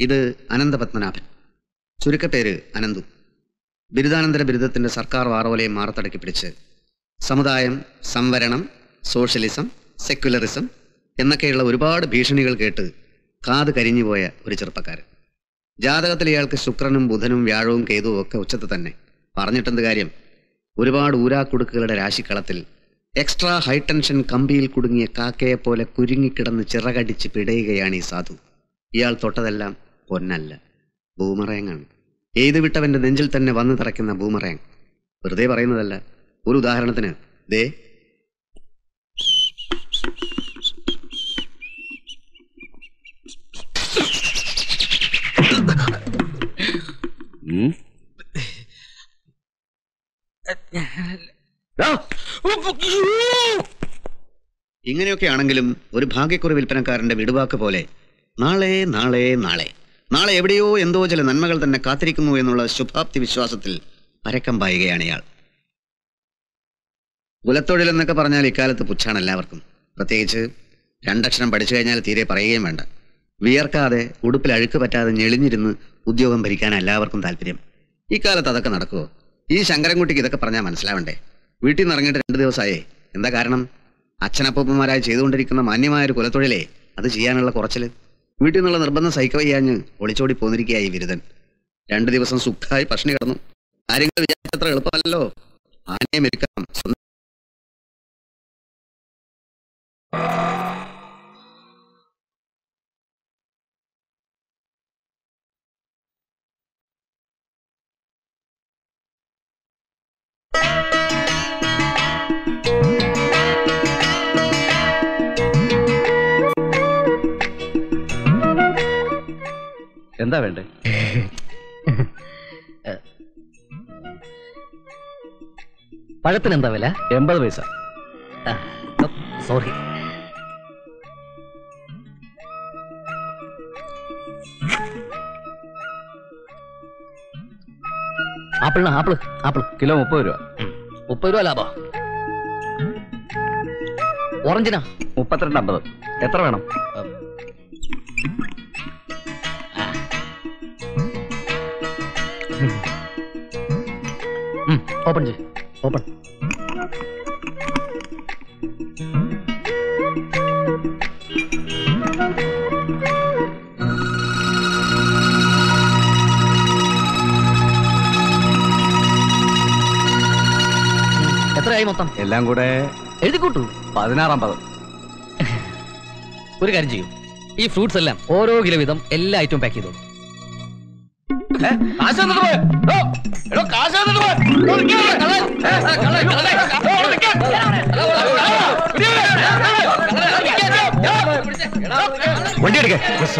ഇത് അനന്തപത്മനാഭൻ ചുരുക്കപ്പേര് അനന്തു ബിരുദാനന്തര ബിരുദത്തിന്റെ സർക്കാർ വാറോലയും മാറത്തടക്കി പിടിച്ച് സമുദായം സംവരണം സോഷ്യലിസം സെക്യുലറിസം എന്നൊക്കെയുള്ള ഒരുപാട് ഭീഷണികൾ കേട്ട് കാത് കരിഞ്ഞുപോയ ഒരു ചെറുപ്പക്കാരൻ ജാതകത്തിൽ ഇയാൾക്ക് ശുക്രനും ബുധനും വ്യാഴവും കേതുവും ഒക്കെ ഉച്ചത്ത് തന്നെ പറഞ്ഞിട്ടെന്ത് കാര്യം ഒരുപാട് ഊരാക്കുടുക്കുകളുടെ രാശിക്കളത്തിൽ എക്സ്ട്രാ ഹൈടെൻഷൻ കമ്പിയിൽ കുടുങ്ങിയ കാക്കയെ പോലെ കുരുങ്ങിക്കിടന്ന് ചിറകടിച്ച് പിടയുകയാണ് ഈ സാധു ഇയാൾ തൊട്ടതെല്ലാം പൊന്നല്ല ബൂമറയങ്ങാണ് എയ്ത് വിട്ടവന്റെ നെഞ്ചിൽ തന്നെ വന്നു തറയ്ക്കുന്ന ബൂമറയങ് വെറുതെ പറയുന്നതല്ല ഒരു ഉദാഹരണത്തിന് ദേ ഇങ്ങനെയൊക്കെ ആണെങ്കിലും ഒരു ഭാഗ്യക്കുറി വിൽപ്പനക്കാരന്റെ വിടുവാക്ക് പോലെ നാളെ നാളെ നാളെ നാളെ എവിടെയോ എന്തോ ചില നന്മകൾ തന്നെ കാത്തിരിക്കുന്നു എന്നുള്ള ശുഭാപ്തി വിശ്വാസത്തിൽ പരക്കം പായുകയാണ് ഇയാൾ കുലത്തൊഴിൽ എന്നൊക്കെ പറഞ്ഞാൽ ഇക്കാലത്ത് പുച്ഛാണ് എല്ലാവർക്കും പ്രത്യേകിച്ച് രണ്ടക്ഷരം പഠിച്ചു കഴിഞ്ഞാൽ തീരെ പറയുകയും വേണ്ട വിയർക്കാതെ ഉടുപ്പിൽ അഴുക്ക് പറ്റാതെ ഞെളിഞ്ഞിരുന്ന് ഉദ്യോഗം ഭരിക്കാൻ എല്ലാവർക്കും താല്പര്യം ഇക്കാലത്ത് അതൊക്കെ നടക്കുമോ ഈ ശങ്കരൻകുട്ടിക്ക് ഇതൊക്കെ പറഞ്ഞാൽ മനസ്സിലാവണ്ടേ വീട്ടിൽ നിന്ന് ഇറങ്ങിയിട്ട് രണ്ട് ദിവസമായേ എന്താ കാരണം അച്ഛനപ്പൂപ്പന്മാരായി ചെയ്തുകൊണ്ടിരിക്കുന്ന മാന്യമായ ഒരു കുലത്തൊഴിലേ അത് ചെയ്യാനുള്ള കുറച്ചില് വീട്ടിൽ നിന്നുള്ള നിർബന്ധം സഹിക്കവയ്യാഞ്ഞ് ഒളിച്ചോടി പോന്നിരിക്കുകയായി ബിരുദൻ രണ്ടു ദിവസം സുഖമായി പട്ടിണി കിടന്നു കാര്യങ്ങൾ വിചാരിച്ചത്ര എളുപ്പമല്ലോ ആനയെ മെരുക്കാം സ്വന്തം എന്താ വേണ്ടേ പഴത്തിന് എന്താ വില എൺപത് പൈസ സോറി ആപ്പിളിന് ആപ്പിള് ആപ്പിൾ കിലോ മുപ്പത് രൂപ മുപ്പത് രൂപ ലാഭം ഓറഞ്ചിനാ മുപ്പത്തിരണ്ട് അമ്പത് എത്ര വേണം ഓപ്പൺ ചെയ് ഓപ്പൺ എത്രയായി മൊത്തം എല്ലാം കൂടെ എഴുതിക്കൂട്ടു പതിനാറമ്പത് ഒരു കാര്യം ചെയ്യും ഈ ഫ്രൂട്ട്സ് എല്ലാം ഓരോ കിലോ വീതം എല്ലാ ഐറ്റവും പാക്ക് ചെയ്തോളൂ വണ്ടി എടുക്കേ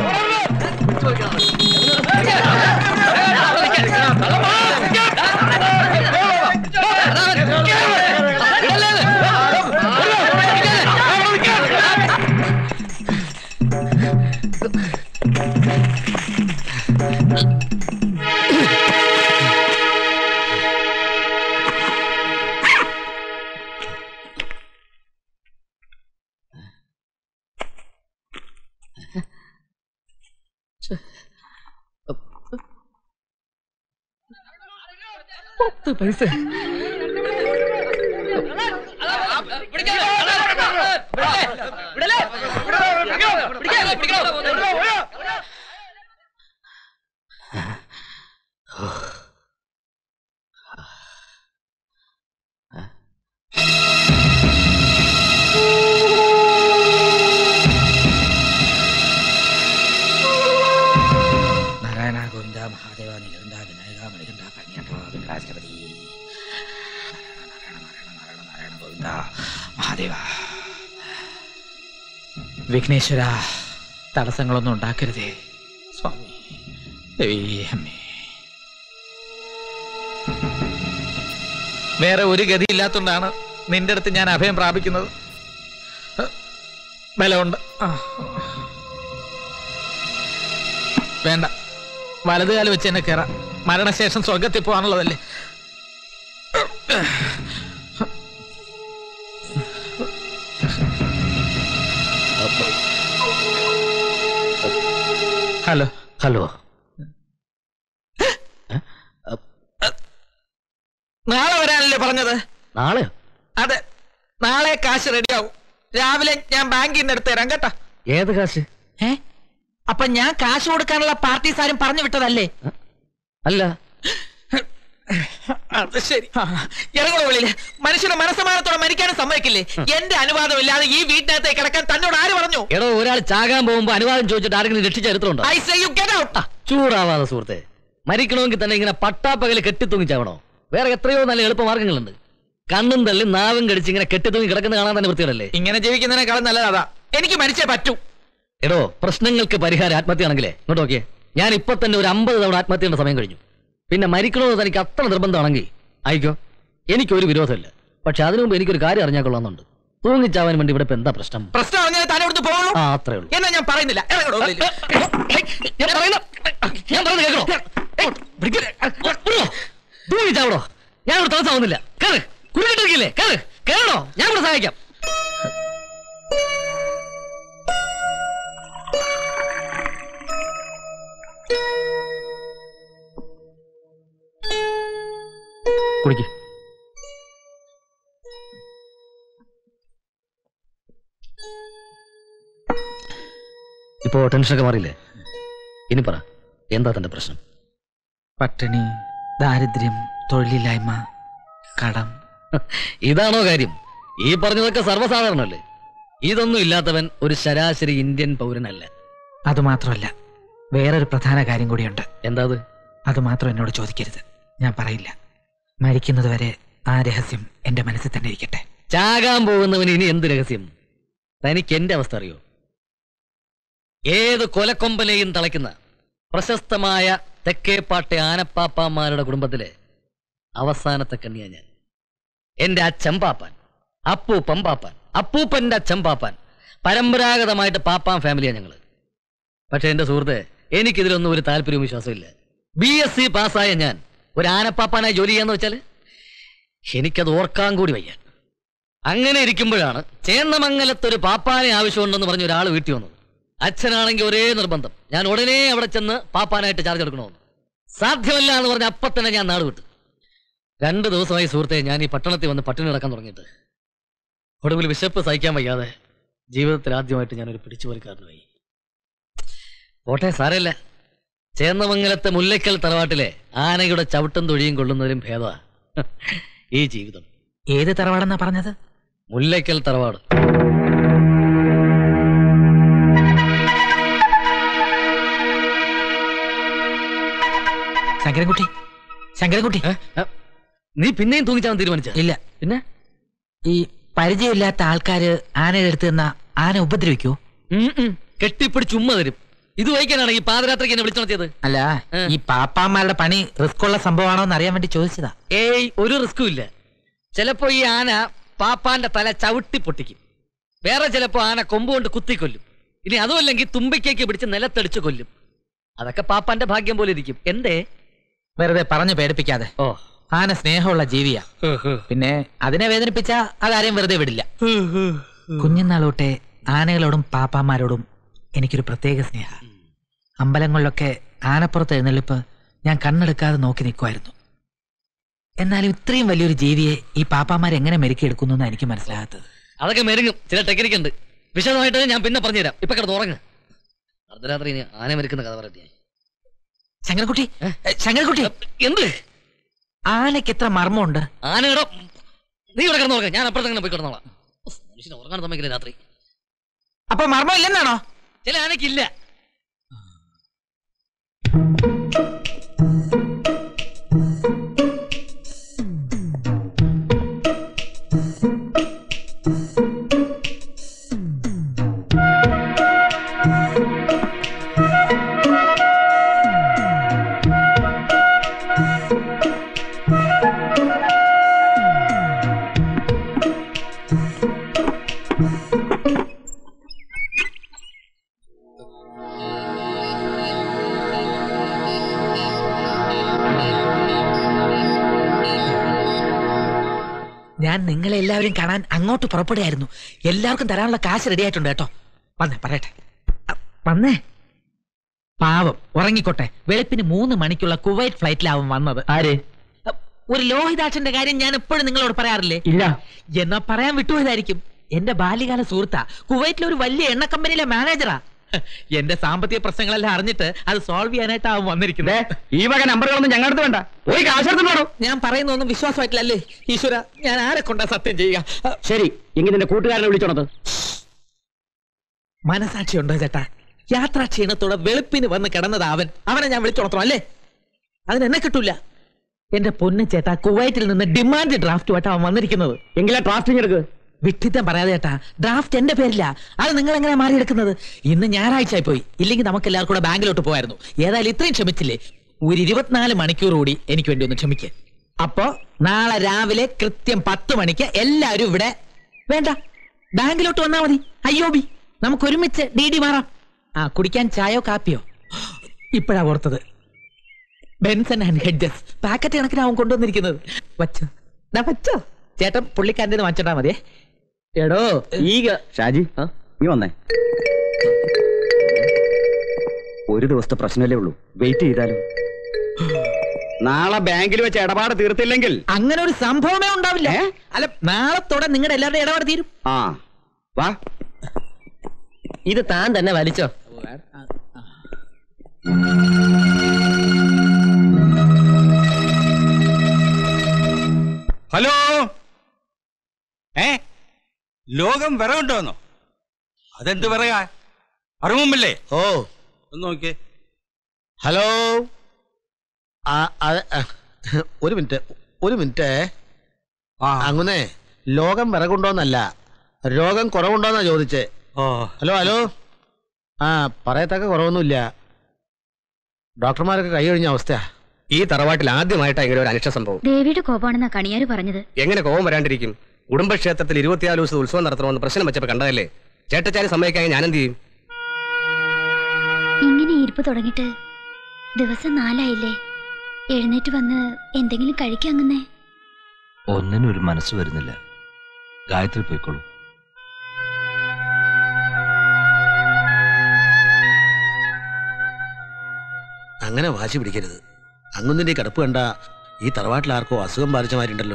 പത്ത് പൈസ നാരായണ ഗോവിന്ദ മഹാദേവ നിലകണ്ഠ വിനായക മണികണ്ഠ കണ്യണ്ഠ വിനാശപതി നാരായണ നാരായണ നാരായണ നാരായണ ഗോവിന്ദ മഹാദേവ വിഘ്നേശ്വര തടസ്സങ്ങളൊന്നും ഉണ്ടാക്കരുതേ സ്വാമി ദേവീ അമ്മേ വേറെ ഒരു ഗതിയില്ലാത്തതുകൊണ്ടാണ് നിന്റെ അടുത്ത് ഞാൻ അഭയം പ്രാപിക്കുന്നത് ബലമുണ്ട് ആ. വേണ്ട വലതുകാല് വെച്ച് എന്നെ കയറാം മരണശേഷം സ്വർഗത്തിൽ പോകാനുള്ളതല്ലേ ഹലോ ഹലോ നാളെ വരാനല്ലേ പറഞ്ഞത് നാളെയോ അതെ നാളെ കാശ് റെഡിയാവും രാവിലെ ഞാൻ ബാങ്കിൽ നിന്ന് എടുത്ത് തരാം കേട്ടാ ഏത് കാശ് ഏ അപ്പൊ ഞാൻ കാശ് കൊടുക്കാനുള്ള പാർട്ടീസ് ആരും പറഞ്ഞു വിട്ടതല്ലേ അല്ല അത് ശരി ഇറങ്ങണോ വെളിയില് മനുഷ്യനെ മനസ്സമാനത്തോടെ മരിക്കാനും സമ്മതിക്കില്ലേ എന്റെ അനുവാദം ഇല്ലാതെ ഈ വീട്ടിനകത്തേക്ക് കിടക്കാൻ തന്നോട് ആര് പറഞ്ഞു എടോ ഒരാൾ ചാകാൻ പോകുമ്പോ അനുവാദം ചോദിച്ചിട്ട് ആരെങ്കിലും രക്ഷിച്ച ചരിത്രമുണ്ടോ I say you get out ചൂടാവാതെ സുഹൃത്തെ മരിക്കണമെങ്കിൽ തന്നെ ഇങ്ങനെ പട്ടാപ്പകല് കെട്ടിത്തൂങ്ങി ചാവണോ വേറെ എത്രയോ നല്ല എളുപ്പമാർഗങ്ങളുണ്ട് കണ്ണും തള്ളി നാവും കടിച്ച് ഇങ്ങനെ കെട്ടിത്തൂങ്ങി കിടക്കുന്ന കാണാൻ തന്നെ വൃത്തിയുടല്ലേ ഇങ്ങനെ ജീവിക്കുന്നതിനേക്കാളും നല്ലത് അതാ എനിക്ക് മരിച്ചേ പറ്റൂ എടോ പ്രശ്നങ്ങൾക്ക് പരിഹാരം ആത്മഹത്യയാണെങ്കിലേ ഇങ്ങോട്ട് നോക്കിയേ ഞാൻ ഇപ്പൊ തന്നെ ഒരു അമ്പത് തവണ ആത്മഹത്യയുടെ സമയം കഴിഞ്ഞു പിന്നെ മരിക്കണമെന്ന് തനിക്ക് അത്ര നിർബന്ധമാണെങ്കിൽ ആയിക്കോ എനിക്കൊരു വിരോധമില്ല പക്ഷെ അതിനു മുമ്പ് എനിക്കൊരു കാര്യം അറിഞ്ഞാൽ കൊള്ളാമെന്നുണ്ട് തൂങ്ങിച്ചാവാൻ വേണ്ടി ഇവിടെ ഇപ്പൊ എന്താ പ്രശ്നം പ്രശ്നം അറിഞ്ഞാൽ താൻ ഇവിടുന്ന് പോകുള്ളൂ ആ അത്രേ ഉള്ളൂ എന്നാ ഞാൻ പറയുന്നില്ല ഇറങ്ങണോ വെളിയില്. ഞാൻ പറയുന്ന ഞാൻ പറയുന്നത് കേൾക്കണോ തൂങ്ങിച്ചാവടോ ഞാൻ ഇവിടെ തടസ്സമാവുന്നില്ല കേറ് കുരുക്കിട്ടിരിക്കില്ലേ കേറ് കേറണോ ഞാൻ ഇവിടെ സഹായിക്കാം കുടിക്ക് ഇപ്പോ ടെൻഷനൊക്കെ മാറിയില്ലേ ഇനി പറ എന്താ തന്റെ പ്രശ്നം പട്ടിണി ദാരിദ്ര്യം തൊഴിലില്ലായ്മ കടം ഇതാണോ കാര്യം ഈ പറഞ്ഞതൊക്കെ സർവ്വസാധാരണല്ലേ ഇതൊന്നും ഇല്ലാത്തവൻ ഒരു ശരാശരി ഇന്ത്യൻ പൗരനല്ല അതുമാത്രമല്ല വേറൊരു പ്രധാന കാര്യം കൂടിയുണ്ട് എന്താ അത് അത് മാത്രം എന്നോട് ചോദിക്കരുത് ഞാൻ പറയില്ല മരിക്കുന്നത് വരെ ആ രഹസ്യം എന്റെ മനസ്സിൽ തന്നെ ഇരിക്കട്ടെ ചാകാൻ പോകുന്നവന് ഇനി എന്ത് രഹസ്യം തനിക്ക് എന്റെ അവസ്ഥ അറിയോ ഏത് കൊലക്കൊമ്പനെയും തളയ്ക്കുന്ന പ്രശസ്തമായ തെക്കേപ്പാട്ടെ ആനപ്പാപ്പാമാരുടെ കുടുംബത്തിലെ അവസാനത്തെ കണ്ണിയാ ഞാൻ എന്റെ അച്ഛൻ പാപ്പാൻ അപ്പൂപ്പൻ പാപ്പാൻ അപ്പൂപ്പന്റെ അച്ഛൻ പാപ്പാൻ പരമ്പരാഗതമായിട്ട് പാപ്പാൻ ഫാമിലിയാ ഞങ്ങള് പക്ഷെ എന്റെ സുഹൃത്തെ എനിക്കിതിലൊന്നും ഒരു താല്പര്യവും വിശ്വാസമില്ല ബി എസ് സി പാസ്സായ ഞാൻ ഒരു ആനപ്പാപ്പാനായി ജോലി ചെയ്യാന്ന് വെച്ചാല് എനിക്കത് ഓർക്കാൻ കൂടി വയ്യ അങ്ങനെ ഇരിക്കുമ്പോഴാണ് ചേന്നമംഗലത്തൊരു പാപ്പാനെ ആവശ്യമുണ്ടെന്ന് പറഞ്ഞ ഒരാൾ വീട്ടിൽ വന്നത് അച്ഛനാണെങ്കിൽ ഒരേ നിർബന്ധം ഞാൻ ഉടനെ അവിടെ ചെന്ന് പാപ്പാനായിട്ട് ചാർജ് എടുക്കണമെന്ന് സാധ്യമല്ല എന്ന് പറഞ്ഞ അപ്പൊ തന്നെ ഞാൻ നാട് വിട്ടു രണ്ട് ദിവസമായി സുഹൃത്തെ ഞാൻ ഈ പട്ടണത്തിൽ വന്ന് പട്ടിണി നടക്കാൻ തുടങ്ങിയിട്ട് ഒടുവിൽ വിശപ്പ് സഹിക്കാൻ വയ്യാതെ ജീവിതത്തിൽ ആദ്യമായിട്ട് ഞാനൊരു പിടിച്ചുപറിക്കാരനായി പോട്ടെ സാരമില്ല ചേന്നമംഗലത്തെ മുല്ലയ്ക്കൽ തറവാട്ടിലെ ആനയുടെ ചവിട്ടും തൊഴിയും കൊള്ളുന്നതിലും ഭേദമാ ഈ ജീവിതം ഏത് തറവാടെന്നാ പറഞ്ഞത് മുല്ലയ്ക്കൽ തറവാട് ശങ്കരൻകുട്ടി ശങ്കരൻകുട്ടി ഏ? ഏ? നീ പിന്നെയും തൂങ്ങിച്ചാൻ തീരുമാനിച്ച ഇല്ല പിന്നെ ഈ പരിചയമില്ലാത്ത ആൾക്കാര് ആനയുടെ അടുത്ത് നിന്ന ആന ഉപദ്രവിക്കോ ഉം, ഉം. കെട്ടിപ്പിടിച്ച് ഉമ്മ തരും ഇത് വഹിക്കാനാണ് ഈ പാദരാത്രിക്ക് എന്നെ വിളിച്ചു നടത്തിയത് അല്ല ഏ. ഈ പാപ്പാമാരുടെ പണി റിസ്ക് ഉള്ള സംഭവമാണോ എന്ന് അറിയാൻ വേണ്ടി ചോദിച്ചതാ ഏയ് ഒരു റിസ്കും ഇല്ല ചിലപ്പോ ഈ ആന പാപ്പാന്റെ തല ചവിട്ടി പൊട്ടിക്കും വേറെ ചിലപ്പോ ആന കൊമ്പ് കൊണ്ട് കുത്തിക്കൊല്ലും ഇനി അതുമല്ലെങ്കിൽ തുമ്പിക്കേക്ക് പിടിച്ച് നിലത്തടിച്ച് കൊല്ലും അതൊക്കെ പാപ്പാന്റെ ഭാഗ്യം പോലെ ഇരിക്കും എന്തേ വെറുതെ പറഞ്ഞു പേടിപ്പിക്കാതെ ഓ ആന സ്നേഹമുള്ള ജീവിയാ പിന്നെ അതിനെ വേദനിപ്പിച്ച അതാരെയും വെറുതെ വിടില്ല കുഞ്ഞുനാൾ തൊട്ടേ ആനകളോടും പാപ്പാമാരോടും എനിക്കൊരു പ്രത്യേക സ്നേഹ അമ്പലങ്ങളിലൊക്കെ ആനപ്പുറത്ത് എഴുന്നള്ളിപ്പ് ഞാൻ കണ്ണെടുക്കാതെ നോക്കി നിൽക്കുമായിരുന്നു എന്നാലും ഇത്രയും വലിയൊരു ജീവിയെ ഈ പാപ്പാമാർ എങ്ങനെ മെരുക്കിയെടുക്കുന്നു എന്ന് എനിക്ക് മനസ്സിലാകാത്തത് അതൊക്കെ മെരുങ്ങും ചില ടെക്നിക്ക് ഉണ്ട് വിശദമായിട്ട് ഞാൻ പിന്നെ പറഞ്ഞുതരാം ഇപ്പൊ കിടന്ന് ഉറങ്ങ് അർദ്ധരാത്രി ഇനി ആന മരിക്കുന്ന കഥ പറയട്ടെ ശങ്കരൻകുട്ടി ഏ, ശങ്കരൻകുട്ടി എന്ത് ആനയ്ക്ക് എത്ര മർമ്മമുണ്ട് ആനയുടെ നീ ഇവിടെ കിടന്ന് ഉറങ്ങ് ഞാൻ അപ്പുറത്ത് അങ്ങനെ പോയി കിടന്നോളാം ഉഫ്, മനുഷ്യനെ ഉറങ്ങാൻ സമ്മതിക്കില്ല രാത്രി അപ്പൊ മർമ്മം ഇല്ലെന്നാണോ ചില ആനയ്ക്കില്ല ഞാൻ നിങ്ങളെ എല്ലാവരും കാണാൻ അങ്ങോട്ട് പുറപ്പെടുകയായിരുന്നു എല്ലാവർക്കും തരാനുള്ള കാശ് റെഡി ആയിട്ടുണ്ട് കേട്ടോ വന്നേ പറയട്ടെ അ, വന്നേ പാവം ഉറങ്ങിക്കോട്ടെ വെളുപ്പിന് മൂന്ന് മണിക്കുള്ള കുവൈറ്റ് ഫ്ലൈറ്റിലാവും വന്നത് ആര് ഒരു ലോഹിതാക്ഷന്റെ കാര്യം ഞാൻ എപ്പോഴും നിങ്ങളോട് പറയാറില്ലേ ഇല്ല എന്നാ പറയാൻ വിട്ടുപോയതായിരിക്കും എന്റെ ബാല്യകാല സുഹൃത്താ കുവൈറ്റിലെ ഒരു വലിയ എണ്ണ കമ്പനിയിലെ മാനേജറാ എന്റെ സാമ്പത്തിക പ്രശ്നങ്ങളെല്ലാം അറിഞ്ഞിട്ട് അത് സോൾവ് ചെയ്യാനായിട്ടാവും വന്നിരിക്കുന്നത് ഈ വക നമ്പറുകളൊന്നും ഞങ്ങളുടെ വേണ്ട പോയി കാശെടുത്തോളൂ ഞാൻ പറയുന്നൊന്നും വിശ്വാസമായിട്ടില്ലല്ലേ ഈശ്വര ഞാൻ ആരെ കൊണ്ടാ സത്യം ചെയ്യുക ശരി എങ്കിൽ നിന്റെ കൂട്ടുകാരനെ വിളിച്ചോണത് മനസാക്ഷി ഉണ്ടോ ചേട്ടാ യാത്രാ ക്ഷീണത്തോടെ വെളുപ്പിന് വന്ന് കിടന്നത് അവൻ അവനെ ഞാൻ വിളിച്ചുണർത്തണം അല്ലേ അതിന് എന്നെ കിട്ടൂല എന്റെ പൊന്നു ചേട്ടാ കുവൈറ്റിൽ നിന്ന് ഡിമാൻഡ് ഡ്രാഫ്റ്റുമായിട്ട് അവൻ വന്നിരിക്കുന്നത് എങ്കിലാ ഡ്രാഫ്റ്റിംഗ് എടുക്ക് വിട്ടിത്തം പറയാതെ ചേട്ടാ ഡ്രാഫ്റ്റ് എന്റെ പേരില്ല അത് നിങ്ങൾ എങ്ങനെ മാറിയെടുക്കുന്നത് ഇന്ന് ഞായറാഴ്ച ആയി പോയി ഇല്ലെങ്കിൽ നമുക്ക് എല്ലാവർക്കും കൂടെ ബാങ്കിലോട്ട് പോയായിരുന്നു ഏതായാലും ഇത്രയും ക്ഷമിച്ചില്ലേ ഒരു ഇരുപത്തിനാല് മണിക്കൂർ കൂടി എനിക്ക് വേണ്ടി ഒന്ന് ക്ഷമിക്ക് അപ്പോ നാളെ രാവിലെ കൃത്യം പത്ത് മണിക്ക് എല്ലാവരും ഇവിടെ വേണ്ട ബാങ്കിലോട്ട് വന്നാ മതി അയ്യോ ബി നമുക്ക് ഒരുമിച്ച് ഡി ഡി മാറാം ആ കുടിക്കാൻ ചായയോ കാപ്പിയോ ഇപ്പോഴാ ഓർത്തത് ബെൻസൺ ആൻഡ് ഹെഡ്ജസ് പാക്കറ്റ് കണക്കിനാവും കൊണ്ടുവന്നിരിക്കുന്നത് വച്ചോ ദാ വച്ചോ ചേട്ടൻ പുള്ളിക്കാരൻ്റെ വാങ്ങിച്ചിട്ടാ മതിയേ എടോ ഈഗ ഷാജി നീ വന്നേ ഒരു ദിവസത്തെ പ്രശ്നമല്ലേ ഉള്ളൂ വെയിറ്റ് ചെയ്താലും നാളെ ബാങ്കിൽ വെച്ച് ഇടപാട് തീർത്തില്ലെങ്കിൽ അങ്ങനെ ഒരു സംഭവമേ ഉണ്ടാവില്ല ഏ? അല്ല നാളത്തോടെ നിങ്ങളുടെ എല്ലാവരുടെയും ഇടപാട് തീരും ആ വാ ഇത് താൻ തന്നെ വലിച്ചോ ഹലോ ഏ ലോകം വിറകുണ്ടോന്നോ അതെന്ത് വിറകാ അറിവുമ്പല്ലേ ഓ ഒന്ന് നോക്കിയേ ഹലോ ആ അത്, ആ, ഒരു മിനിറ്റ് ഒരു മിനിറ്റ് ആ അങ്ങനെ ലോകം വിറകുണ്ടോന്നല്ല രോഗം കുറവുണ്ടോന്നാ ചോദിച്ചേ ഓ ഹലോ ഹലോ ആ പറയത്തക്ക കുറവൊന്നുമില്ല ഡോക്ടർമാരൊക്കെ കൈ കഴിഞ്ഞ അവസ്ഥയാ ഈ തറവാട്ടിൽ ആദ്യമായിട്ടാണ് ഇങ്ങനെ ഒരു അനിഷ്ട സംഭവം ദേവിയുടെ കോപാണെന്നാ കണിയാര് പറഞ്ഞത് എങ്ങനെ കോപം വരാണ്ടിരിക്കും കുടുംബക്ഷേത്രത്തിൽ ഇരുപത്തിനാല് ദിവസം ഉത്സവം നടത്തണമെന്ന് പ്രശ്നം വെച്ചപ്പോ കണ്ടതല്ലേ ചേട്ടച്ചാരി സമ്മതിക്കാൻ ഞാൻ എന്ത് ചെയ്യും ഇങ്ങനെ ഇരിപ്പ് തുടങ്ങിയിട്ട് ദിവസം നാലായില്ലേ എഴുന്നേറ്റ് വന്ന് എന്തെങ്കിലും കഴിക്കാങ്ങന്നേ ഒന്നിനും ഒരു മനസ്സ് വരുന്നില്ല ഗായത്രി പോയിക്കോളൂ അങ്ങനെ വാശി പിടിക്കരുത് അങ്ങൊന്നിന്റെ കിടപ്പ് കണ്ട ഈ തറവാട്ടിൽ ആർക്കോ അസുഖം ബാധിച്ചമാരുണ്ടല്ലോ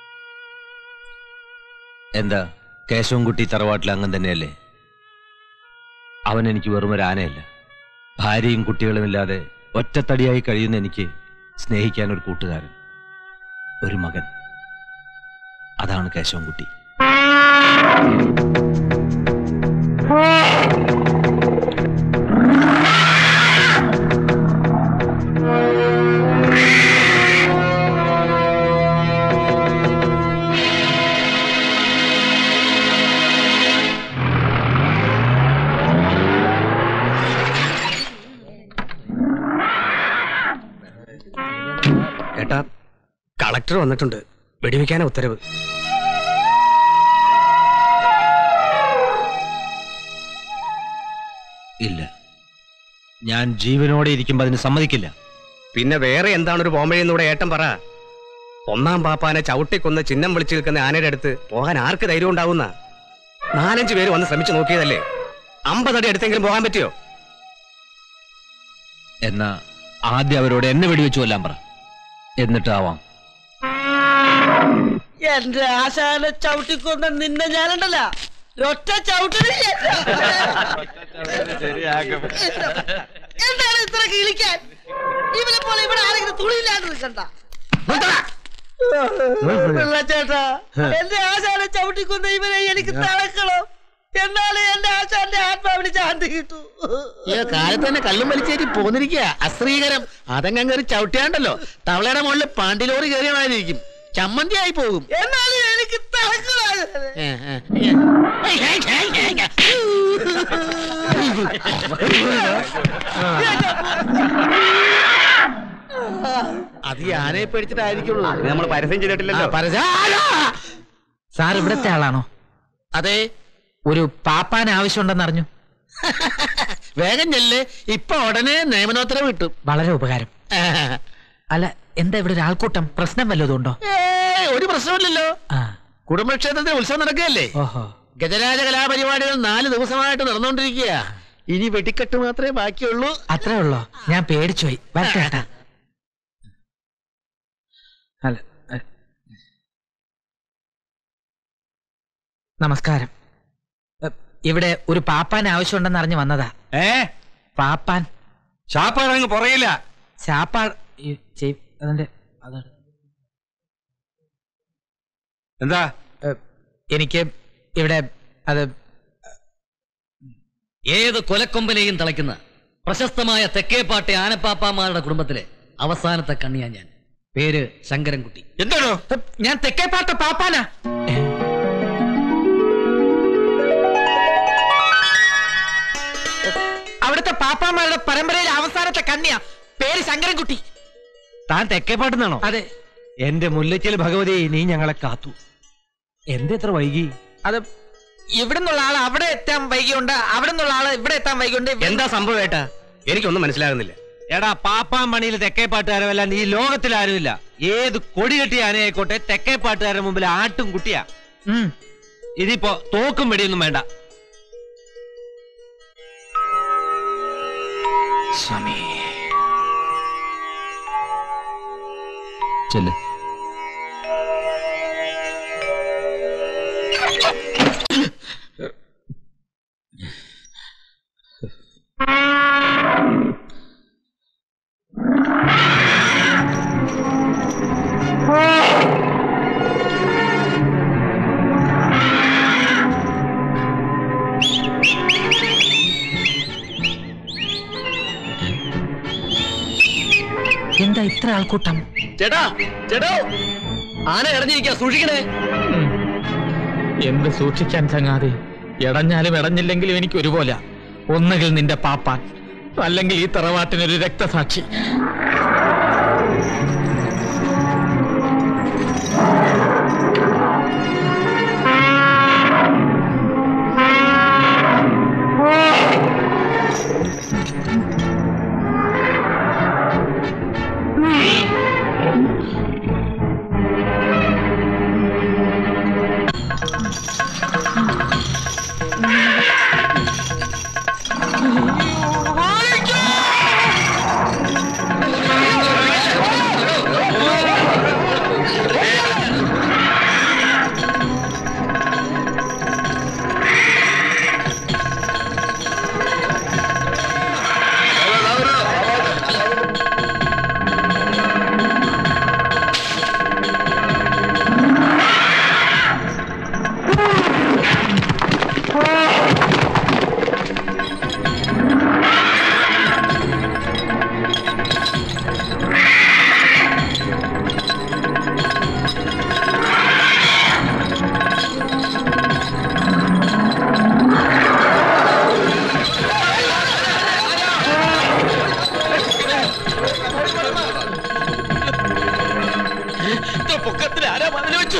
എന്താ കേശവൻകുട്ടി തറവാട്ടിൽ അങ്ങൻ തന്നെയല്ലേ അവൻ എനിക്ക് വെറും ഒരു ആനയല്ല ഭാര്യയും കുട്ടികളും ഇല്ലാതെ ഒറ്റത്തടിയായി കഴിയുന്ന എനിക്ക് സ്നേഹിക്കാൻ ഒരു കൂട്ടുകാരൻ ഒരു മകൻ അതാണ് കേശവൻകുട്ടി ഏട്ടാ കളക്ടർ വന്നിട്ടുണ്ട് വെടിവെക്കാനാ ഉത്തരവ് ഇല്ല ഞാൻ ജീവനോടെ ഇരിക്കുമ്പോൾ അതിന് സമ്മതിക്കില്ല പിന്നെ വേറെ എന്താണ് ഒരു പോംവഴിയെന്നൂടെ ഏട്ടൻ പറ ഒന്നാം പാപ്പാനെ ചവിട്ടിക്കൊന്ന് ചിഹ്നം വിളിച്ചു നിൽക്കുന്ന ആനയുടെ അടുത്ത് പോകാൻ ആർക്ക് ധൈര്യം ഉണ്ടാവുന്ന നാലഞ്ച് പേര് വന്ന് ശ്രമിച്ചു നോക്കിയതല്ലേ അമ്പതടി അടുത്തെങ്കിലും പോകാൻ പറ്റിയോ എന്നാ ആദ്യം അവരോട് എന്നെ വെടിവെച്ചു കൊല്ലാൻ പറ എന്നിട്ടാവാം എന്റെ ആശാനെ ചവിട്ടിക്കൊണ്ട നിന്നെ ഞാനുണ്ടല്ല ഒറ്റ ചവിട്ടിന് എന്താണ് ഇത്ര കിളിക്കാൻ ഇവനെ പോലെ ഇവിടെ ആരെങ്കിലും തുണിയില്ലാണ്ട് നിൽക്കണ്ട ചേട്ടാ എന്റെ ആശാനെ ചവിട്ടിക്കൊണ്ട ഇവനെ എനിക്ക് തളക്കണം എന്നാലേ എന്റെ ആശാന്റെ ആത്മാവിന് ശാന്തി കിട്ടൂ ഈ കാലത്ത് തന്നെ കള്ളും വലിച്ചേറ്റി പോന്നിരിക്കുക അശ്രീകരം അതങ്ങ് കയറി ചവിട്ടിയാണ്ടല്ലോ തവളയുടെ മുകളിൽ പാണ്ടിലോറി കയറിയമായിരിക്കും ചമ്മന്തി ആയി പോകും എന്നാലും എനിക്ക് തളക്കണം ഏ, ഏ, ഏ. അത് ഈ ആനയെ പേടിച്ചിട്ടായിരിക്കുള്ളൂ നമ്മൾ പരസ്യം ചെയ്തിട്ടില്ലല്ലോ ആ, പരസ്യ- ആരാ? സാർ ഇവിടത്തെ ആളാണോ അതെ ഒരു പാപ്പാൻ ആവശ്യമുണ്ടെന്ന് അറിഞ്ഞു വേഗം ചെല്ല് ഇപ്പൊ ഉടനെ നിയമനോത്തരവ് കിട്ടും വളരെ ഉപകാരം അല്ല എന്താ ഇവിടെ ഒരു ആൾക്കൂട്ടം പ്രശ്നം വല്ലതും ഉണ്ടോ ഏയ്, ഒരു പ്രശ്നമില്ലല്ലോ ആ കുടുംബക്ഷേത്രത്തിൽ ഉത്സവം നടക്കുകയല്ലേ ഓഹോ ഗജരാജ കലാപരിപാടികൾ നാല് ദിവസമായിട്ട് നടന്നുകൊണ്ടിരിക്കുക ഇനി വെടിക്കെട്ട് മാത്രമേ ബാക്കിയുള്ളൂ അത്രേ ഉള്ളോ ഞാൻ പേടിച്ചു പോയി വരട്ടെ ഏട്ടാ അല്ല ഏ. നമസ്കാരം ഏ, ഇവിടെ ഒരു പാപ്പാൻ ആവശ്യമുണ്ടെന്ന് അറിഞ്ഞു വന്നതാ ഏ പാപ്പാൻ ചാപ്പാടങ്ങ് പുറയില്ല ചാപ്പാ ഈ ചെ- അതിന്റെ അതാണ് എന്താ ഏ, എനിക്ക് ഇവിടെ അത് ഏത് കൊലക്കൊമ്പനെയും തളയ്ക്കുന്ന പ്രശസ്തമായ തെക്കേപ്പാട്ടെ ആനപ്പാപ്പാമാരുടെ കുടുംബത്തിലെ അവസാനത്തെ കണ്ണിയാ ഞാൻ പേര് ശങ്കരൻകുട്ടി എന്താണോ ഏ, ഞാൻ തെക്കേപ്പാട്ട പാപ്പാനാ ഏ. അവിടുത്തെ പാപ്പാമാരുടെ പരമ്പരയിലെ അവസാനത്തെ കണ്ണിയാ പേര് ശങ്കരൻകുട്ടി താൻ തെക്കേപ്പാട്ടുന്നാണോ അതെ എന്റെ മുല്ലയ്ക്കൽ ഭഗവതി നീ ഞങ്ങളെ കാത്തു എന്തെത്ര വൈകി അത് ഇവിടെ നിന്നുള്ള ആൾ അവിടെ എത്താൻ വൈകിയുണ്ട് അവിടെ നിന്നുള്ള ആള് ഇവിടെ എത്താൻ വൈകിയുണ്ട് എന്താ സംഭവം ഏട്ടാ എനിക്കൊന്നും മനസ്സിലാകുന്നില്ല എടാ പാപ്പാൻ മണിയിൽ തെക്കേപ്പാട്ടുകാരമല്ല നീ ലോകത്തിൽ ആരുമില്ല ഏത് കൊടി കെട്ടിയ ആനയായിക്കോട്ടെ തെക്കേപ്പാട്ടുകാരുടെ മുമ്പിൽ ആട്ടും കുട്ടിയാ ഉം. ഇതിപ്പോ തോക്കും വെടിയൊന്നും വേണ്ട സ്വാമി ചെല്ല് എന്താ ഇത്ര ആൾക്കൂട്ടം ചേട്ടാ ചേട്ടോ ആന ഇറങ്ങിയിരിക്കാ സൂക്ഷിക്കണേ ഉം. എന്ത് സൂക്ഷിക്കാൻ ചങ്ങാതി ഇടഞ്ഞാലും ഇടഞ്ഞില്ലെങ്കിലും എനിക്ക് ഒരുപോലെ ഒന്നുകിൽ നിന്റെ പാപ്പാൻ അല്ലെങ്കിൽ ഈ തറവാട്ടിനൊരു രക്തസാക്ഷി പൊക്കത്തിൽ ആരാ മതിൽ വെച്ചു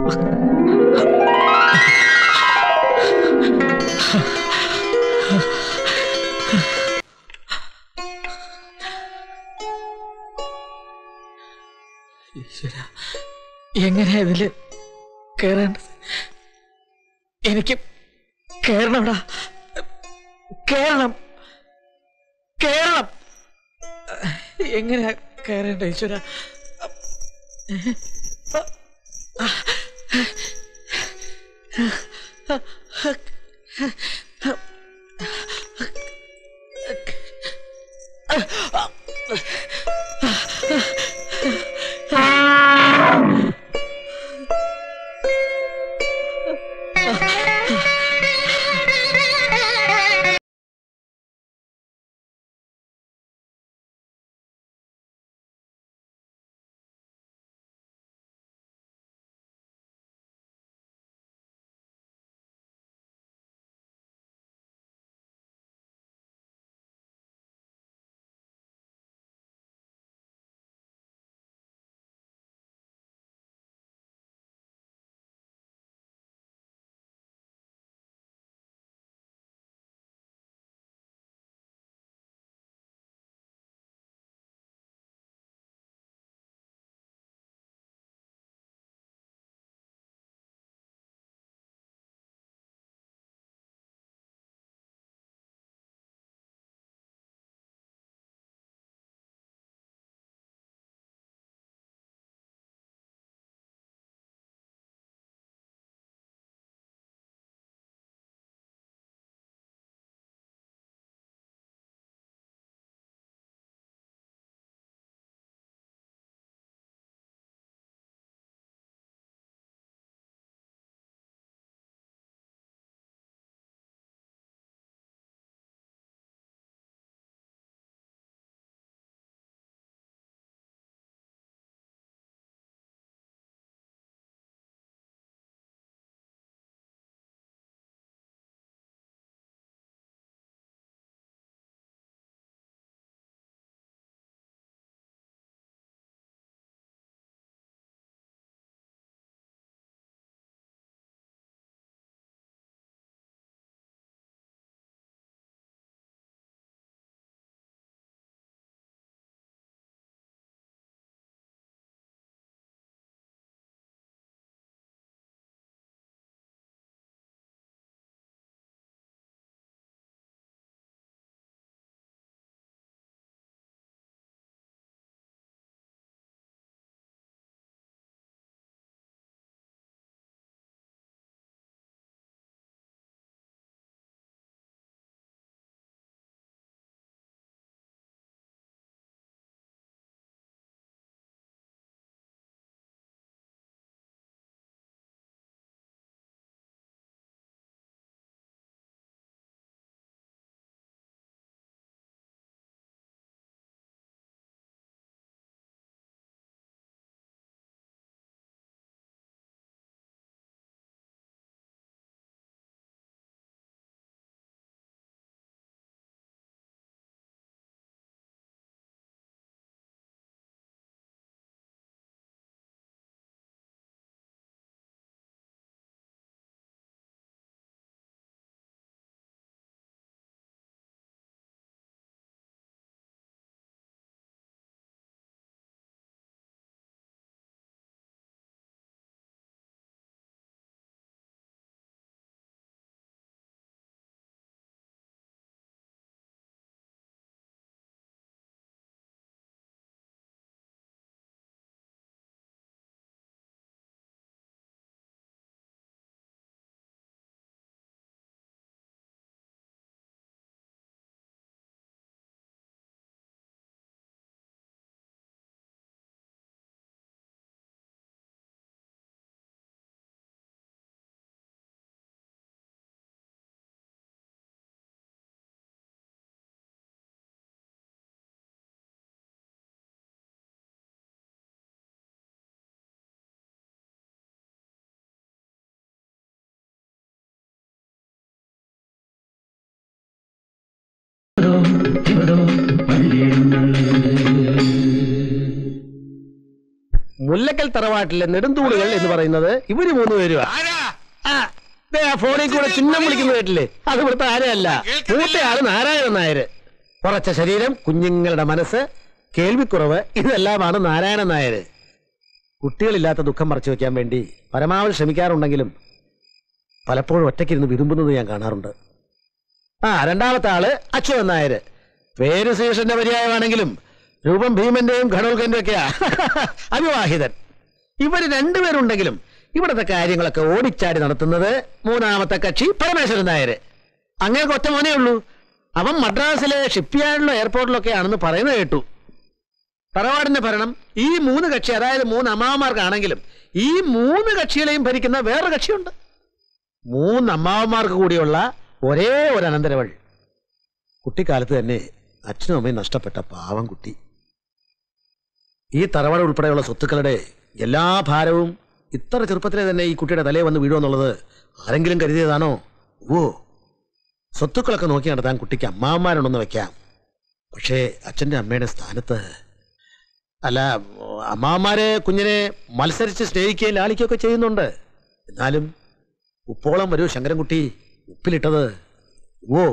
ഈശ്വര എങ്ങനെയാ ഇതില് കേറേണ്ടത് എനിക്ക് കേറണടാ കേറണം കേറണം എങ്ങനെയാ കയറേണ്ട ഈശ്വര മുല്ലക്കൽ തറവാട്ടിലെ നെടുന്തൂണുകൾ എന്ന് പറയുന്നത് ഇവര് മൂന്ന് പേരുവാ ആ, ദേ ആ ഫോണിൽ കൂടെ ചിഹ്നം വിളിക്കുന്ന കേട്ടില്ലേ അത് ഇവിടുത്തെ ആരെയല്ല മൂത്തയാള് നാരായണൻ നായര് കുറച്ച ശരീരം കുഞ്ഞുങ്ങളുടെ മനസ്സ് കേൾവിക്കുറവ് ഇതെല്ലാമാണ് നാരായണൻ നായര് കുട്ടികളില്ലാത്ത ദുഃഖം മറച്ചു വെക്കാൻ വേണ്ടി പരമാവധി ശ്രമിക്കാറുണ്ടെങ്കിലും പലപ്പോഴും ഒറ്റയ്ക്കിരുന്ന് വിരുമ്പുന്നത് ഞാൻ കാണാറുണ്ട് ആ രണ്ടാമത്തെ ആള് അച്യുതൻ നായര് പേര് ശ്രീകൃഷ്ണന്റെ പര്യായമാണെങ്കിലും രൂപം ഭീമന്റെയും ഘടോൽക്കന്റെ ഒക്കെയാ അവിവാഹിതൻ ഇവര് രണ്ടുപേരുണ്ടെങ്കിലും ഇവിടുത്തെ കാര്യങ്ങളൊക്കെ ഓടിച്ചാടി നടത്തുന്നത് മൂന്നാമത്തെ കക്ഷി പരമേശ്വരൻ നായര് അങ്ങനെ ഒറ്റ മോനേ ഉള്ളൂ അവൻ മദ്രാസിലെ ഷിപ്പ്യാർഡിലോ എയർപോർട്ടിലോ ഒക്കെ ആണെന്ന് പറയുന്നത് കേട്ടു തറവാടിന്റെ ഭരണം ഈ മൂന്ന് കക്ഷി അതായത് മൂന്ന് അമ്മാവന്മാർക്കാണെങ്കിലും ഈ മൂന്ന് കക്ഷികളെയും ഭരിക്കുന്ന വേറെ കക്ഷിയുണ്ട് മൂന്ന് അമ്മാവന്മാർക്ക് കൂടിയുള്ള ഒരേ ഒരു അനന്തരവൾ കുട്ടിക്കാലത്ത് തന്നെ അച്ഛനും അമ്മയും നഷ്ടപ്പെട്ട പാവം കുട്ടി ഈ തറവാട് ഉൾപ്പെടെയുള്ള സ്വത്തുക്കളുടെ എല്ലാ ഭാരവും ഇത്ര ചെറുപ്പത്തിലെ തന്നെ ഈ കുട്ടിയുടെ തലയിൽ വന്ന് വീഴുമെന്നുള്ളത് ആരെങ്കിലും കരുതിയതാണോ ഓ സ്വത്തുക്കളൊക്കെ നോക്കി നടത്താൻ കുട്ടിക്ക് അമ്മാവന്മാരുണ്ടെന്ന് വെക്കാം പക്ഷേ അച്ഛൻ്റെ അമ്മയുടെ സ്ഥാനത്ത് അല്ല അമ്മാവന്മാരെ കുഞ്ഞിനെ മത്സരിച്ച് സ്നേഹിക്കുകയും ലാളിക്കുകയൊക്കെ ചെയ്യുന്നുണ്ട് എന്നാലും ഉപ്പോളം വരൂ ശങ്കരൻകുട്ടി ഉപ്പിലിട്ടത് ഓ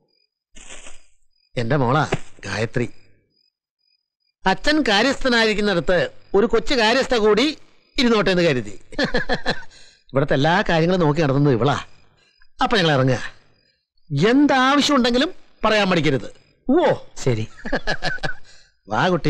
എന്റെ മോളാ ഗായത്രി അച്ഛൻ കാര്യസ്ഥനായിരിക്കുന്നിടത്ത് ഒരു കൊച്ചു കാര്യസ്ഥ കൂടി ഇരുന്നോട്ടെ എന്ന് കരുതി ഇവിടുത്തെ എല്ലാ കാര്യങ്ങളും നോക്കി നടന്നത് ഇവളാ അപ്പൊ ഞങ്ങൾ ഇറങ്ങുക എന്താവശ്യം ഉണ്ടെങ്കിലും പറയാൻ മടിക്കരുത് ഓ ശരി വാ കുട്ടി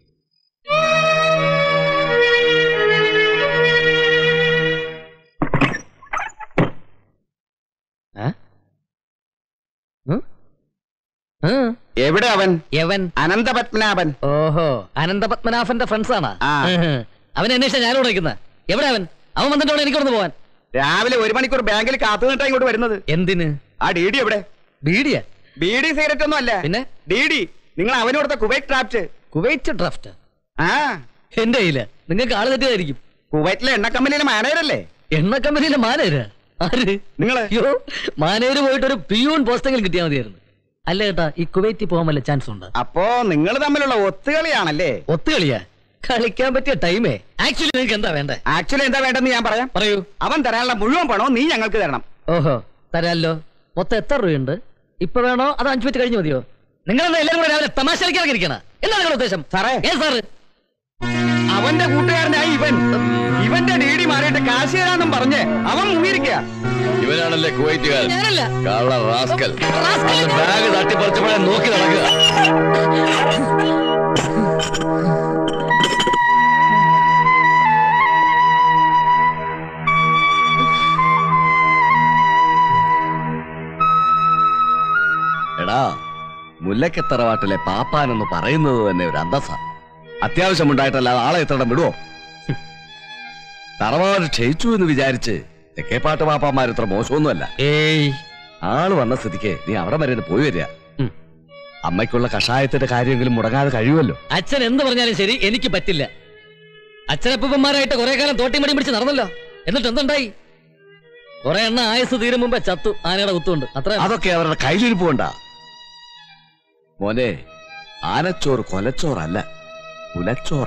എവിടെ അവൻ യവൻ അനന്തപത്മനാഭൻ ഓഹോ അനന്തപത്മനാഭന്റെ ഫ്രണ്ട്സ് ആണ് ആ. അവൻ അന്വേഷിച്ച ഞാൻ വിളിക്കുന്നത് എവിടെ അവൻ അവൻ വന്നിട്ട് അവിടെ എനിക്കൊന്ന് പോവാൻ രാവിലെ ഒരു മണിക്കൂർ ബാങ്കിൽ കാത്തു നിന്നിട്ടാ ഇങ്ങോട്ട് വരുന്നത് എന്തിന് ആ ഡി ഡി എവിടെ ബീഡിയ ബി ഡി സിഗരറ്റ് ഒന്നും അല്ല പിന്നെ? ഡി ഡി നിങ്ങൾ അവന് കൊടുത്ത കുവൈറ്റ് ഡ്രാഫ്റ്റ് കുവൈറ്റ് ഡ്രാഫ്റ്റ് ആ എന്റെ കയ്യില് നിങ്ങൾക്ക് ആള് തെറ്റിയതായിരിക്കും കുവൈറ്റിലെ എണ്ണ കമ്പനിയിലെ മാനേജർ അല്ലേ എണ്ണ കമ്പനിയിലെ മാനേജരാ ആര് നിങ്ങള് അയ്യോ മാനേജർ പോയിട്ട് ഒരു പിയൂൺ പോസ്റ്റെങ്കിലും കിട്ടിയാൽ മതിയായിരുന്നു അല്ല കേട്ടാ ഈ കുവൈറ്റിൽ പോകാൻ വല്ല ചാൻസ് ഉണ്ട് അപ്പോ നിങ്ങൾ തമ്മിലുള്ള ഒത്തുകളിയാണല്ലേ ഒത്തുകളിയാ കളിക്കാൻ പറ്റിയ ടൈമേ ആക്ച്വലി നിങ്ങൾക്ക് എന്താ വേണ്ടേ ആക്ച്വലി എന്താ വേണ്ടെന്ന് ഞാൻ പറയാം പറയൂ അവൻ തരാനുള്ള മുഴുവൻ പണവും നീ ഞങ്ങൾക്ക് തരണം ഓഹോ തരാല്ലോ മൊത്തം എത്ര രൂപയുണ്ട് ഇപ്പൊ വേണോ അത് അഞ്ചു മിനിറ്റ് കഴിഞ്ഞ് മതിയോ നിങ്ങൾ എന്താ എല്ലാവരും കൂടെ രാവിലെ തമാശ കളിക്കാൻ ഇരിക്കണ എന്താ നിങ്ങളുടെ ഉദ്ദേശം സാറേ. ഏ സാറ് അവന്റെ കൂട്ടുകാരനായി ഇവൻ ഇവന്റെ ഡി ഡി മാറിയിട്ട് കാശ് തരാന്നും പറഞ്ഞ് അവൻ മുങ്ങിയിരിക്കുക ഇവനാണല്ലേ കുവൈറ്റുകാരൻ ഞാനല്ല കള്ള റാസ്കൽ റാസ്കൽ. ബാഗ് തട്ടിപ്പറിച്ചപ്പോഴേ നോക്കി നടക്കുക എടാ മുല്ലക്കത്തറവാട്ടിലെ പാപ്പാൻ എന്ന് പറയുന്നത് തന്നെ ഒരു അന്തസ അത്യാവശ്യമുണ്ടായിട്ടല്ലാതെ ആളെ എത്തണം വിടുവോ ഹും. തറവാട് ക്ഷയിച്ചു എന്ന് വിചാരിച്ച് തെക്കേപ്പാട്ട് പാപ്പാമാർ ഇത്ര മോശമൊന്നുമല്ല ഏയ് ആള് വന്ന സ്ഥിതിക്ക് നീ അവിടെ വരെ ഒന്ന് പോയി വരിക ഉം. അമ്മയ്ക്കുള്ള കഷായത്തിന്റെ കാര്യമെങ്കിലും മുടങ്ങാതെ കഴിയുമല്ലോ അച്ഛൻ എന്ത് പറഞ്ഞാലും ശരി എനിക്ക് പറ്റില്ല അച്ഛനപ്പന്മാരായിട്ട് കുറെ കാലം തോട്ടിമടി പിടിച്ച് നടന്നല്ലോ എന്നിട്ട് എന്തുണ്ടായി കുറെ എണ്ണ ആയുസ് തീരും മുമ്പേ ചത്തു ആനയുടെ കുത്തുണ്ട് അത്ര അതൊക്കെ അവരുടെ കയ്യിലിരിപ്പ് കൊണ്ടാ മോനെ ആനച്ചോറ് കൊലച്ചോറല്ല കുലച്ചോറ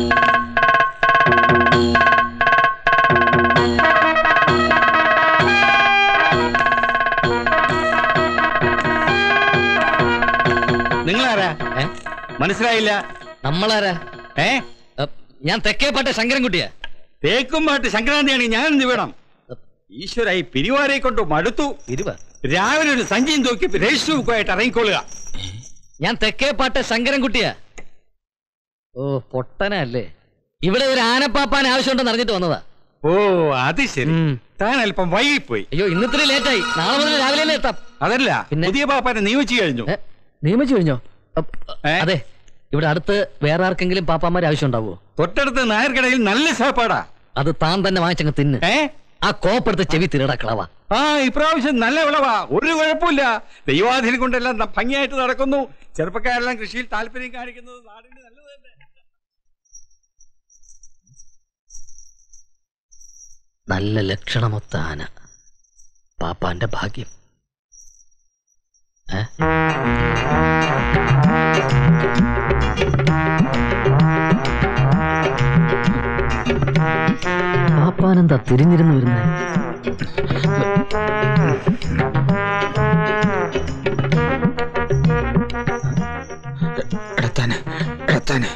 നിങ്ങളാരാ ഏ? മനസ്സിലായില്ല നമ്മളാരാ ഏ അ, ഞാൻ തെക്കേപ്പാട്ട ശങ്കരൻകുട്ടിയാ തേക്കുംപാട്ട് സംക്രാന്തിയാണ് ഞാൻ എന്ത് വേണം ഈശ്വര ഈ പിരിവാരെ കൊണ്ട് മടുത്തു ഇരുവ രാവിലെ ഒരു സഞ്ചിയും തൂക്കി രജിസ്റ്റർ ബുക്കുമായിട്ട് ഇറങ്ങിക്കൊള്ളുക ഞാൻ തെക്കേപ്പാട്ട ശങ്കരൻകുട്ടിയാ ഓ പൊട്ടനല്ലേ ഇവിടെ ഒരു ആനപ്പാപ്പാൻ ആവശ്യമുണ്ടെന്ന് അറിഞ്ഞിട്ട് വന്നതാ ഓ അത് ശരി ഉം. താൻ അല്പം വൈകിപ്പോയി അയ്യോ ഇന്നിത്തിരി ലേറ്റായി നാളെ മുതൽ രാവിലെ തന്നെ എത്താം അതല്ല പിന്നെ? പുതിയ പാപ്പാനെ നിയമിച്ചു കഴിഞ്ഞു ഏ, നിയമിച്ചു കഴിഞ്ഞോ അപ്പ്, ഏ? അതെ ഇവിടെ അടുത്ത് വേറെ ആർക്കെങ്കിലും പാപ്പാമാരെ ആവശ്യം ഉണ്ടാവോ തൊട്ടടുത്ത് നായർക്കടയിൽ നല്ല സാപ്പാടാ അത് താൻ തന്നെ വാങ്ങിച്ചങ്ങ് തിന്ന് ഏ ആ കോപ്പെടുത്ത് ചെവി തിരട കളവാ ആ ഇപ്രാവശ്യം നല്ല വിളവാ ഒരു കുഴപ്പമില്ല ദൈവാധീനം കൊണ്ടെല്ലാം ന- ഭംഗിയായിട്ട് നടക്കുന്നു ചെറുപ്പക്കാരെല്ലാം കൃഷിയിൽ താല്പര്യം കാണിക്കുന്നത് നാടിന് നല്ലത് തന്നെ നല്ല ലക്ഷണമൊത്ത ആന പാപ്പാന്റെ ഭാഗ്യം ഏ? ഇവനെന്താ തിരിഞ്ഞിരുന്ന് വരുന്നത് എടത്താന് എടത്താന്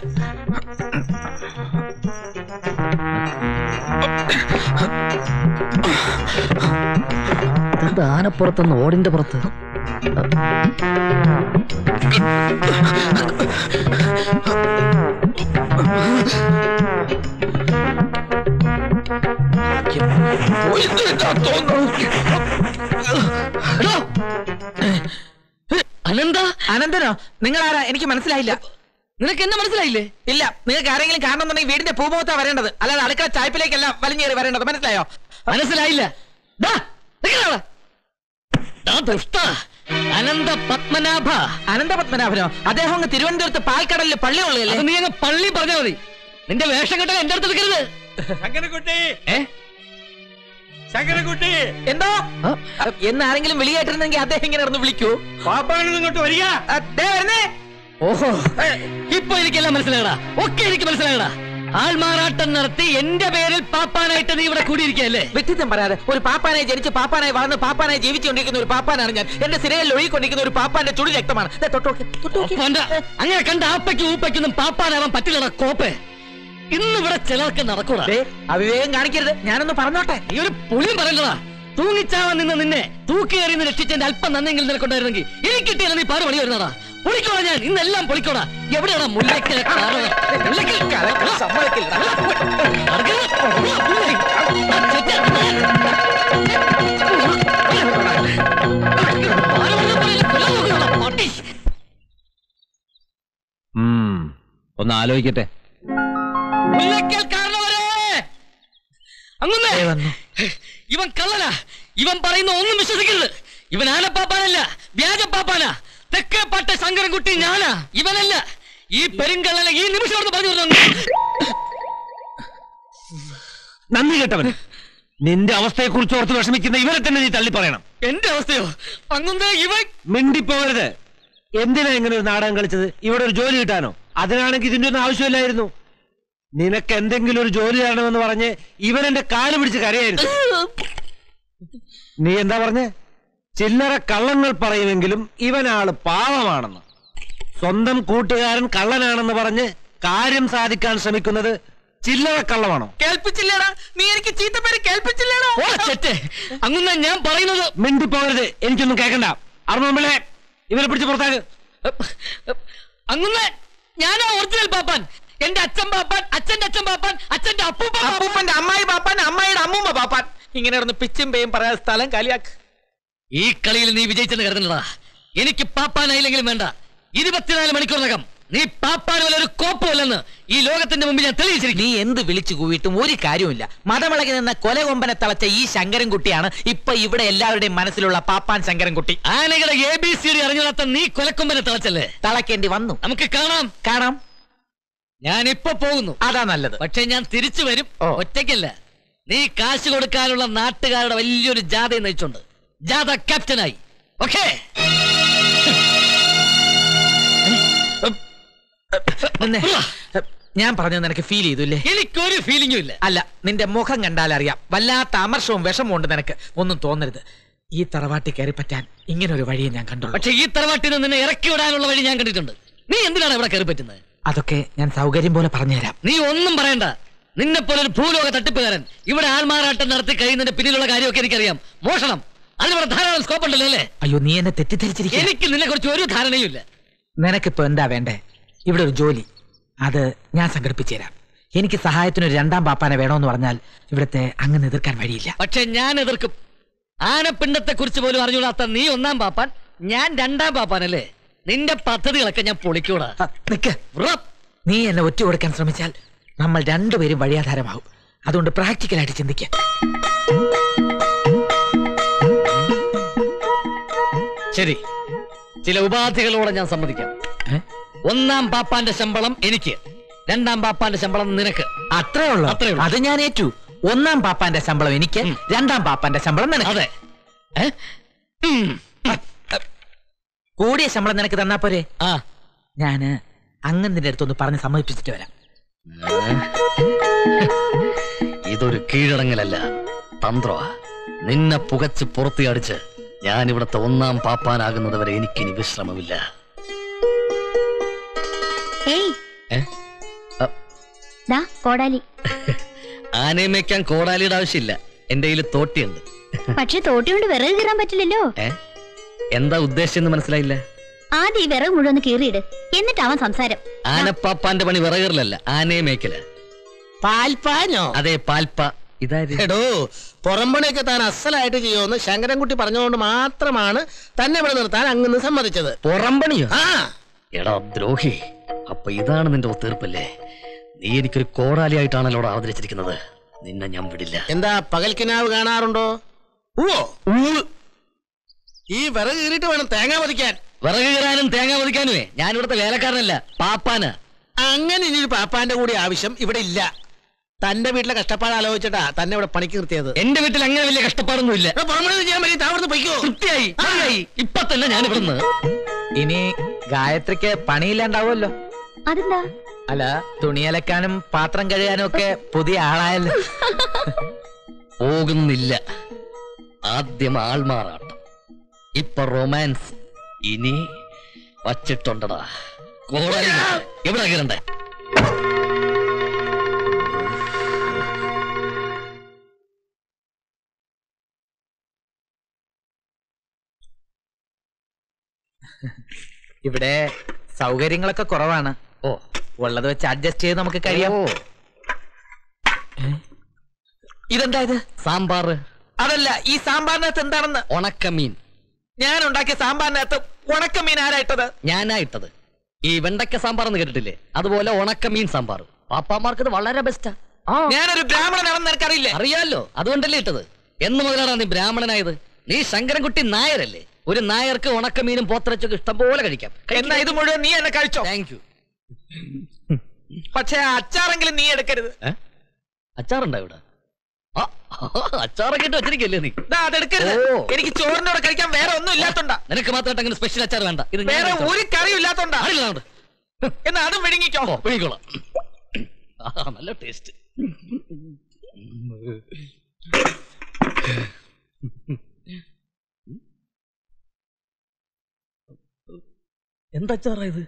ഇതെന്താ ആനപ്പുറത്തുനിന്ന് ഓടിന്റെ പുറത്ത് എടോ! അനന്ത അനന്തനോ നിങ്ങൾ ആരാ എനിക്ക് മനസ്സിലായില്ല നിനക്ക് എന്നെ മനസ്സിലായില്ലേ ഇല്ല നിങ്ങൾക്ക് ആരെങ്കിലും കാണണമെന്നുണ്ടെങ്കിൽ വീടിന്റെ പൂമുഖത്താ വരേണ്ടത് അല്ലാതെ അടുക്കള ചായ്പിലേക്കല്ല വലിഞ്ഞേറി വരേണ്ടത് മനസ്സിലായോ മനസ്സിലായില്ല ദാ, നിക്കടാ അവിടെ. ദാ ദുഷ്ട അനന്ത പത്മനാഭ അനന്തപത്മനാഭനോ അദ്ദേഹം അങ്ങ് തിരുവനന്തപുരത്ത് പാൽക്കടലിൽ പള്ളി അത് ഉള്ളതല്ലേ നീ അങ്ങ് പള്ളി പറഞ്ഞാ മതി നിന്റെ വേഷം കെട്ടാൻ എന്റെ അടുത്ത് എടുക്കരുത് ശങ്കരൻകുട്ടി ഏ ശങ്കരൻകുട്ടി എന്തോ എന്ന് ആരെങ്കിലും വിളിയായിട്ടിരുന്നെങ്കിൽ അദ്ദേഹം ഇങ്ങനെ ഇറന്ന് വിളിക്കൂ പാപ്പാണെന്ന് ഇങ്ങോട്ട് വരിക ആ, ദേ വരുന്നേ ഓഹോ ഇപ്പൊ എനിക്കെല്ലാം മനസ്സിലായടാ ഒക്കെ എനിക്ക് മനസ്സിലായടാ ആൾമാറാട്ടം നടത്തി എന്റെ പേരിൽ പാപ്പാനായിട്ട് നീ ഇവിടെ കൂടിയിരിക്കല്ലേ വ്യക്തിത്വം പറയാതെ ഒരു പാപ്പാനായി ജനിച്ച് പാപ്പാനായി വളർന്ന് പാപ്പാനായി ജീവിച്ചുകൊണ്ടിരിക്കുന്ന ഒരു പാപ്പാനാണ് ഞാൻ എന്റെ സിരയിൽ ഒഴുകിക്കൊണ്ടിരിക്കുന്ന ഒരു പാപ്പാന്റെ ചുടി രക്തമാണ് ദേ, തൊട്ടോക്ക്, തൊട്ടോക്ക്. കണ്ട അങ്ങനെ കണ്ട ആപ്പയ്ക്കും ഊപ്പയ്ക്കൊന്നും പാപ്പാനാവാൻ പറ്റില്ലടാ കോപ്പേ ഇന്ന് ഇവിടെ ചിലർക്ക് നടക്കൂടാ ദേ, അവിവേകം കാണിക്കരുത് ഞാനൊന്ന് പറഞ്ഞോട്ടെ നീ ഒരു പുളിയും പറയണ്ടടാ തൂങ്ങിച്ചാവാൻ നിന്ന് നിന്നെ തൂക്കേറി നിന്ന് രക്ഷിച്ചെന്റെ അല്പം നന്നെങ്കിലും നിനക്കുണ്ടായിരുന്നെങ്കിൽ എനിക്ക് കിട്ടിയാലും നീ പാറ് പണി വരുന്നടാ പൊളിക്കോടാ ഞാൻ ഇന്നെല്ലാം പൊളിക്കോടാ എവിടെയാടാ മുല്ലയ്ക്കൽ കാറ്? മുല്ലയ്ക്കൽ കാറ്? സമ്മതിക്കില്ല നടക്കരുത്. മുല്ലയ്ക്കൽ. ആ, ചെറ്റ. ആര് പറഞ്ഞ പോലെ ഇല്ല, കൊല്ലാൻ നോക്കുന്നതാ, പട്ടി. ഉം, ഒന്ന് ആലോചിക്കട്ടെ മുല്ലയ്ക്കൽ കാരണവരെ അങ്ങുന്നേ ദേ വന്നു. ഇവൻ കള്ളനാ ഇവൻ പറയുന്ന ഒന്നും വിശ്വസിക്കരുത് ഇവൻ ആനപ്പാപ്പാനല്ല വ്യാജപ്പാപ്പാനാ തെക്കേ പാട്ട ശങ്കരൻകുട്ടി ഞാനാ ഇവനല്ല ഈ പെരുങ്കള്ളനെ ഈ നിമിഷം അവിടുന്ന് പറഞ്ഞു വിടണം. നന്ദി കേട്ടവൻ നിന്റെ അവസ്ഥയെ കുറിച്ച് ഓർത്ത് വിഷമിക്കുന്ന ഇവരെ തന്നെ നീ തള്ളി പറയണം എന്റെ അവസ്ഥയോ അങ്ങുന്നേ ഇവൻ മിണ്ടിപ്പോകരുത് എന്തിനാ ഇങ്ങനെ ഒരു നാടകം കളിച്ചത് ഇവിടെ ഒരു ജോലി കിട്ടാനോ അതിനാണെങ്കിൽ ഇതിന്റെ ഒന്നും ആവശ്യമില്ലായിരുന്നു നിനക്ക് എന്തെങ്കിലും ഒരു ജോലി തരണമെന്ന് പറഞ്ഞ് ഇവൻ എന്റെ കാല് പിടിച്ച് കരയായിരുന്നു നീ എന്താ പറഞ്ഞേ ചില്ലറ കള്ളങ്ങൾ പറയുമെങ്കിലും ഇവനാള് പാവമാണെന്ന് സ്വന്തം കൂട്ടുകാരൻ കള്ളനാണെന്ന് പറഞ്ഞ് കാര്യം സാധിക്കാൻ ശ്രമിക്കുന്നത് ചില്ലറ കള്ളമാണോ കേൾപ്പിച്ചില്ലേടാ നീ എനിക്ക് ചീത്തപ്പേര് കേൾപ്പിച്ചില്ലേടാ ഓ ചെറ്റേ അങ്ങുന്ന ഞാൻ പറയുന്നത് മിണ്ടിപ്പോകരുത് എനിക്കൊന്നും കേൾക്കണ്ട അറുപമ്പിളെ ഇവരെ പിടിച്ച് പുറത്താക്ക് അങ്ങുന്നേ ഞാനാ ഒറിജിനൽ പാപ്പാൻ എന്റെ അച്ഛൻ പാപ്പാൻ അച്ഛന്റെ അച്ഛൻ പാപ്പാൻ അച്ഛന്റെ അപ്പൂപ്പ പാപ്പാൻ. അപ്പൂപ്പന്റെ അമ്മായി പാപ്പാൻ അമ്മായിയുടെ അമ്മൂമ്മ പാപ്പാൻ ഇങ്ങനെ ഇടന്ന് പിച്ചും പേയും പറയാതെ സ്ഥലം കാലിയാക്ക് ഈ കളിയിൽ നീ വിജയിച്ചെന്ന് കരുതണ്ടടാ എനിക്ക് പാപ്പാനായില്ലെങ്കിലും വേണ്ട ഇരുപത്തിനാല് മണിക്കൂറിനകം നീ പാപ്പാന് പോലെ ഒരു കോപ്പമല്ലെന്ന് ഈ ലോകത്തിന്റെ മുമ്പിൽ ഞാൻ തെളിയിച്ചിരിക്കും നീ എന്ത് വിളിച്ചു കൂവിയിട്ടും ഒരു കാര്യമില്ല മതമിളകി നിന്ന കൊലകൊമ്പനെ തളച്ച ഈ ശങ്കരൻകുട്ടിയാണ് ഇപ്പൊ ഇവിടെ എല്ലാവരുടെയും മനസ്സിലുള്ള പാപ്പാൻ ശങ്കരൻകുട്ടി ആനകളുടെ എ ബി സി ഡി അറിഞ്ഞിടാത്ത നീ കൊലക്കൊമ്പനെ തളച്ചല്ലേ തളയ്ക്കേണ്ടി വന്നു നമുക്ക് കാണാം കാണാം ഞാൻ ഇപ്പൊ പോകുന്നു അതാ നല്ലത് പക്ഷെ ഞാൻ തിരിച്ചു വരും ഓ. ഒറ്റയ്ക്കല്ല നീ കാശ് കൊടുക്കാനുള്ള നാട്ടുകാരുടെ വലിയൊരു ജാഥയെ നയിച്ചുണ്ട് ജാഥ ക്യാപ്റ്റനായി ഓക്കേ നിന്നെ. ഞാൻ പറഞ്ഞു നിനക്ക് ഫീൽ ചെയ്തുല്ലേ എനിക്കൊരു ഫീലിംഗും ഇല്ല അല്ല നിന്റെ മുഖം കണ്ടാൽ അറിയാം വല്ലാത്ത അമർഷവും വിഷമവും ഉണ്ട് നിനക്ക് ഒന്നും തോന്നരുത് ഈ തറവാട്ടി കയറി പറ്റാൻ ഇങ്ങനെ ഒരു വഴിയെ ഞാൻ കണ്ടുള്ളൂ പക്ഷെ ഈ തറവാട്ടിൽ നിന്ന് നിന്നെ ഇറക്കി വിടാനുള്ള വഴി ഞാൻ കണ്ടിട്ടുണ്ട് നീ എന്തിനാണ് ഇവിടെ കയറി പറ്റുന്നത് അതൊക്കെ ഞാൻ സൗകര്യം പോലെ പറഞ്ഞുതരാം നീ ഒന്നും പറയണ്ട നിന്നെ പോലെ ഒരു ഭൂലോക തട്ടിപ്പുകാരൻ ഇവിടെ ആൾമാറാട്ടം നടത്തി കഴിയുന്നതിന്റെ പിന്നിലുള്ള കാര്യമൊക്കെ എനിക്കറിയാം മോഷണം അതിനിവിടെ ധാരാളം സ്കോപ്പ് ഉണ്ടല്ലോ അല്ലേ അയ്യോ നീ എന്നെ തെറ്റിദ്ധരിച്ചിരിക്കുക എനിക്ക് നിന്നെ കുറിച്ച് ഒരു ധാരണയും ഇല്ല നിനക്കിപ്പോ എന്താ വേണ്ടേ ഇവിടെ ഒരു ജോലി അത് ഞാൻ സംഘടിപ്പിച്ചു തരാം എനിക്ക് സഹായത്തിന് ഒരു രണ്ടാം പാപ്പാനെ വേണമെന്ന് പറഞ്ഞാൽ ഇവിടുത്തെ അങ്ങനെ എതിർക്കാൻ വഴിയില്ല പക്ഷെ ഞാൻ എതിർക്കും ആനപ്പിണ്ടത്തെ കുറിച്ച് പോലും അറിഞ്ഞുകൂടാത്ത നീ ഒന്നാം പാപ്പാൻ ഞാൻ രണ്ടാം പാപ്പാനല്ലേ നിന്റെ പദ്ധതികളൊക്കെ ഞാൻ പൊളിക്കൂടാ ആ, നിക്ക് വ്രപ്പ്. നീ എന്നെ ഒറ്റ കൊടുക്കാൻ ശ്രമിച്ചാൽ നമ്മൾ രണ്ടുപേരും വഴിയാധാരമാവും അതുകൊണ്ട് പ്രാക്ടിക്കലായിട്ട് ചിന്തിക്കുക ശരി ചില ഉപാധികളോടെ ഞാൻ സമ്മതിക്കാം ഏ? ഒന്നാം പാപ്പാന്റെ ശമ്പളം എനിക്ക് രണ്ടാം പാപ്പാന്റെ ശമ്പളം നിനക്ക് അത്രേ ഉള്ളൂ അത്രേ ഉള്ളൂ. അത് ഞാൻ ഏറ്റു ഒന്നാം പാപ്പാന്റെ ശമ്പളം എനിക്ക് ഉം. രണ്ടാം പാപ്പാന്റെ ശമ്പളം നിനക്ക് അതെ ഏ? ഉം. കൂടിയ ശമ്പളം നിനക്ക് തന്നാ പോരെ ആ ഞാന് അങ്ങന്റെ അടുത്തൊന്ന് പറഞ്ഞ് സമ്മതിപ്പിച്ചിട്ട് വരാം ഇതൊരു കീഴടങ്ങലല്ല തന്ത്രമാ നിന്നെ പുകച്ച് പുറത്തിയടിച്ച് ഞാൻ ഇവിടുത്തെ ഒന്നാം പാപ്പാനാകുന്നത് വരെ എനിക്കിനി വിശ്രമമില്ല ഏയ് ഏ? അ, ദാ കോടാലി ആനയെ മേയ്ക്കാൻ കോടാലിയുടെ ആവശ്യമില്ല എന്റെ കയ്യിൽ തോട്ടിയുണ്ട് പക്ഷെ തോട്ടി കൊണ്ട് വിറക് കീറാൻ പറ്റില്ലല്ലോ ഏ എന്താ ഉദ്ദേശിച്ചെന്ന് മനസ്സിലായില്ല ആദ്യം ഈ വിറക് മുഴുവൻ ഒന്ന് കീറിയിട് എന്നിട്ടാവാൻ സംസാരം ആനപ്പാപ്പാന്റെ പണി വിറകറിലല്ല ആനയെ മേയ്ക്കല പാൽപ്പാനോ അതെ പാൽപ്പ ഇതായത് എടോ പുറംപണിയൊക്കെ താൻ അസലായിട്ട് ചെയ്യുമെന്ന് ശങ്കരൻകുട്ടി പറഞ്ഞുകൊണ്ട് മാത്രമാണ് തന്നെ ഇവിടെ നിർത്താൻ അങ്ങ് സമ്മതിച്ചത് പുറംപണിയോ ആ എടാ ദ്രോഹി അപ്പൊ ഇതാണ് നിന്റെ ഒത്തീർപ്പല്ലേ നീ എനിക്കൊരു കോടാലിയായിട്ടാണല്ലോ ഇവിടെ അവതരിച്ചിരിക്കുന്നത് നിന്നെ ഞാൻ വിടില്ല എന്താ പകൽക്കിനാവ് കാണാറുണ്ടോ ഓ ഈ വിറക് കീറിയിട്ട് വേണം തേങ്ങ മതിക്കാൻ വിറക് കീറാനും തേങ്ങ മതിക്കാനുമേ ഞാൻ ഇവിടുത്തെ വേലക്കാരനല്ല പാപ്പാന് അങ്ങനെ ഇനി ഒരു പാപ്പാന്റെ കൂടി ആവശ്യം ഇവിടെ ഇല്ല തന്റെ വീട്ടിലെ കഷ്ടപ്പാട് ആലോചിച്ചിട്ടാ തന്നെ ഇവിടെ പണിക്ക് നിർത്തിയത് എന്റെ വീട്ടിൽ അങ്ങനെ വലിയ കഷ്ടപ്പാടൊന്നും ഇല്ല എടാ, പുറംപണി ചെയ്യാൻ പറ്റി താവിടുന്ന് പൊയ്ക്കോ വൃത്തിയായി മതിയായി. ഇപ്പൊ തന്നെ ഞാൻ ഇവിടുന്ന് ഇനി ഗായത്രിക്ക് പണിയില്ലാണ്ടാവുമല്ലോ അതെന്താ അല്ല തുണിയലക്കാനും പാത്രം കഴുകാനും ഒക്കെ പുതിയ ആളായല്ലോ പോകുന്നില്ല ആദ്യം ആൾമാറാട്ടം ഇപ്പൊ റൊമാൻസ് ഇനി വച്ചിട്ടുണ്ടടാ കോടാലി എവിടെ കീറണ്ടേ ഇവിടെ സൗകര്യങ്ങളൊക്കെ കുറവാണ് ഓ ഉള്ളത് വെച്ച് അഡ്ജസ്റ്റ് ചെയ്ത് നമുക്ക് കഴിയാം ഓ ഇതെന്താ ഇത് സാമ്പാറ് അതല്ല ഈ സാമ്പാറിനകത്ത് എന്താണെന്ന് ഉണക്കമീൻ ഞാൻ ഉണ്ടാക്കിയ സാമ്പാറിനകത്ത് ഉണക്കമീൻ ആരായിട്ടത് ഞാനാ ഇട്ടത് ഈ വെണ്ടക്ക സാമ്പാർ എന്ന് കേട്ടിട്ടില്ലേ അതുപോലെ ഉണക്കമീൻ സാമ്പാർ പാപ്പാമാർക്ക് ഇത് വളരെ ബെസ്റ്റാ ഞാനൊരു ബ്രാഹ്മണനാണെന്ന് നിനക്കറിയില്ലേ അറിയാലോ അതുകൊണ്ടല്ലേ ഇട്ടത് എന്ന് മുതലാണ് നീ ബ്രാഹ്മണനായത് നീ ശങ്കരൻകുട്ടി നായരല്ലേ ഒരു നായർക്ക് ഉണക്കമീനും പോത്തിറച്ചൊക്കെ ഇഷ്ടം പോലെ കഴിക്കാം എന്നാ ഇത് മുഴുവൻ നീ എന്നെ കഴിച്ചോ താങ്ക് യു പക്ഷെ ആ അച്ചാറെങ്കിലും നീ എടുക്കരുത് അച്ചാറുണ്ടോ ഇവിടെ ആ, അച്ചാറൊക്കെ ഇട്ട് വെച്ചിരിക്കല്ലേ നീ ദാ, അതെടുക്കരുത് ഓ. എനിക്ക് ചോറിന്റെ കൂടെ കഴിക്കാൻ വേറെ ഒന്നും ഇല്ലാത്തോണ്ടാ നിനക്ക് മാത്രമായിട്ട് അങ്ങനെ സ്പെഷ്യൽ അച്ചാർ വേണ്ട ഇത് ഞാൻ വേറെ കഴിച്ചോളാം. ഒരു കറിയും ഇല്ലാത്തോണ്ടാ അറിയില്ല അങ്ങോട്ട്. എന്നാ അതും വിഴുങ്ങിക്കോ ഓ പിഴിക്കോളാം ആ നല്ല ടേസ്റ്റ് എന്താച്ചാറാ ഇത്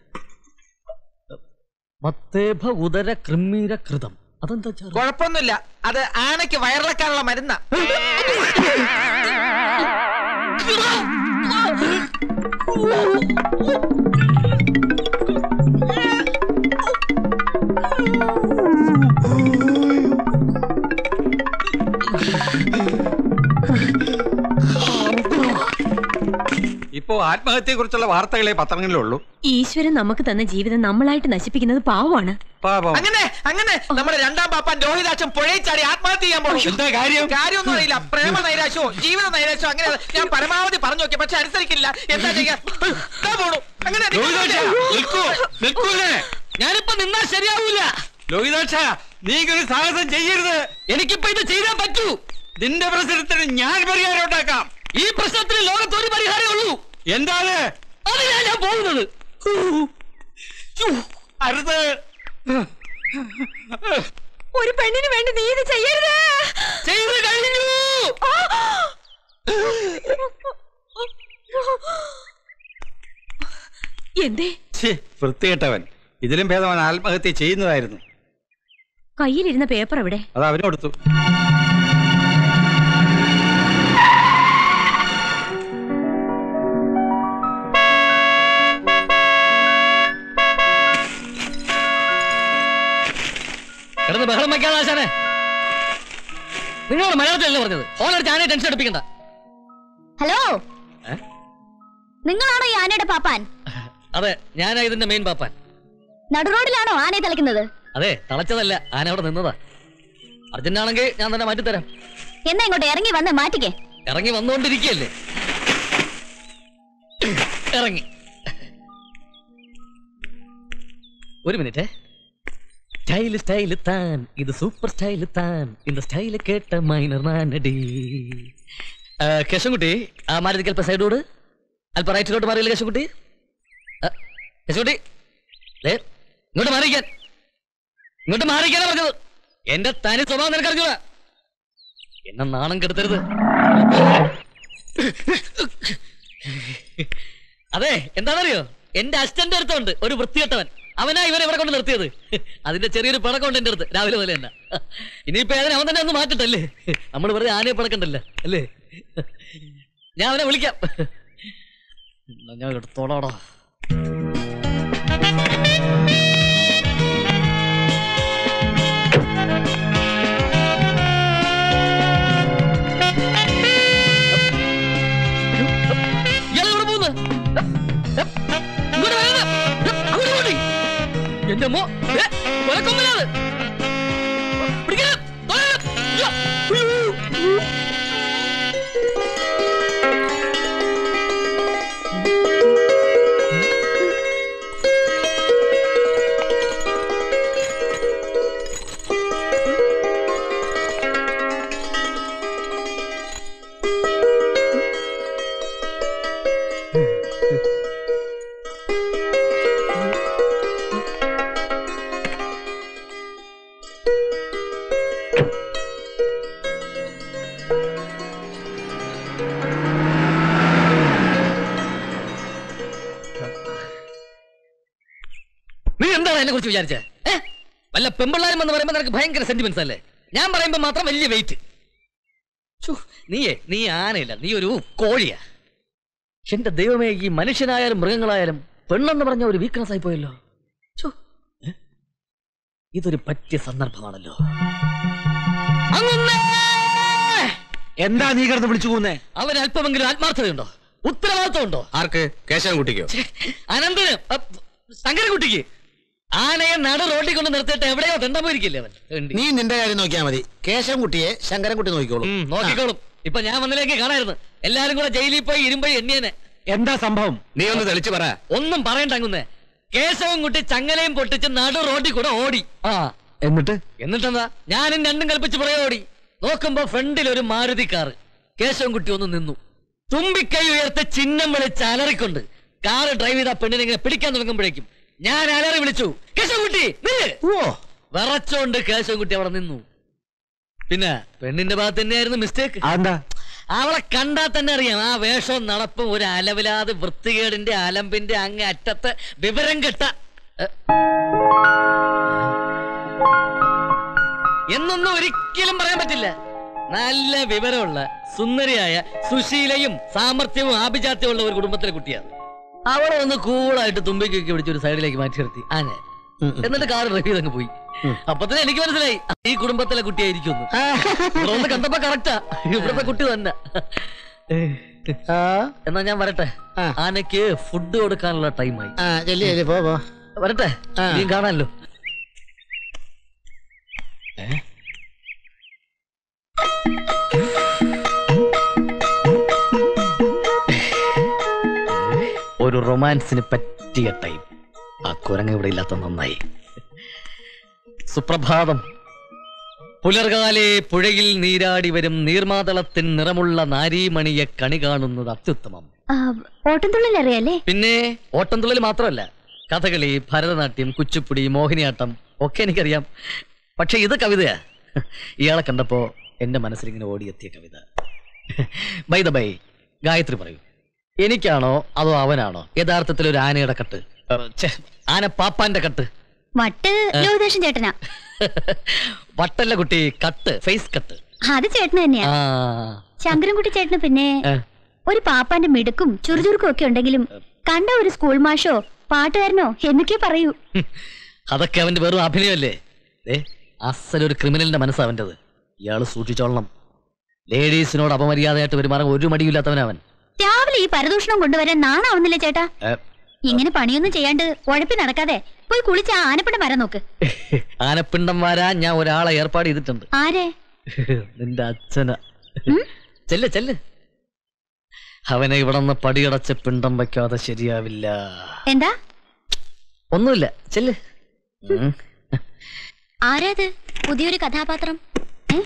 മത്തേഭ ഉദര കൃമീര കൃതം അതെന്താ അച്ചാറ്? കുഴപ്പമൊന്നുമില്ല അത് ആനയ്ക്ക് വയറിളക്കാനുള്ള മരുന്നാ ഇപ്പോ ആത്മഹത്യയെ കുറിച്ചുള്ള വാർത്തകളെ പത്രങ്ങളിലുള്ളൂ ഈശ്വരൻ നമുക്ക് തന്ന ജീവിതം നമ്മളായിട്ട് നശിപ്പിക്കുന്നത് പാവമാണ് പാപം അങ്ങനെ അങ്ങനെ നമ്മുടെ രണ്ടാം പാപ്പാൻ രോഹിതാക്ഷൻ പുഴയിൽ ചാടി ആത്മഹത്യ ചെയ്യാൻ പോകും എന്താ കാര്യം കാര്യമൊന്നും അറിയില്ല പ്രേമ നൈരാശ്യമോ ജീവിത നൈരാശ്യമോ അങ്ങനെ ഞാൻ പരമാവധി പറഞ്ഞു നോക്കി പക്ഷെ അനുസരിക്കില്ല എന്താ ചെയ്യാ ദാ പോണു അങ്ങനെ ലോഹിതാക്ഷ, നിൽക്കൂ, നിൽക്കൂലേ? ഞാനിപ്പോ നിന്നാ ശരിയാവൂല ലോഹിതാക്ഷ നീ ഒരു സാഹസം ചെയ്യരുത് എനിക്കിപ്പോ ഇത് ചെയ്താൻ പറ്റൂ നിന്റെ പ്രശ്നത്തിന് ഞാൻ പരിഹാരം ഉണ്ടാക്കാം ഈ പ്രശ്നത്തിന് ലോകത്ത് ഒരു പരിഹാരമേ ഉള്ളൂ എന്താണ് അത് ഞാൻ ഞാൻ പോകുന്നത് അരുത് ഒരു പെണ്ണിന് വേണ്ടി നീ ഇത് ചെയ്യരുത് ചെയ്ത് കഴിഞ്ഞു എന്തേ ഛേ, വൃത്തികെട്ടവൻ ഇതിലും ഭേദം അവൻ ആത്മഹത്യ ചെയ്യുന്നതായിരുന്നു കയ്യിലിരുന്ന പേപ്പർ എവിടെ അത് അവന് കൊടുത്തു കിടന്ന് ബഹളം വെക്കാതെ ആശാനെ നിങ്ങളോട് മലയാളത്തിലല്ലേ പറഞ്ഞത് ഫോണടിച്ച് ആനയെ ടെൻഷൻ എടുപ്പിക്കണ്ട ഹലോ ഏ? നിങ്ങളാണോ ഈ ആനയുടെ പാപ്പാൻ അതെ ഞാനാ ഇതിന്റെ മെയിൻ പാപ്പാൻ നടുറോഡിലാണോ ആനയെ തളിക്കുന്നത് അതെ തളച്ചതല്ല ആന അവിടെ നിന്നതാ അർജന്റാണെങ്കിൽ ഞാൻ തന്നെ മാറ്റിത്തരാം എന്നാ ഇങ്ങോട്ട് ഇറങ്ങി വന്ന് മാറ്റിക്കേ ഇറങ്ങി വന്നുകൊണ്ടിരിക്കുകയല്ലേ ഇറങ്ങി ഒരു മിനിറ്റ് സ്റ്റൈല് സ്റ്റൈല് താൻ ഇത് സൂപ്പർ സ്റ്റൈല് താൻ இந்த സ്റ്റൈല് കേട്ട മൈനർ നാനടി ആ, കേശവൻകുട്ടി ആ മാരുതിക്ക് അല്പം സൈഡ് കൂട് അല്പം റൈറ്റിലോട്ട് മാറിയില്ല കേശവൻകുട്ടി ആ, കേശവൻകുട്ടി ദേ, ഇങ്ങോട്ട് മാറിയിക്കാൻ ഇങ്ങോട്ട് മാറിയിക്കാനാ പറഞ്ഞത് എന്റെ തനി സ്വഭാവം നിനക്കറിഞ്ഞൂടാ എന്നെ നാണം കെടുത്തരുത് അതെ എന്താണെന്നറിയോ എന്റെ അസിസ്റ്റന്റ് അടുത്തുണ്ട് ഒരു വൃത്തികെട്ടവൻ അവനാ ഇവരെ ഇവിടെ കൊണ്ട് നിർത്തിയത് അതിന്റെ ചെറിയൊരു പിണക്കമുണ്ട് എന്റെ അടുത്ത് രാവിലെ പോലെ തന്നെ ഇനിയിപ്പോ ഏതിനെ അവൻ തന്നെ ഒന്ന് മാറ്റട്ടല്ലേ നമ്മൾ വെറുതെ ആനയെ പിണക്കണ്ടല്ലോ അല്ലേ ഞാൻ അവനെ വിളിക്കാം എന്നാ ഞാൻ എടുത്തോളാടാ ഇയാളെവിടെ പോകുന്നു ഇങ്ങോട്ട് വരണം. അങ്ങോട്ട് പോടി. എന്റെ മോ ഏ, കൊലക്കൊമ്പനാണ്. പിടിക്കണം. തൊടണം. യ്യോ. ഉയ്യോ. നീ എന്താണ് എന്നെ കുറിച്ച് വിചാരിച്ചേ ഏ? വല്ല പെമ്പിള്ളാരും എന്ന് പറയുമ്പോ നിനക്ക് ഭയങ്കര സെന്റിമെന്റ്സ് അല്ലേ ഞാൻ പറയുമ്പോ മാത്രം വലിയ വെയിറ്റ് നീയേ നീ ആനയില്ല നീ ഒരു കോഴിയാ എന്റെ ദൈവമേ ഈ മനുഷ്യനായാലും മൃഗങ്ങളായാലും പെണ്ണെന്ന് പറഞ്ഞ ഒരു വീക്ക്നെസ് ആയി പോയല്ലോ ഛോ, ഏ? ഇതൊരു പറ്റിയ സന്ദർഭമാണല്ലോ അങ്ങുന്നേ! എന്താ നീ കിടന്ന് വിളിച്ചു പോകുന്നേ അവന് അല്പമെങ്കിലും ആത്മാർത്ഥതയുണ്ടോ ഉത്തരവാദിത്വമുണ്ടോ ആർക്ക് കേശവൻകുട്ടിക്കോ അനന്തന് ശങ്കരൻകുട്ടിക്ക് ആനയെ നട റോഡിൽ കൊണ്ട് നിർത്തിയിട്ട് എവിടെയോ തെണ്ടാൻ പോയിരിക്കില്ലേ അവൻ തെണ്ടി. നീ നിന്റെ കാര്യം നോക്കിയാ മതി കേശവൻകുട്ടിയെ ശങ്കരൻകുട്ടി നോക്കിക്കോളൂ ഉം, നോക്കിക്കോളും ഇപ്പൊ ഞാൻ വന്നിലേക്ക് കാണായിരുന്നു എല്ലാരും കൂടെ ജയിലിൽ പോയി ഇരുമ്പഴി എണ്ണിയനെ എന്താ സംഭവം നീ ഒന്ന് തെളിച്ചു പറ ഒന്നും പറയണ്ട അങ്ങുന്നേ കേശവൻ കുട്ടി ചങ്ങലയും പൊട്ടിച്ച് നടു റോഡിൽ കൂടെ ഓടി ആ എന്നിട്ട് എന്നിട്ടെന്താ ഞാനും രണ്ടും കൽപ്പിച്ച് പുറകെ ഓടി നോക്കുമ്പോ ഫ്രണ്ടിൽ ഒരു മാരുതി കാറ് കേശവൻ കുട്ടി ഒന്ന് നിന്നു തുമ്പിക്കൈ ഉയർത്ത് ചിഹ്നം വിളിച്ച് അലറിക്കൊണ്ട് കാറ് ഡ്രൈവ് ചെയ്ത പെണ്ണിനെ ഇങ്ങനെ പിടിക്കാൻ തുടങ്ങുമ്പോഴേക്കും ഞാൻ അലറി വിളിച്ചു കേശവൻകുട്ടി നില്ല് ഓ വിറച്ചോണ്ട് കേശവൻകുട്ടി അവിടെ നിന്നു പിന്നെ പെണ്ണിന്റെ ഭാഗത്ത് തന്നെയായിരുന്നു മിസ്റ്റേക്ക് അതെന്താ അവളെ കണ്ടാ തന്നെ അറിയാം ആ വേഷവും നടപ്പും ഒരു അലവിലാതെ വൃത്തികേടിന്റെ അലമ്പിന്റെ അങ്ങേ അറ്റത്ത് വിവരം കെട്ട എ, എന്നൊന്നും ഒരിക്കലും പറയാൻ പറ്റില്ല നല്ല വിവരമുള്ള സുന്ദരിയായ സുശീലയും സാമർഥ്യവും ആഭിജാത്യവും ഉള്ള ഒരു കുടുംബത്തിലെ കുട്ടിയാണ് അവളെ ഒന്ന് കൂളായിട്ട് തുമ്പിക്കൊക്കെ പിടിച്ച് ഒരു സൈഡിലേക്ക് മാറ്റി നിർത്തി ആന എന്നിട്ട് കാർ ഡ്രൈവ് ചെയ്തങ്ങ് പോയി അപ്പൊ തന്നെ എനിക്ക് മനസ്സിലായി ഈ കുടുംബത്തിലെ കുട്ടിയായിരിക്കും ഇവിടെ ഒന്ന് കണ്ടപ്പോ കറക്റ്റാ ഇവിടുത്തെ കുട്ടി തന്നെ എന്നാ ഞാൻ വരട്ടെ ആനയ്ക്ക് ഫുഡ് കൊടുക്കാനുള്ള ടൈമായി ആ ചെല്ലി ചെല്ലി പോ പോ വരട്ടെ നീ കാണാനല്ലോ ഒരു റൊമാൻസിന് പറ്റിയ ടൈം ആ കുരങ്ങ ഇവിടെ ഇല്ലാത്ത നന്നായി സുപ്രഭാതം പുലർകാലെ പുഴയിൽ നീരാടി വരും നീർമാതളത്തിൻ നിറമുള്ള നാരീമണിയെ കണി കാണുന്നത് അത്യുത്തമം ഓട്ടംതുള്ളിൽ അറിയാലേ പിന്നെ ഓട്ടംതുള്ളൽ മാത്രമല്ല കഥകളി ഭരതനാട്യം കുച്ചിപ്പുടി മോഹിനിയാട്ടം ഒക്കെ എനിക്കറിയാം പക്ഷെ ഇത് കവിതയാ ഇയാളെ കണ്ടപ്പോ എന്റെ മനസ്സിൽ ഇങ്ങനെ ഓടിയെത്തിയ കവിത ബൈ ദ ബൈ ഗായത്രി പറയൂ എനിക്കാണോ അതോ അവനാണോ യഥാർത്ഥത്തിൽ ഒരു ആനയുടെ കട്ട് ഏ, ഛെ, ആന പാപ്പാന്റെ കട്ട് വട്ട് ലോകദേശം ചേട്ടനാ വട്ടല്ല കുട്ടി കട്ട് ഫേസ് കട്ട് അത് ചേട്ടന് തന്നെയാ ആ ശങ്കരൻകുട്ടി ചേട്ടന് പിന്നെ ഏ. ഒരു പാപ്പാന്റെ മിടുക്കും ചുറുചുറുക്കും ഒക്കെ ഉണ്ടെങ്കിലും കണ്ട ഒരു സ്കൂൾ മാഷോ പാട്ടുകാരനോ എന്നൊക്കെ പറയൂ ഹും, അതൊക്കെ അവന്റെ വെറും അഭിനയമല്ലേ ഏ അസലൊരു ക്രിമിനലിന്റെ മനസ്സാ അവൻ്റെത് ഇയാള് സൂക്ഷിച്ചോളണം ലേഡീസിനോട് അപമര്യാദയായിട്ട് പെരുമാറാൻ ഒരു മടിയില്ലാത്തവനവൻ രാവിലെ ഈ പരദൂഷണം കൊണ്ടുവരാൻ നാണാവുന്നില്ല ചേട്ടാ ഏ, ഇങ്ങനെ പണിയൊന്നും ചെയ്യാണ്ട് ഉഴപ്പി നടക്കാതെ പോയി കുളിച്ച് ആ ആനപ്പിണ്ടം വരാൻ നോക്ക് ആനപ്പിണ്ടം വരാൻ ഞാൻ ഒരാളെ ഏർപ്പാട് ചെയ്തിട്ടുണ്ട് ആരെ നിന്റെ അച്ഛന ചെല്ല് ചെല്ല് അവനെ ഇവിടെ നിന്ന് പടിയടച്ച് പിണ്ടം വെക്കാതെ ശരിയാവില്ല എന്താ ഒന്നുമില്ല ചെല്ല് ഉം. ആരാത് പുതിയൊരു കഥാപാത്രം ഏ?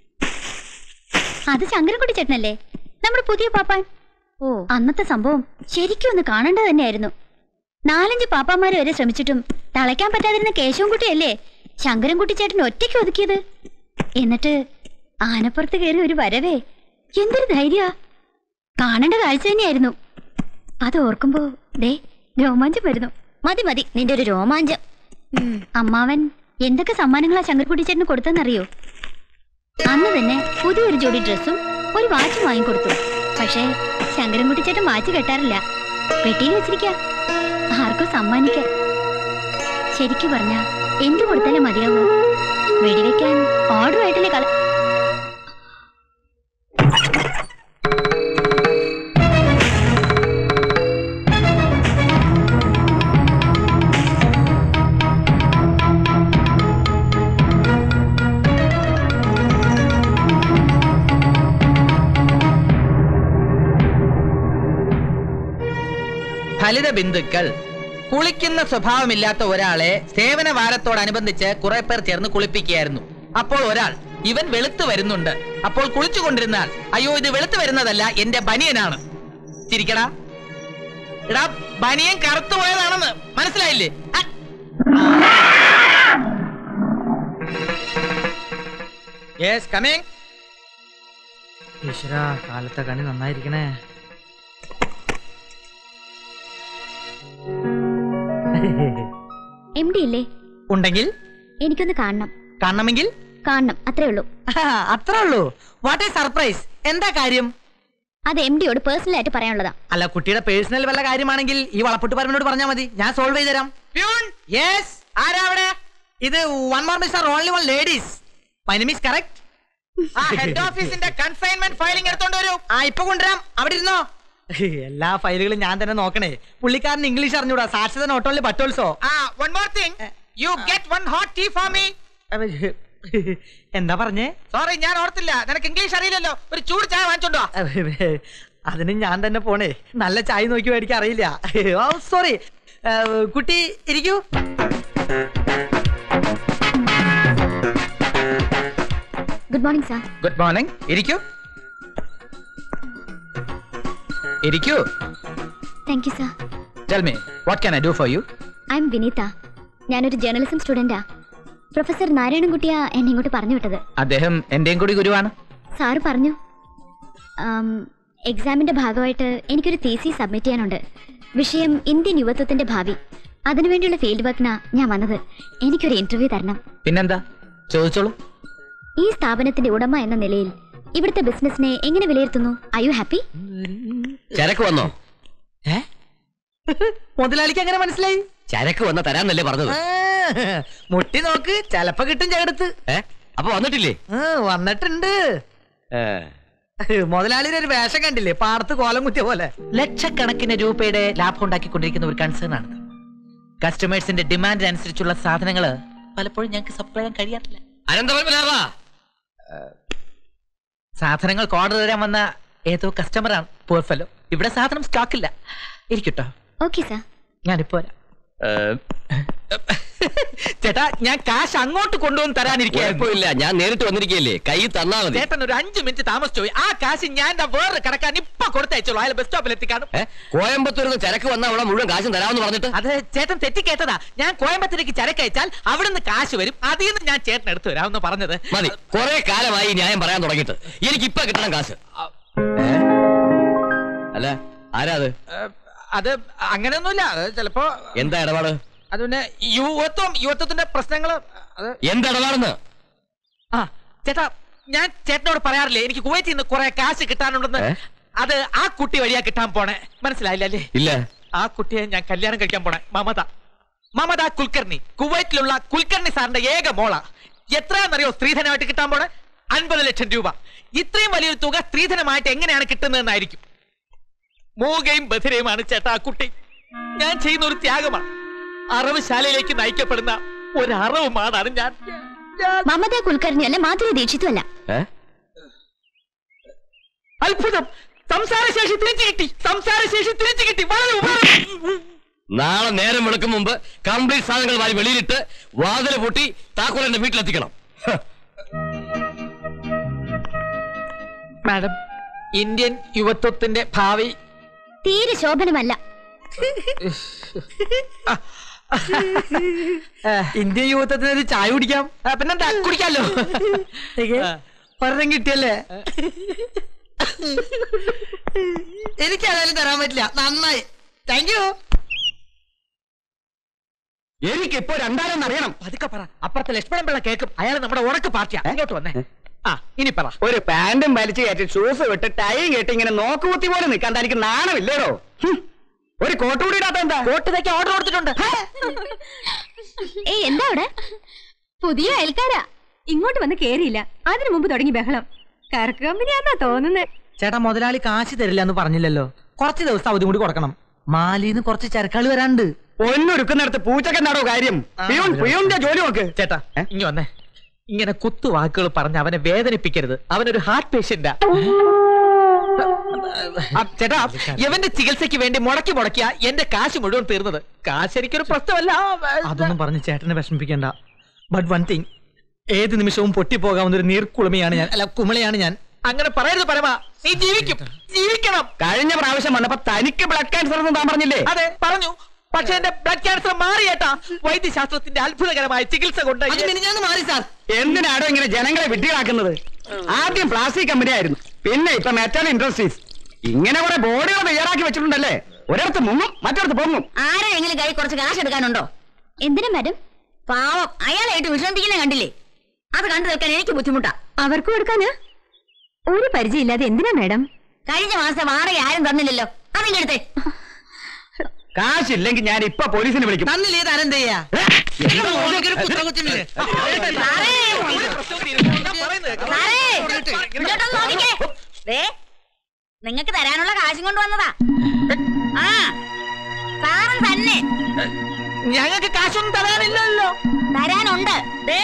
അത് ശങ്കരൻകുട്ടി ചേട്ടനല്ലേ നമ്മുടെ പുതിയ പാപ്പാൻ ഓ അന്നത്തെ സംഭവം ശരിക്കും ഒന്ന് കാണേണ്ടത് തന്നെയായിരുന്നു നാലഞ്ച് പാപ്പാമാര് വരെ ശ്രമിച്ചിട്ടും തളയ്ക്കാൻ പറ്റാതിരുന്ന കേശവൻകുട്ടിയല്ലേ ശങ്കരൻകുട്ടി ചേട്ടൻ ഒറ്റയ്ക്ക് ഒതുക്കിയത് എന്നിട്ട് ആനപ്പുറത്ത് കയറി ഒരു വരവേ എന്തൊരു ധൈര്യ കാണേണ്ട കാഴ്ച തന്നെയായിരുന്നു അത് ഓർക്കുമ്പോ ദേ രോമാഞ്ചം വരുന്നു മതി മതി നിന്റെ ഒരു രോമാഞ്ചം ഉം, അമ്മാവൻ എന്തൊക്കെ സമ്മാനങ്ങളാ ശങ്കർകുട്ടി ചേട്ടന് കൊടുത്തെന്നറിയോ അന്ന് തന്നെ പുതിയൊരു ജോഡി ഡ്രസ്സും ഒരു വാച്ചും വാങ്ങിക്കൊടുത്തു പക്ഷേ ശങ്കരൻകുട്ടി ചേട്ടൻ വാച്ച് കെട്ടാറില്ല പെട്ടിയിൽ വെച്ചിരിക്ക ആർക്കും സമ്മാനിക്കാൻ ശരിക്കു പറഞ്ഞ എന്തു കൊടുത്താലും മതിയാവൂ വെടിവെക്കാൻ ഓർഡർ ആയിട്ടല്ലേ കള ഫലിത ബിന്ദുക്കൾ കുളിക്കുന്ന സ്വഭാവമില്ലാത്ത ഒരാളെ സേവന വാരത്തോടനുബന്ധിച്ച് കുറെ പേർ ചേർന്ന് കുളിപ്പിക്കുകയായിരുന്നു അപ്പോൾ ഒരാൾ ഇവൻ വെളുത്തു വരുന്നുണ്ട് അപ്പോൾ കുളിച്ചുകൊണ്ടിരുന്നാൽ അയ്യോ ഇത് വെളുത്തു വരുന്നതല്ല എന്റെ ബനിയനാണ് ചിരിക്കടാ എടാ ബനിയൻ കറുത്തു പോയതാണെന്ന് മനസ്സിലായില്ലേ ആ. യെസ് കമ്മിങ് ഈശ്വര കാലത്തെ കണി നന്നായിരിക്കണേ എം ഡി ഇല്ലേ ഉണ്ടെങ്കിൽ എനിക്കൊന്ന് കാണണം കാണണമെങ്കിൽ കാണണം അത്രേ ഉള്ളൂ അത്രേ ഉള്ളൂ വാട്ട് ഏ സർപ്രൈസ് എന്താ കാര്യം അത് എം ഡിയോട് പേഴ്സണൽ ആയിട്ട് പറയാനുള്ളതാ അല്ല കുട്ടിയുടെ പേഴ്സണൽ വല്ല കാര്യമാണെങ്കിൽ ഈ വളപ്പൊട്ട് പരമനോട് പറഞ്ഞാൽ മതി ഞാൻ സോൾവ് ചെയ്ത് തരാം യെസ് ആരാ അവിടെ ഇത് one more mister only one ladies my name is correct ആ ഹെഡ് ഓഫീസിന്റെ കൺസൈൻമെന്റ് ഫയലിംഗ് എടുത്തോണ്ട് വരൂ ആ ഇപ്പൊ കൊണ്ടുവരാം അവിടെ ഇരുന്നോ എല്ലാ ഫയലുകളും ഞാൻ തന്നെ നോക്കണേ പുള്ളിക്കാരൻ ഇംഗ്ലീഷ് അറിഞ്ഞൂടാ സാക്ഷരത നോട്ട് ഓൺലി ബട്ട് ഓൾസോ ആ one more thing you get one hot tea for me എന്താ പറഞ്ഞേ സോറി ഞാൻ ഓർത്തില്ല നിനക്ക് ഇംഗ്ലീഷ് അറിയില്ലല്ലോ ഒരു ചൂട് ചായ വാങ്ങിച്ചോണ്ടോ അതിന് ഞാൻ തന്നെ പോണേ നല്ല ചായ നോക്കി മേടിക്കാൻ അറിയില്ല സോറി കുട്ടി ഇരിക്കൂ good morning sir good morning ഇരിക്കൂ ഇരിക്കൂ thank you sir tell me what can I do for you I'm Vineetha ഞാനൊരു ജേർണലിസം സ്റ്റുഡന്റാ പ്രൊഫസർ നാരായണൻകുട്ടിയാ എന്നെ ഇങ്ങോട്ട് പറഞ്ഞു വിട്ടത് അദ്ദേഹം എന്റെയും കൂടി ഗുരുവാണ് സാറ് പറഞ്ഞു ആം, എക്സാമിന്റെ ഭാഗമായിട്ട് എനിക്കൊരു തീസി സബ്മിറ്റ് ചെയ്യാനുണ്ട് വിഷയം ഇന്ത്യൻ യുവത്വത്തിന്റെ ഭാവി അതിനുവേണ്ടിയുള്ള ഫീൽഡ് വർക്കിനാ ഞാൻ വന്നത് എനിക്കൊരു ഇന്റർവ്യൂ തരണം പിന്നെന്താ ചോദിച്ചോളൂ ഈ സ്ഥാപനത്തിന്റെ ഉടമ എന്ന നിലയിൽ ഇവിടുത്തെ ബിസിനസിനെ എങ്ങനെ വിലയിരുത്തുന്നു ഐ യു ഹാപ്പി ചരക്ക് വന്നോ മുതലാളിക്ക് എങ്ങനെ മനസ്സിലായി ചരക്ക് വന്ന തരാന്നല്ലേ പറഞ്ഞത് ആ, മുട്ടി നോക്ക് ചെലപ്പോ കിട്ടും ചേർത്ത് ഏ അപ്പൊ വന്നിട്ടില്ലേ വന്നിട്ടുണ്ട് മുതലാളിയുടെ ഒരു വേഷം കണ്ടില്ലേ പാടത്ത് കോലം കുത്തിയ പോലെ ലക്ഷക്കണക്കിന് രൂപയുടെ ലാഭം ഉണ്ടാക്കിക്കൊണ്ടിരിക്കുന്ന ഒരു കൺസേൺ ആണ് കസ്റ്റമേഴ്സിന്റെ ഡിമാൻഡിനനുസരിച്ചുള്ള സാധനങ്ങൾ പലപ്പോഴും ഞങ്ങൾക്ക് സപ്ലൈ ചെയ്യാൻ കഴിയാറില്ല അനന്തപത്മനാഭ സാധനങ്ങൾക്ക് ഓർഡർ തരാൻ വന്ന ഏതോ കസ്റ്റമറാണ് പോർഫലോ ഇവിടെ സാധനം സ്റ്റോക്ക് ഇല്ല ഇരിക്കട്ടോ ഓക്കെ സാർ ഞാനിപ്പോ വരാം ചേട്ടാ ഞാൻ കാശ് അങ്ങോട്ട് കൊണ്ടുവന്ന് തരാനിരിക്കുകയായിരുന്നു കുഴപ്പമില്ല ഞാൻ നേരിട്ട് വന്നിരിക്കല്ലേ കൈ തന്നാ മതി ചേട്ടൻ ഒരു അഞ്ചു മിനിറ്റ് താമസിച്ചു പോയി ആ കാശ് ഞാൻ ദാ വേറെ കടക്കാൻ ഇപ്പൊ കൊടുത്തയച്ചോളൂ അയാൾ ബസ് സ്റ്റോപ്പിൽ എത്തിക്കാണും ഏ? കോയമ്പത്തൂരിൽ നിന്ന് ചരക്ക് വന്ന അവിടെ മുഴുവൻ കാശും തരാമെന്ന് പറഞ്ഞിട്ട് അത് ചേട്ടൻ തെറ്റിക്കേട്ടതാ ഞാൻ കോയമ്പത്തൂരേക്ക് ചരക്കയച്ചാൽ അവിടുന്ന് കാശ് വരും അതിൽ നിന്ന് ഞാൻ ചേട്ടൻ എടുത്തു വരാമെന്ന് പറഞ്ഞത് മതി കുറെ കാലമായി ഈ ന്യായം പറയാൻ തുടങ്ങിയിട്ട് എനിക്ക് ഇപ്പൊ കിട്ടണം കാശ് ഏ? അല്ല ആരാ അത് അത് അങ്ങനെയൊന്നുമില്ല അത് ചിലപ്പോ എന്താ ഇടപാട് അത് പിന്നെ യുവത്വം യുവത്വത്തിന്റെ പ്രശ്നങ്ങള് അത് എന്താ ഇടപാടെന്ന് ആ ചേട്ടാ ഞാൻ ചേട്ടനോട് പറയാറില്ലേ എനിക്ക് കുവൈറ്റിൽ നിന്ന് കുറെ കാശ് കിട്ടാനുണ്ടെന്ന് ഏ? അത് ആ കുട്ടി വഴിയാ കിട്ടാൻ പോണേ മനസ്സിലായില്ല അല്ലേ ഇല്ല ആ കുട്ടിയെ ഞാൻ കല്യാണം കഴിക്കാൻ പോണേ മമത മമത കുൽക്കർണി കുവൈറ്റിലുള്ള കുൽക്കർണി സാറിന്റെ ഏക മോള എത്രയാണെന്നറിയോ സ്ത്രീധനമായിട്ട് കിട്ടാൻ പോണേ അൻപത് ലക്ഷം രൂപ ഇത്രയും വലിയൊരു തുക സ്ത്രീധനമായിട്ട് എങ്ങനെയാണ് കിട്ടുന്നതെന്നായിരിക്കും മൂകയും ബധിരയുമാണ് ചേട്ടാ ആ കുട്ടി ഞാൻ ചെയ്യുന്ന ഒരു ത്യാഗമാണ് അറവുശാലയിലേക്ക് നയിക്കപ്പെടുന്ന ഒരു അറവുമാണാണ് ഞാൻ മമത കുൽക്കർണി അല്ല മാധുരി ദീക്ഷിത്തും അല്ല ഏ? അത്ഭുതം സംസാരശേഷി തിരിച്ചു കിട്ടി സംസാരശേഷി തിരിച്ചു കിട്ടി വളരെ ഉപകാരം. നാളെ നേരം വെളുക്കും മുമ്പ് കംപ്ലീറ്റ് സാധനങ്ങൾ വാരി വെളിയിലിട്ട് വാതില് പൂട്ടി താക്കോൽ എന്റെ വീട്ടിലെത്തിക്കണം ഹ്. മാഡം ഇന്ത്യൻ യുവത്വത്തിന്റെ ഭാവി തീരെ ശോഭനമല്ല ഇന്ത്യൻ യുവത്വത്തിന് ഒരു ചായ കുടിക്കാം ആ, പിന്നെന്താ കുടിക്കാലോ ഒരെണ്ണം കിട്ടിയല്ലേ എനിക്കേതായാലും തരാൻ പറ്റില്ല നന്നായി താങ്ക് യു എനിക്കിപ്പോ രണ്ടാലും അറിയണം പതുക്കെ പറ അപ്പുറത്തെ ലക്ഷ്മണൻ പിള്ള കേൾക്കും അയാൾ നമ്മുടെ ഉറക്ക് പാർട്ടിയാ ഇങ്ങോട്ട് വന്നേ ആ ഇനി പറ ഒരു പാന്റും വലിച്ചു കയറ്റി ഷൂസ് വിട്ട് ടൈം കെട്ടി ഇങ്ങനെ നോക്കുകുത്തി പോലെ നിൽക്കാൻ തനിക്ക് നാണമില്ലേടോ ഹും. ഒരു കോട്ട് കൂടി ഇടാത്ത എന്താ കോട്ട് തയ്ക്കാൻ ഓർഡർ കൊടുത്തിട്ടുണ്ട് ഏയ് എന്താ അവിടെ പുതിയ അയൽക്കാരാ ഇങ്ങോട്ട് വന്ന് കേറിയില്ല അതിനു മുമ്പ് തുടങ്ങി ബഹളം കറക്ക് കമ്പനിയാന്നാ തോന്നുന്നത് ചേട്ടാ മുതലാളി കാശ് തരില്ല എന്ന് പറഞ്ഞില്ലല്ലോ കുറച്ച് ദിവസം അവധി കൂടി കൊടുക്കണം മാലിന്ന് കുറച്ച് ചരക്കാള് വരാണ്ട് പൊന്നൊരുക്കുന്നിടത്ത് പൂച്ചക്കെന്താടോ കാര്യം പിയൂൺ പിയൂണിന്റെ ജോലി നോക്ക് ചേട്ടാ ഇങ്ങ വന്നേ ഇങ്ങനെ കുത്തു വാക്കുകൾ പറഞ്ഞ് അവനെ വേദനിപ്പിക്കരുത് അവനൊരു ഹാർട്ട് പേഷ്യന്റാ ചേട്ടാ ഇവന്റെ ചികിത്സയ്ക്ക് വേണ്ടി മുടക്കി മുടക്കിയ എന്റെ കാശ് മുഴുവൻ തീർന്നത് കാശ് എനിക്കൊരു പ്രശ്നമല്ല അതൊന്നും പറഞ്ഞ് ചേട്ടനെ വിഷമിപ്പിക്കണ്ട ബട്ട് വൺ തിങ് ഏത് നിമിഷവും പൊട്ടിപ്പോകാവുന്ന ഒരു നീർക്കുളമയാണ് ഞാൻ അല്ല കുമിളയാണ് ഞാൻ അങ്ങനെ പറയരുത് പരമ നീ ജീവിക്കും ജീവിക്കണം കഴിഞ്ഞ പ്രാവശ്യം വന്നപ്പോ തനിക്ക് ബ്ലഡ് ക്യാൻസർ എന്ന് താൻ പറഞ്ഞില്ലേ അതെ പറഞ്ഞു പക്ഷെ എന്റെ ബ്ലഡ് ക്യാൻസർ മാറിയേട്ടാ വൈദ്യശാസ്ത്രത്തിന്റെ അത്ഭുതകരമായ ചികിത്സ കൊണ്ട് മിനിഞ്ഞാന്ന് മാറി സാർ എന്തിനാടോ ഇങ്ങനെ ജനങ്ങളെ വിഡ്ഢികളാക്കുന്നത് ആദ്യം പ്ലാസ്റ്റിക് കമ്പനി ആയിരുന്നു പിന്നെ ഇപ്പൊ മെറ്റൽ ഇൻഡസ്ട്രീസ് ഇങ്ങനെ കുറെ ബോർഡുകൾ തയ്യാറാക്കി വെച്ചിട്ടുണ്ടല്ലേ ഒരിടത്ത് മുങ്ങും മറ്റൊരിടത്ത് പൊങ്ങും ആരെങ്കിലും കൈ കുറച്ച് കാശ് എടുക്കാനുണ്ടോ എന്തിനാ മാഡം പാവം അയാളായിട്ട് വിഷമിപ്പിക്കുന്ന കണ്ടില്ലേ അത് കണ്ടു നിൽക്കാൻ എനിക്ക് ബുദ്ധിമുട്ടാ അവർക്ക് കൊടുക്കാന് ഒരു പരിചയമില്ലാതെ എന്തിനാ മാഡം കഴിഞ്ഞ മാസം വാടക ആരും തന്നില്ലല്ലോ അതിങ്ങെടുത്തേ കാശില്ലെങ്കിൽ ഞാൻ ഇപ്പൊ പോലീസിനെ വിളിക്കും തന്നില്ലേ താൻ എന്ത് ചെയ്യാ എന്താ മോനൊരു കുത്തകുത്തില്ലേ നിങ്ങക്ക് തരാനുള്ള കാശും കൊണ്ട് വന്നതാ ആ സാറും തന്നെ ഞങ്ങൾക്ക് കാശൊന്നും തരാനില്ലല്ലോ തരാനുണ്ട് ദേ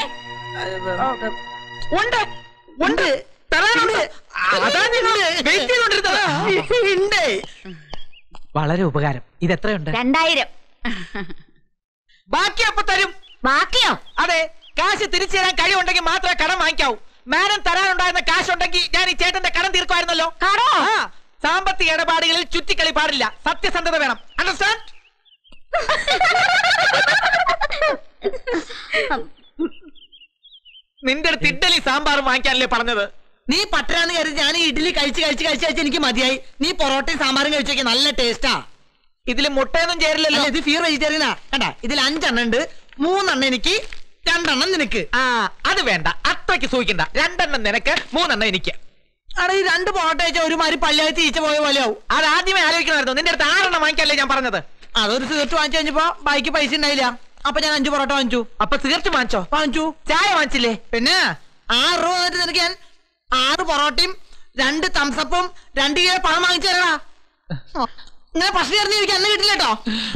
ഉണ്ട് ഉണ്ട് തരാനുണ്ട് അതാ ഞങ്ങൾ വെയിറ്റ് ചെയ്തോണ്ടിരുന്നതാ ഉണ്ട് വളരെ ഉപകാരം ഇത് എത്രയുണ്ട് രണ്ടായിരം ബാക്കി അപ്പൊ തരും ബാക്കിയോ അതെ കാശ് തിരിച്ചു തരാൻ കഴിവുണ്ടെങ്കിൽ മാത്രമേ കടം വാങ്ങിക്കാവൂ മാനം തരാനുണ്ടായിരുന്ന കാശ് ഉണ്ടെങ്കിൽ ഞാൻ ഈ ചേട്ടന്റെ കടം തീർക്കുമായിരുന്നല്ലോ കടോ? ആ സാമ്പത്തിക ഇടപാടുകളിൽ ചുറ്റിക്കളി പാടില്ല സത്യസന്ധത വേണം അണ്ടർസ്റ്റാൻഡ് നിന്റെ അടുത്ത് ഇഡ്ഡലി സാമ്പാറും വാങ്ങിക്കാനല്ലേ പറഞ്ഞത് നീ പട്ടരാന്ന് കരുതി ഞാൻ ഈ ഇഡ്ഡലി കഴിച്ച് കഴിച്ച് കഴിച്ച് കഴിച്ച് എനിക്ക് മതിയായി നീ പൊറോട്ടയും സാമ്പാറും കഴിച്ചു നോക്കി നല്ല ടേസ്റ്റാ ഇതിൽ മുട്ടയൊന്നും ചേരില്ലല്ലോ അല്ല ഇത് ഫീർ വെജിറ്റേറിയനാ കണ്ടാ ഇതിൽ അഞ്ചെണ്ണം ഉണ്ട് മൂന്നെണ്ണം എനിക്ക് രണ്ടെണ്ണം നിനക്ക് ആ അത് വേണ്ട അത്രയ്ക്ക് സൂഹിക്കണ്ട രണ്ടെണ്ണം നിനക്ക് മൂന്നെണ്ണം എനിക്ക് അവിടെ ഈ രണ്ട് പൊറോട്ട കഴിച്ചാൽ ഒരുമാതിരി പള്ളിയായി തീച്ച പോയ പോലെയാവും അത് ആദ്യമേ ആലോചിക്കണമായിരുന്നു നിന്റെ അടുത്ത് ആറെണ്ണം വാങ്ങിക്കാനല്ലേ ഞാൻ പറഞ്ഞത് അതൊരു സീർട്ട് വാങ്ങിച്ചു കഴിഞ്ഞപ്പോ ബൈക്ക് പൈസ ഉണ്ടായില്ല അപ്പൊ ഞാൻ അഞ്ചു പൊറോട്ട വാങ്ങിച്ചു അപ്പൊ തീർച്ച വാങ്ങിച്ചോ വാങ്ങിച്ചു ചായ വാങ്ങിച്ചില്ലേ പിന്നെ ആറ് രൂപ തന്നിട്ട് നിനക്ക് ഞാൻ ആറ് പൊറോട്ടയും രണ്ട് തംസപ്പും രണ്ട് കിലോ പഴം വാങ്ങിച്ചു തരടാ ഇങ്ങനെ പ്രശ്നം ചേർന്ന് എനിക്ക് അന്ന് കിട്ടില്ല കേട്ടോ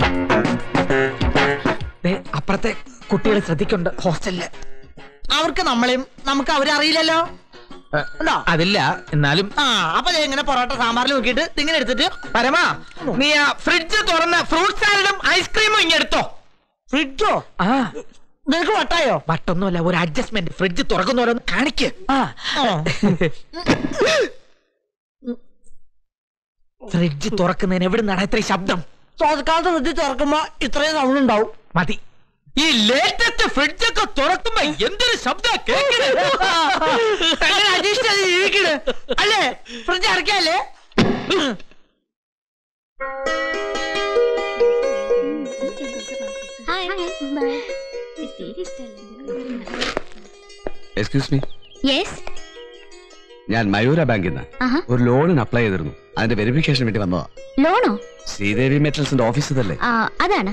ദേ, അപ്പുറത്തെ കുട്ടികളെ ശ്രദ്ധിക്കുന്നുണ്ട് ഹോസ്റ്റലില് അവർക്ക് നമ്മളെയും നമുക്ക് അവരെ അറിയില്ലല്ലോ ഉണ്ടോ അതില്ല എന്നാലും ആ അപ്പൊ ദേ ഇങ്ങനെ പൊറോട്ട സാമ്പാറിൽ നോക്കിയിട്ട് ഇങ്ങനെ എടുത്തിട്ട് പരമ നീ ആ ഫ്രിഡ്ജ് തുറന്ന ഫ്രൂട്ട് സാലഡും ഐസ്ക്രീമും ഇങ്ങെടുത്തോ ഫ്രിഡ്ജോ ആ നിനക്ക് വട്ടായോ വട്ടൊന്നുമല്ല ഒരു അഡ്ജസ്റ്റ്മെന്റ് ഫ്രിഡ്ജ് തുറക്കുന്നവരൊന്ന് കാണിക്ക് ആ ഫ്രിഡ്ജ് തുറക്കുന്നതിന് എവിടെ നിന്നാണ് ഇത്രയും ശബ്ദം ചോദക്കാലത്ത് ഫ്രിഡ്ജ് തുറക്കുമ്പോ ഇത്രയും സൗണ്ട് ഉണ്ടാവും മതി ഈ ലേറ്റസ്റ്റ് ഫ്രിഡ്ജ് ഒക്കെ തുറക്കുമ്പോ എന്തൊരു ശബ്ദം അങ്ങനെ അഡ്ജസ്റ്റ് ചെയ്ത് ജീവിക്കണ് അല്ലേ ഫ്രിഡ്ജ് അടയ്ക്കല്ലേ എക്സ്ക്യൂസ് മീ യെസ് ഞാൻ മയൂര ബാങ്കിൽ നിന്ന് ആഹാ ഒരു ലോണിന് അപ്ലൈ ചെയ്തിരുന്നു അതിന്റെ വെരിഫിക്കേഷൻ വേണ്ടി വന്നതാ ലോണോ ശ്രീദേവി മെറ്റൽസിന്റെ ഓഫീസ് ഇതല്ലേ ആ അതാണ്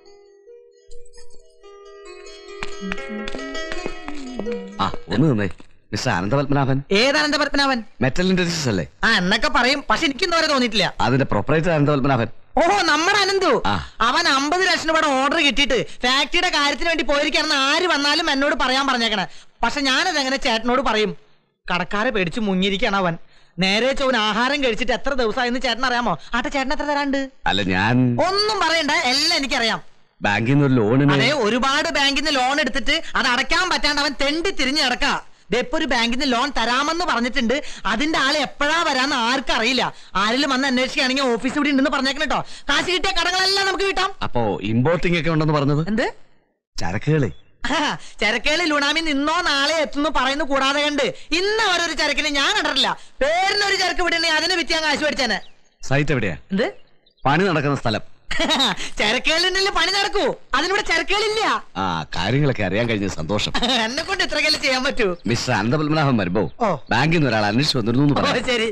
ആ ഒന്ന് നിന്നേ മിസ്റ്റർ അനന്തപത്മനാഭൻ ഏതാനന്ദ പത്മനാഭൻ മെറ്റൽ ഇൻഡസ്ട്രീസ് അല്ലേ ആ എന്നൊക്കെ പറയും പക്ഷെ എനിക്ക് ഇന്നുവരെ തോന്നിയിട്ടില്ല അതിന്റെ പ്രൊപ്പറേറ്റർ അനന്തപത്മനാഭൻ ഓഹോ നമ്മുടെ അനന്തു ആ. അവൻ അമ്പത് ലക്ഷം രൂപയുടെ ഓർഡർ കിട്ടിയിട്ട് ഫാക്ടറിയുടെ കാര്യത്തിന് വേണ്ടി പോയിരിക്കാണെന്ന് ആര് വന്നാലും എന്നോട് പറയാൻ പറഞ്ഞേക്കണേ പക്ഷെ ഞാനത് എങ്ങനെ ചേട്ടനോട് പറയും കടക്കാരെ പേടിച്ച് മുങ്ങിയിരിക്കാണ് അവൻ നേരെ ചോവൻ ആഹാരം കഴിച്ചിട്ട് എത്ര ദിവസമായെന്ന് ചേട്ടൻ അറിയാമോ ആട്ടെ ചേട്ടൻ എത്ര തരാണ്ട് അല്ല ഞാൻ ഒന്നും പറയണ്ട എല്ലാം എനിക്കറിയാം ബാങ്കിൽ നിന്ന് ഒരു ലോണിന് അതെ ഒരുപാട് ബാങ്കിൽ നിന്ന് ലോൺ എടുത്തിട്ട് അത് അടയ്ക്കാൻ പറ്റാണ്ട് അവൻ തെണ്ടി തിരിഞ്ഞ് കിടക്ക ഇപ്പൊ ഒരു ബാങ്കിൽ നിന്ന് ലോൺ തരാമെന്ന് പറഞ്ഞിട്ടുണ്ട് അതിന്റെ ആള് എപ്പോഴാ വരാന്ന് ആർക്കും അറിയില്ല ആരെങ്കിലും വന്ന് അന്വേഷിക്കുകയാണെങ്കിൽ ഓഫീസ് ഇവിടെ ഉണ്ടെന്ന് പറഞ്ഞേക്കണം കേട്ടോ കാശ് കിട്ടിയ കടങ്ങളെല്ലാം നമുക്ക് കിട്ടാം അപ്പോ ഇമ്പോർട്ടിംഗ് ഒക്കെ ഉണ്ടെന്ന് പറഞ്ഞത് എന്ത് ചരക്കുകളെ ചരക്കേളി ലുണാമി നിന്നോ നാളെ എത്തുന്നു പറയുന്നു കൂടാതെ കണ്ട് ഇന്ന് അവരൊരു ചരക്കിന് ഞാൻ കണ്ടിട്ടില്ല പേരിനൊരു ചരക്ക് വിടണേ അതിനെ വിറ്റ് ഞാൻ കാശ് മേടിച്ചാന് സൈറ്റ് എവിടെയാ എന്ത് പണി നടക്കുന്ന സ്ഥലം ചരക്കേളിനല്ലേ പണി നടക്കൂ അതിനിവിടെ ചരക്കേളില്ല ആ കാര്യങ്ങളൊക്കെ അറിയാൻ കഴിഞ്ഞ സന്തോഷം എന്നെ കൊണ്ട് ഇത്രക്കല്ലേ ചെയ്യാൻ പറ്റൂ മിസ്റ്റർ അനന്തപത്മനാഭൻ വരുമ്പോ ഓ. ബാങ്കിൽ നിന്ന് ഒരാൾ അന്വേഷിച്ചു വന്നിരുന്നു എന്ന് ഓ പറയാം ശരി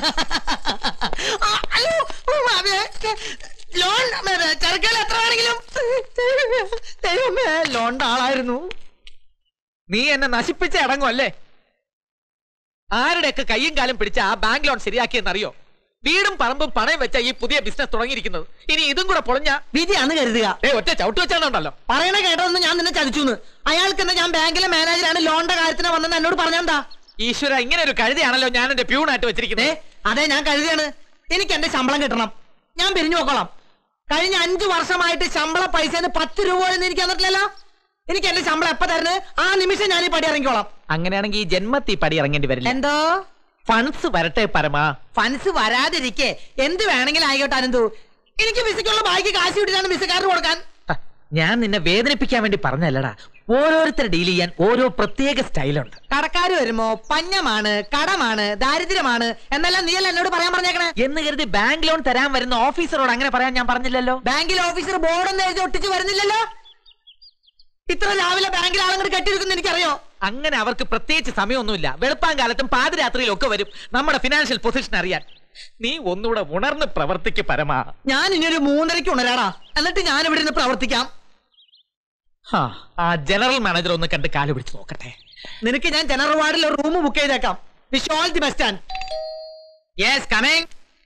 ആ, അയ്യോ, ഓ, മാമി, ലോൺ ചരക്കേളി എത്ര വേണമെങ്കിലും ദൈവമേ ലോണിന്റെ ആളായിരുന്നു നീ എന്നെ നശിപ്പിച്ച അടങ്ങുമല്ലേ ആരുടെയൊക്കെ കയ്യും കാലം പിടിച്ച ആ ബാങ്ക് ലോൺ ശരിയാക്കിയെന്നറിയോ വീടും പറമ്പും പണയം വെച്ച ഈ പുതിയ ബിസിനസ് തുടങ്ങിയിരിക്കുന്നത് ഇനി ഇതും കൂടെ പൊളിഞ്ഞ വിധിയാന്ന് കരുതുക ഒറ്റ ചവിട്ട് വെച്ചാണുണ്ടല്ലോ പറയണ കേട്ടതൊന്നും ഞാൻ നിന്നെ ചതിച്ചു അയാൾക്ക് എന്താ ഞാൻ ബാങ്കിലെ മാനേജറാണ് ലോണിന്റെ കാര്യത്തിന് വന്നെന്ന് എന്നോട് പറഞ്ഞെന്താ ഈശ്വര ഇങ്ങനെ ഒരു കഴുതയാണല്ലോ ഞാൻ എന്റെ പ്യൂണായിട്ട് ഏ വെച്ചിരിക്കുന്നത് അതെ ഞാൻ കരുതിയാണ് എനിക്ക് എന്റെ ശമ്പളം കിട്ടണം ഞാൻ പിരിഞ്ഞു നോക്കോളാം കഴിഞ്ഞ അഞ്ചു വർഷമായിട്ട് ശമ്പള പൈസ പത്ത് രൂപ പോലും എനിക്ക് തന്നിട്ടില്ലല്ലോ എനിക്ക് എന്റെ ശമ്പളം എപ്പോ തരുന്നത് ആ നിമിഷം ഞാൻ ഈ പടി ഇറങ്ങിക്കോളാം അങ്ങനെയാണെങ്കിൽ ഈ ജന്മത്തി പടി ഇറങ്ങേണ്ടി വരില്ല എന്തോ ഫണ്ട്സ് വരട്ടെ പരമാ ഫൻസ് വരാതിരിക്കെ എന്ത് വേണമെങ്കിലും ആയിക്കോട്ടെ അനന്തു എനിക്ക് വിസയ്ക്കുള്ള ബാക്കി കാശ് വിട്ടിട്ടാണ് വിസക്കാരന് കൊടുക്കാൻ ഹ, ഞാൻ നിന്നെ വേദനിപ്പിക്കാൻ വേണ്ടി പറഞ്ഞല്ലടാ ഓരോരുത്തരെ ഡീൽ ചെയ്യാൻ ഓരോ പ്രത്യേക സ്റ്റൈലുണ്ട് കടക്കാര് വരുമ്പോ പഞ്ഞമാണ് കടമാണ് ദാരിദ്ര്യമാണ് എന്നെല്ലാം നീയല്ല എന്നോട് പറയാൻ പറഞ്ഞേക്കണേ എന്ന് കരുതി ബാങ്ക് ലോൺ തരാൻ വരുന്ന ഓഫീസറോട് അങ്ങനെ പറയാൻ ഞാൻ പറഞ്ഞില്ലല്ലോ ബാങ്കിൽ ഓഫീസർ ബോർഡൊന്നും എഴുതി ഒട്ടിച്ച് വരുന്നില്ലല്ലോ ഇത്ര രാവിലെ ബാങ്കിൽ ആളങ്ങോട്ട് കെട്ടിയിരിക്കുന്നു എനിക്കറിയോ അങ്ങനെ അവർക്ക് പ്രത്യേകിച്ച് സമയമൊന്നുമില്ല വെളുപ്പാൻ കാലത്തും പാതിരാത്രിയിലും ഒക്കെ വരും നമ്മുടെ ഫിനാൻഷ്യൽ പൊസിഷൻ അറിയാൻ നീ ഒന്നുകൂടെ ഉണർന്ന് പ്രവർത്തിക്ക് പരമാ ഞാൻ ഇനി ഒരു മൂന്നരയ്ക്ക് ഉണരാടാ എന്നിട്ട് ഞാൻ ഇവിടെ നിന്ന് പ്രവർത്തിക്കാം ഹാ, ആ ജനറൽ മാനേജർ ഒന്ന് കണ്ട് കാല് പിടിച്ച് നോക്കട്ടെ നിനക്ക് ഞാൻ ജനറൽ വാർഡിൽ ഒരു റൂം ബുക്ക് ചെയ്തേക്കാം wish all the best and yes coming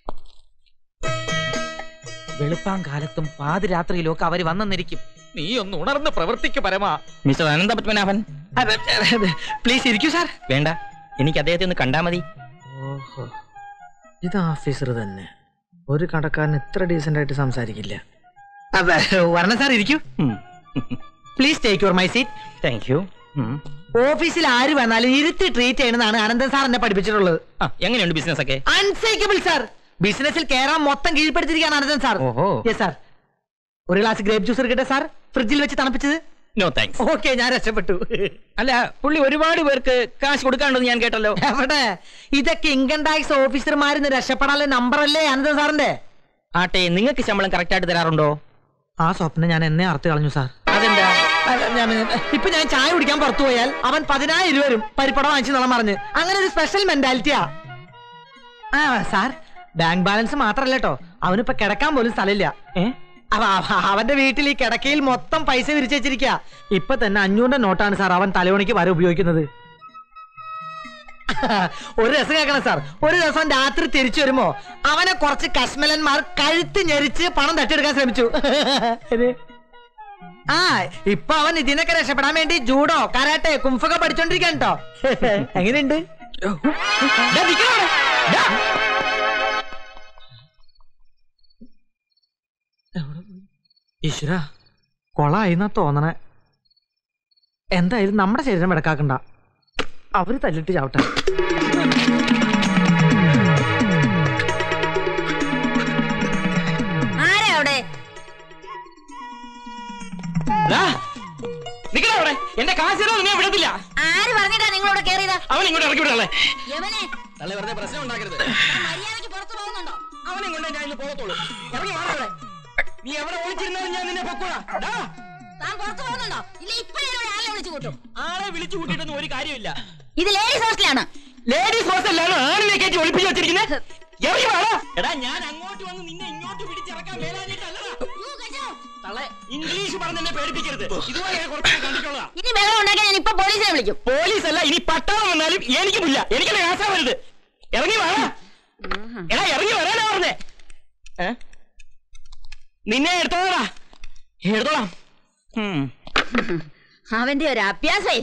വെളുപ്പാൻ കാലത്തും പാതിരാത്രിയിലും ഒക്കെ അവര് വന്നെന്നിരിക്കും നീ ഒന്ന് ഉണർന്ന് പ്രവർത്തിക്ക് പരമാ മിസ്റ്റർ അനന്തപത്മനാഭൻ പ്ലീസ് ഇരിക്കൂ സാർ വേണ്ട എനിക്ക് അദ്ദേഹത്തെ ഒന്ന് കണ്ടാ മതി ഓഹോ ഇത് ഓഫീസർ തന്നെ ഒരു കടക്കാരൻ ഇത്ര ഡീസന്റ് ആയിട്ട് സംസാരിക്കില്ല വരണം സാർ ഇരിക്കൂ please take your my seat thank you ഓഫീസിൽ ആര് വന്നാലും ഇരുത്തി ട്രീറ്റ് ചെയ്യണമെന്നാണ് അനന്തൻ സാർ എന്നെ പഠിപ്പിച്ചിട്ടുള്ളത് എങ്ങനെയുണ്ട് ബിസിനസ് ഒക്കെ അൺസൈക്കബിൾ സാർ ബിസിനസ്സിൽ കേറാൻ മൊത്തം കീഴ്പ്പെടുത്തിരിക്കുകയാണ് അനന്തൻ സാർ ഓഹോ. യെസ് സാർ ഒരു ഗ്ലാസ് ഗ്രേപ്പ് ജ്യൂസ് എടുക്കട്ടെ സാർ ഫ്രിഡ്ജിൽ വെച്ച് തണുപ്പിച്ചത് നോ താങ്ക്സ് ഓക്കെ ഞാൻ രക്ഷപ്പെട്ടു അല്ല പുള്ളി ഒരുപാട് പേർക്ക് കാശ് കൊടുക്കാണ്ടെന്ന് ഞാൻ കേട്ടല്ലോ എവിടെ ഇതൊക്കെ ഇൻകം ടാക്സ് ഓഫീസർമാരിന്ന് രക്ഷപ്പെടാനുള്ള നമ്പർ അല്ലേ അനന്തൻ സാറിന്റെ ആട്ടെ നിങ്ങൾക്ക് ശമ്പളം കറക്റ്റ് ആയിട്ട് തരാറുണ്ടോ ആ സ്വപ്നം ഞാൻ എന്നെ അറുത്ത് കളഞ്ഞു സാർ അതെന്താ അല്ല, ഞാൻ- ഇപ്പൊ ഞാൻ ചായ കുടിക്കാൻ പുറത്തു പോയാൽ അവൻ പതിനായിരം രൂപ വരും പരിപ്പടം വാങ്ങിച്ചു നളം പറഞ്ഞ് അങ്ങനെ ഒരു സ്പെഷ്യൽ മെന്റാലിറ്റിയാ ആ സാർ ബാങ്ക് ബാലൻസ് മാത്രല്ല കേട്ടോ അവനിപ്പോ കിടക്കാൻ പോലും സ്ഥലമില്ല അവ- അവ- അവന്റെ വീട്ടിൽ ഈ കിടക്കയിൽ മൊത്തം പൈസ വിരിച്ചു വെച്ചിരിക്ക ഇപ്പൊ തന്നെ അഞ്ഞൂറിന്റെ നോട്ടാണ് സാർ അവൻ തലവണിക്ക് വരെ ഉപയോഗിക്കുന്നത് ഒരു രസം കേൾക്കണം സാർ ഒരു ദിവസം രാത്രി തിരിച്ചു വരുമ്പോ അവനെ കുറച്ച് കശ്മലന്മാർ കഴുത്ത് ഞെരിച്ച് പണം തട്ടിയെടുക്കാൻ ശ്രമിച്ചു ഇത് ആ ഇപ്പൊ അവൻ ഇതിനൊക്കെ രക്ഷപ്പെടാൻ വേണ്ടി ജൂഡോ കരാട്ടെ കുംഫൊക്കെ പഠിച്ചോണ്ടിരിക്കാൻ കേട്ടോ എങ്ങനെയുണ്ട് ദാ നിക്കണ അവിടെ. ദാ. ഈശ്വര കൊളായിന്നാ തോന്നണേ എന്തായാലും നമ്മുടെ ശരീരം വെടക്കാക്കണ്ട അവര് തല്ലിട്ട് ചാവട്ടെ ആരാ അവിടെ നിക്കണ അവിടെ എന്റെ കാശിനോ നിന്നെ വിടത്തില്ല ആര് പറഞ്ഞിട്ടാ നിങ്ങളോട് കേറിയതാ അവൻ ഇങ്ങോട്ട് ഇറക്കി വിടാളെ യവനെ വെറുതെ പ്രശ്നം ഉണ്ടാക്കരുത് താൻ മര്യാദയ്ക്ക് പുറത്തു പോകുന്നുണ്ടോ അവനെ കൊണ്ട് ഞാൻ ഇന്ന് പോകത്തുള്ളൂ ഇറങ്ങി വാ അവിടെ. നീ എവിടെ ഒളിച്ചിരുന്നാലും ഞാൻ നിന്നെ പൊക്കോളാം ഡാ, താൻ പുറത്തു പോകുന്നുണ്ടോ ഇല്ല ഇപ്പൊ ഞാൻ ഇവിടെ ആളെ വിളിച്ചു കൂട്ടും ആളെ വിളിച്ചു കൂട്ടിയിട്ടൊന്നും ഒരു കാര്യമില്ല ഇത് ലേഡീസ് ഹോസ്റ്റലാണ് ലേഡീസ് ഹോസ്റ്റലാണ് ആണിനെ കയറ്റി ഒളിപ്പിച്ച് വെച്ചിരിക്കുന്നത് ഇറങ്ങി വാടാ എടാ ഞാൻ അങ്ങോട്ട് വന്ന് നിന്നെ ഇങ്ങോട്ട് പിടിച്ചിറക്കാൻ മേലാഞ്ഞിട്ടല്ലടാ തള്ളെ ഇംഗ്ലീഷ് പറഞ്ഞ് എന്നെ പേടിപ്പിക്കരുത് ഇതുവരെ ഞാൻ കുറച്ച് കണ്ടിട്ടുള്ളതാ ഇനി വെള്ളം ഉണ്ടാക്കാൻ ഞാൻ ഇപ്പൊ പോലീസിനെ വിളിക്കും പോലീസ് അല്ല ഇനി പട്ടാളം വന്നാലും എനിക്കുമില്ല എനിക്കല്ല കാശാ വരുത് ഇറങ്ങി വാടാ എടാ ഇറങ്ങി വരാനാ പറഞ്ഞേ ഏ? നിന്നെ എടുത്തോളാ എടുത്തോളാം ഉം. അവന്റെ ഒരു അഭ്യാസേ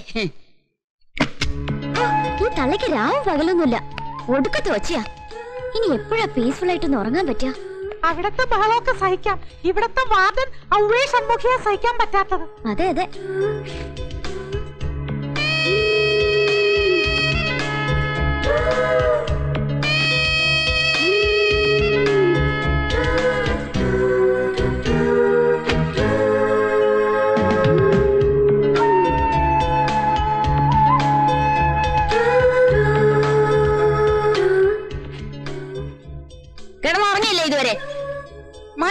ഈ തള്ളയ്ക്ക് രാവും പകലൊന്നുമില്ല ഒടുക്കത്ത് വച്ചിയാ ഇനി എപ്പോഴാ പീസ്ഫുൾ ആയിട്ടൊന്ന് ഉറങ്ങാൻ പറ്റുക അവിടത്തെ ബഹളമൊക്കെ സഹിക്കാം ഇവിടത്തെ വാർഡൻ ഔവേ ഷൺമുഖിയെ സഹിക്കാൻ പറ്റാത്തത് അതെ അതെ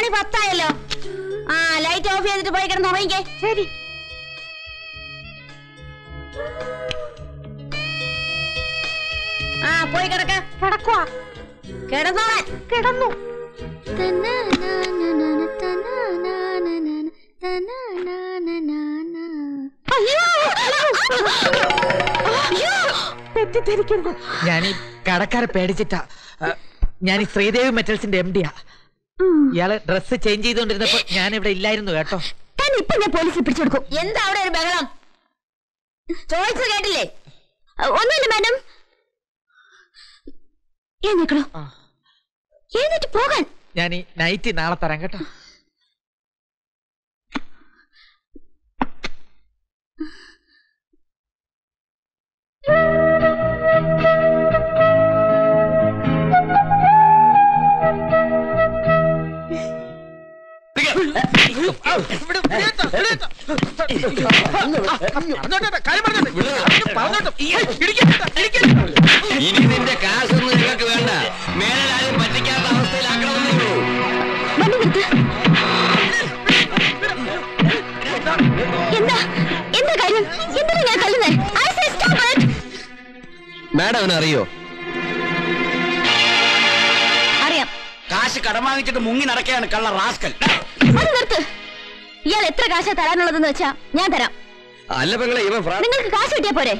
മണി പത്തായല്ലോ ആ ലൈറ്റ് ഓഫ് ചെയ്തിട്ട് പോയി കിടന്ന് ഉറങ്ങിക്കേ ശരി ആ പോയി കിടക്ക കിടക്കുവാ കിടന്നോളാൻ കിടന്നു തെറ്റിദ്ധരിക്കരുത് ഞാൻ ഈ കടക്കാരെ പേടിച്ചിട്ടാ ഞാൻ ഈ ശ്രീദേവി മെറ്റൽസിന്റെ എം ഡിയാ ഇയാള് ഡ്രസ്സ് ചേഞ്ച് ചെയ്തുകൊണ്ടിരുന്നപ്പോ ഞാൻ ഇവിടെ ഇല്ലായിരുന്നു കേട്ടോ തന്നെ ഇപ്പൊ ഞാൻ പോലീസിൽ പിടിച്ചെടുക്കും എന്താ അവിടെ ഒരു ബഹളം ചോദിച്ചത് കേട്ടില്ലേ അഹ് ഒന്നുമില്ല മാഡം എഴുന്നേക്കണോ എഴുന്നേറ്റ് പോകാൻ ഞാൻ ഈ നൈറ്റ് നാളെ തരാം കേട്ടോ ഇനി നിന്റെ കാശൊന്നും നിങ്ങൾക്ക് വേണ്ട മേലാരും പറ്റിക്കാത്ത അവസ്ഥയിലാക്കണമെന്നേ ഉള്ളൂ എന്താ എന്താ കാര്യം എന്തിനാ ഞാൻ തല്ലുന്നേ I say stop it. Madam അവനെ അറിയോ അറിയാം കാശ് കടം വാങ്ങിച്ചിട്ട് മുങ്ങി നടക്കുകയാണ് കള്ള റാസ്കൽ അത് നിർത്ത് ഇയാൾ എത്ര കാശാ തരാനുള്ളതെന്ന് വെച്ചാ ഞാൻ തരാം അല്ല പെങ്ങളെ ഇവൻ ഫ്രാ- നിങ്ങൾക്ക് കാശ് കിട്ടിയാ പോരെ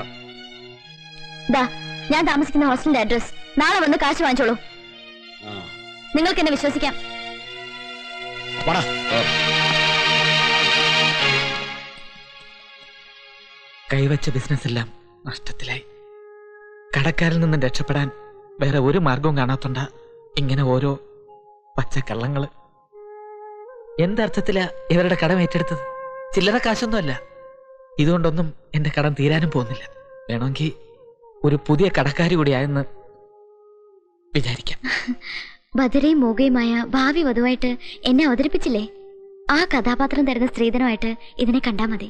ദാ ഞാൻ താമസിക്കുന്ന ഹോസ്റ്റലിന്റെ അഡ്രസ് നാളെ വന്ന് കാശ് വാങ്ങിച്ചോളൂ നിങ്ങൾക്ക് എന്നെ വിശ്വസിക്കാം കൈവച്ച ബിസിനസ് എല്ലാം നഷ്ടത്തിലായി കടക്കാരിൽ നിന്നും രക്ഷപ്പെടാൻ വേറെ ഒരു മാർഗവും കാണാത്തോണ്ട ഇങ്ങനെ ഓരോ പച്ചക്കള്ളങ്ങള് എന്തർത്ഥത്തിലാ ഇവരുടെ കടം ഏറ്റെടുത്തത് ചില്ലറ കാശൊന്നുമല്ല ഇതുകൊണ്ടൊന്നും എന്റെ കടം തീരാനും പോകുന്നില്ല വേണമെങ്കിൽ ഒരു പുതിയ കടക്കാരി കൂടിയായെന്ന് വിചാരിക്കാം ബദരയും മൂകയുമായ ഭാവി വധുവായിട്ട് എന്നെ അവതരിപ്പിച്ചില്ലേ ആ കഥാപാത്രം തരുന്ന സ്ത്രീധനമായിട്ട് ഇതിനെ കണ്ടാ മതി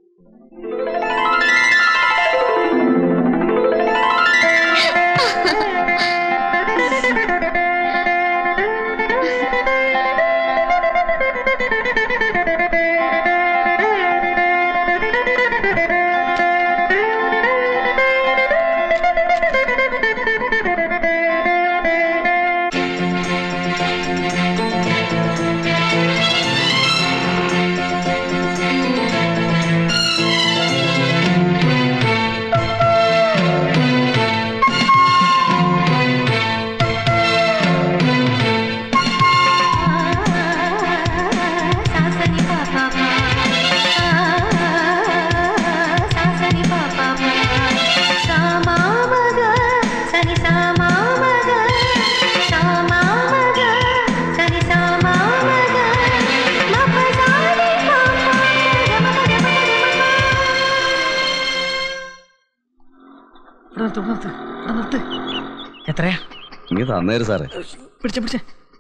എത്രയാ ഇനി തന്നേര് സാറേ പിടിച്ച പിടിച്ച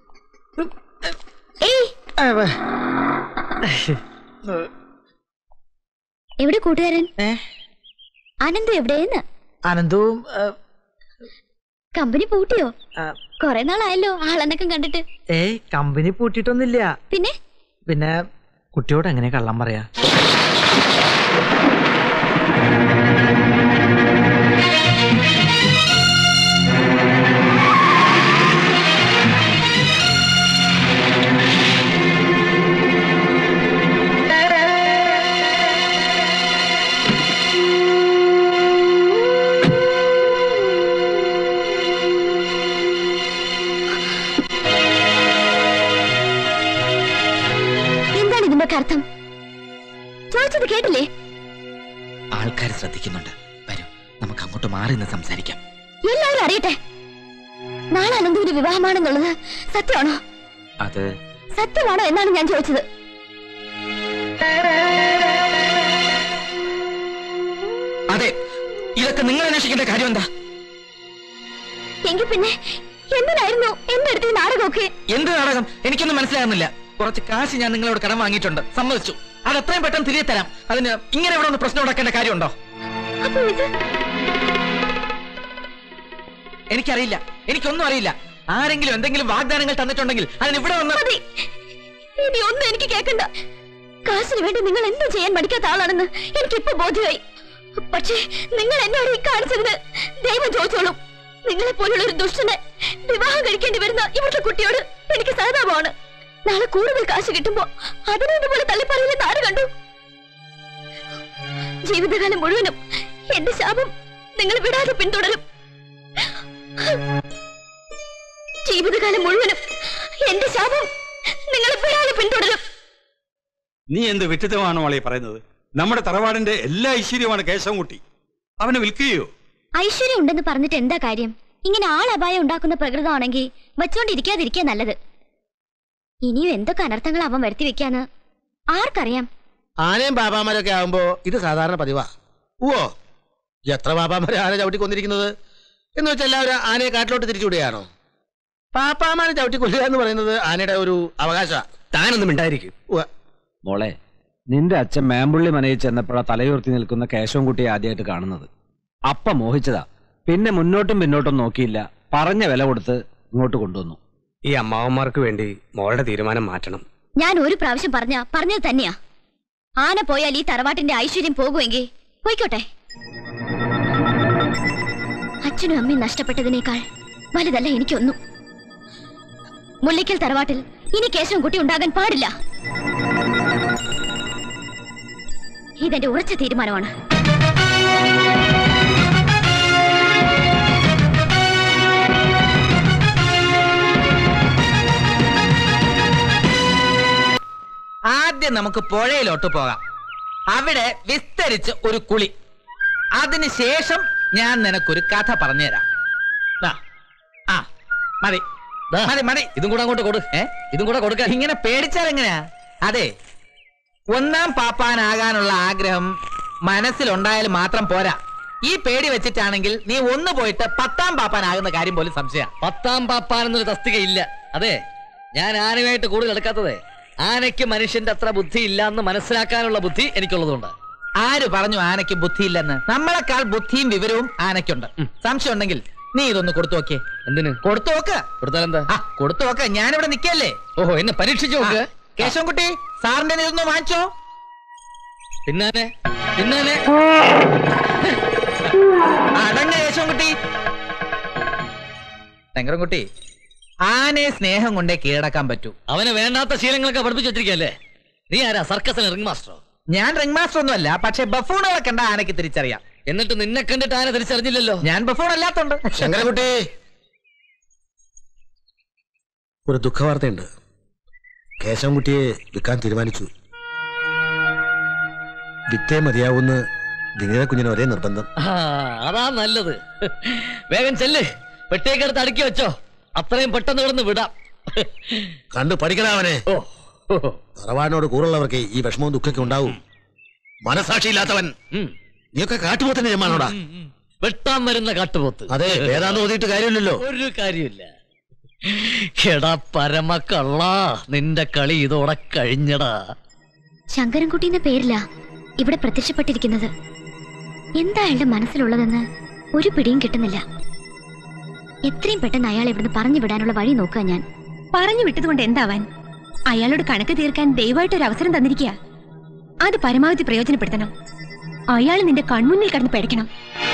ഏയ് എവിടെ കൂട്ടുകാരൻ അനന്തു എവിടെയെന്ന് അനന്തവും കമ്പനി പൂട്ടിയോ കൊറേ നാളായല്ലോ ആളെന്നൊക്കെ കണ്ടിട്ട് ഏയ് കമ്പനി പൂട്ടിയിട്ടൊന്നുമില്ല പിന്നെ പിന്നെ കുട്ടിയോട് എങ്ങനെ കള്ളം പറയാ എന്താണ് ഇതിന്റെ അർത്ഥം ചോദിച്ചത് കേട്ടില്ലേ ആൾക്കാർ ശ്രദ്ധിക്കുന്നുണ്ട് വരൂ നമുക്ക് അങ്ങോട്ട് മാറി നിന്ന് സംസാരിക്കാം എല്ലാവരും അറിയട്ടെ നാളെ അനന്തുവിന്റെ വിവാഹമാണെന്നുള്ളത് സത്യമാണോ അത് സത്യമാണോ എന്നാണ് ഞാൻ ചോദിച്ചത് അതെ ഇതൊക്കെ നിങ്ങൾ അന്വേഷിക്കേണ്ട കാര്യം എന്താ എങ്കിൽ പിന്നെ എന്തിനായിരുന്നു എന്റെ അടുത്ത് ഈ നാടകമൊക്കെ എന്ത് നാടകം എനിക്കൊന്നും മനസ്സിലാകുന്നില്ല കുറച്ച് കാശ് ഞാൻ നിങ്ങളോട് കടം വാങ്ങിയിട്ടുണ്ട് സമ്മതിച്ചു അത് എത്രയും പെട്ടെന്ന് തിരികെ തരാം അതിന് ഇങ്ങനെ ഇവിടെ ഒന്ന് പ്രശ്നം ഉണ്ടാക്കേണ്ട കാര്യമുണ്ടോ അപ്പൊ ഇത് എനിക്കറിയില്ല എനിക്കൊന്നും അറിയില്ല ആരെങ്കിലും എന്തെങ്കിലും വാഗ്ദാനങ്ങൾ തന്നിട്ടുണ്ടെങ്കിൽ അതിന് ഇവിടെ വന്ന് മതി ഇനി ഒന്നും എനിക്ക് കേൾക്കണ്ട കാശിന് വേണ്ടി നിങ്ങൾ എന്തും ചെയ്യാൻ മടിക്കാത്ത ആളാണെന്ന് എനിക്കിപ്പോ ബോധ്യമായി പക്ഷേ നിങ്ങൾ എന്നോട് ഈ കാണിച്ചതിന് ദൈവം ചോദിച്ചോളും നിങ്ങളെ പോലുള്ള ഒരു ദുഷ്ടനെ വിവാഹം കഴിക്കേണ്ടി വരുന്ന ഇവിടുത്തെ കുട്ടിയോട് എനിക്ക് സഹതാപമാണ് നാളെ കൂടുതൽ കാശ് കിട്ടുമ്പോ അതിനെ പോലെ തള്ളിപ്പറയുന്ന ആര് കണ്ടു ജീവിതകാലം മുഴുവനും എന്റെ ശാപം നിങ്ങൾ വിടാതെ പിന്തുടരും ജീവിതകാലം മുഴുവനും എന്റെ ശാപം നിങ്ങൾ വിടാതെ പിന്തുടരും നീ എന്ത് വിട്ടിത്തമാണ് മോളെ പറയുന്നത് നമ്മുടെ തറവാടിന്റെ എല്ലാ ഐശ്വര്യമാണ് കേശവൻകുട്ടി അവനെ വിൽക്കുകയോ ഐശ്വര്യം ഉണ്ടെന്ന് പറഞ്ഞിട്ട് എന്താ കാര്യം ഇങ്ങനെ ആളപായം ഉണ്ടാക്കുന്ന പ്രകൃതമാണെങ്കിൽ വെച്ചോണ്ടിരിക്കാതിരിക്കാ നല്ലത് ഇനിയും എന്തൊക്കെ അനർത്ഥങ്ങൾ അവൻ വരുത്തി വെക്കാന്ന് ആർക്കറിയാം ആനയും ബാബാമാരൊക്കെ ആവുമ്പോ ഇത് സാധാരണ പതിവാ ഓ എത്ര ബാബാമാരെ ആന ചവിട്ടി കൊന്നിരിക്കുന്നത് എന്ന് വെച്ചാൽ എല്ലാവരും ആനയെ കാട്ടിലോട്ട് തിരിച്ചുവിടുകയാണോ പാപ്പാമാരെ ചവിട്ടി കൊല്ലുക എന്ന് പറയുന്നത് ആനയുടെ ഒരു അവകാശ താനൊന്നും ഉണ്ടായിരിക്കും മോളെ നിന്റെ അച്ഛൻ മേമ്പുള്ളി മനയിൽ ചെന്നപ്പോഴാ തലയുയർത്തി നിൽക്കുന്ന കേശവൻകുട്ടിയെ ആദ്യമായിട്ട് കാണുന്നത് അപ്പ മോഹിച്ചതാ പിന്നെ മുന്നോട്ടും പിന്നോട്ടും നോക്കിയില്ല പറഞ്ഞ വില കൊടുത്ത് ഇങ്ങോട്ട് കൊണ്ടുവന്നു ഈ അമ്മാവന്മാർക്ക് വേണ്ടി മോളുടെ തീരുമാനം മാറ്റണം ഞാൻ ഒരു പ്രാവശ്യം പറഞ്ഞ പറഞ്ഞത് തന്നെയാ ആന പോയാൽ ഈ തറവാട്ടിന്റെ ഐശ്വര്യം പോകുമെങ്കിൽ പോയിക്കോട്ടെ അച്ഛനും അമ്മയും നഷ്ടപ്പെട്ടതിനേക്കാൾ വലുതല്ല എനിക്കൊന്നും മുല്ലയ്ക്കൽ തറവാട്ടിൽ ഇനി കേശവൻ കുട്ടി ഉണ്ടാകാൻ പാടില്ല ഇതെന്റെ ഉറച്ച തീരുമാനമാണ് ആദ്യം നമുക്ക് പുഴയിലോട്ട് പോകാം അവിടെ വിസ്തരിച്ച് ഒരു കുളി അതിനുശേഷം ഞാൻ നിനക്കൊരു കഥ പറഞ്ഞുതരാം ദാ, ആ മതി മതി മതി ഇതും കൂടെ അങ്ങോട്ട് കൊടു ഏ ഇതും കൂടെ കൊടുക്കാൻ ഇങ്ങനെ പേടിച്ചാൽ എങ്ങനെയാ അതെ ഒന്നാം പാപ്പാനാകാനുള്ള ആഗ്രഹം മനസ്സിലുണ്ടായാൽ മാത്രം പോരാ ഈ പേടി വെച്ചിട്ടാണെങ്കിൽ നീ ഒന്ന് പോയിട്ട് പത്താം പാപ്പാനാകുന്ന കാര്യം പോലും സംശയ പത്താം പാപ്പാൻ എന്നൊരു തസ്തിക ഇല്ല അതെ ഞാൻ ആനയുമായിട്ട് കൂടുതൽ എടുക്കാത്തതേ ആനയ്ക്ക് മനുഷ്യന്റെ അത്ര ബുദ്ധി ഇല്ല എന്ന് മനസ്സിലാക്കാനുള്ള ബുദ്ധി എനിക്കുള്ളതുകൊണ്ട് ആര് പറഞ്ഞു ആനയ്ക്ക് ബുദ്ധിയില്ലെന്ന് നമ്മളെക്കാൾ ബുദ്ധിയും വിവരവും ആനയ്ക്കുണ്ട് സംശയം ഉണ്ടെങ്കിൽ നീ ഇതൊന്ന് കൊടുത്തു നോക്കിയേ എന്തിന് കൊടുത്തു നോക്ക് കൊടുത്താലെന്താ ആ കൊടുത്തു നോക്ക് ഞാനിവിടെ നിക്കല്ലേ ഓഹോ എന്നെ പരീക്ഷിച്ചു നോക്ക് കേശവൻകുട്ടി സാറിന്റെ നീ ഇതൊന്ന് വാങ്ങിച്ചോ പിന്നാനെ പിന്നാനെ അടങ്ങ കേശവൻകുട്ടി ശങ്കരൻകുട്ടി ആനയെ സ്നേഹം കൊണ്ടേ കീഴടക്കാൻ പറ്റൂ അവന് വേണ്ടാത്ത ശീലങ്ങളൊക്കെ പഠിപ്പിച്ചു വെച്ചിരിക്കല്ലേ നീ ആരാ സർക്കസിലെ റിംഗ് മാസ്റ്ററോ ഞാൻ റിംഗ് മാസ്റ്റർ ഒന്നുമല്ല പക്ഷെ ബഫൂണുകളെ കണ്ട ആനയ്ക്ക് തിരിച്ചറിയാം എന്നിട്ട് നിന്നെ കണ്ടിട്ട് ആന തിരിച്ചറിഞ്ഞില്ലല്ലോ ഞാൻ ബഫൂൺ അല്ലാത്തോണ്ട് ശങ്കരകുട്ടി ഒരു ദുഃഖവാർത്തയുണ്ട് കേശവൻകുട്ടിയെ വിൽക്കാൻ തീരുമാനിച്ചു വിറ്റേ മതിയാവുന്ന് ദിനീര കുഞ്ഞിന് ഒരേ നിർബന്ധം ആ അതാ നല്ലത് വേഗം ചെല്ല് പെട്ടിയൊക്കെ അടുക്കി വെച്ചോ അത്രയും പെട്ടെന്ന് കിടന്ന് വിടാം കണ്ടു പഠിക്കണവനെ തറവാടിനോട് കൂറുള്ളവർക്ക് ഈ വിഷമവും ദുഃഖമൊക്കെ ഉണ്ടാവും മനസാക്ഷിയില്ലാത്തവൻ നീയൊക്കെ കാട്ടുപോത്തിന്റെ ജമാനോടാ വെട്ടാൻ വരുന്ന കാട്ടുപോത്ത് അതെ വേദാന്തം ഓതിയിട്ട് കാര്യമില്ലല്ലോ ഒരു കാര്യമില്ല എടാ പരമക്കള്ള നിന്റെ കളി ഇതോടെ കഴിഞ്ഞടാ ശങ്കരൻകുട്ടി എന്ന പേരില ഇവിടെ പ്രത്യക്ഷപ്പെട്ടിരിക്കുന്നത് എന്താ അയാളുടെ മനസ്സിലുള്ളതെന്ന് ഒരു പിടിയും കിട്ടുന്നില്ല എത്രയും പെട്ടെന്ന് അയാൾ ഇവിടുന്ന് പറഞ്ഞു വിടാനുള്ള വഴി നോക്കുക ഞാൻ പറഞ്ഞു വിട്ടതുകൊണ്ട് എന്താവാൻ അയാളോട് കണക്ക് തീർക്കാൻ ദയവായിട്ട് ഒരു അവസരം തന്നിരിക്കുക അത് പരമാവധി പ്രയോജനപ്പെടുത്തണം അയാൾ നിന്റെ കൺമുന്നിൽ കിടന്ന് പേടിക്കണം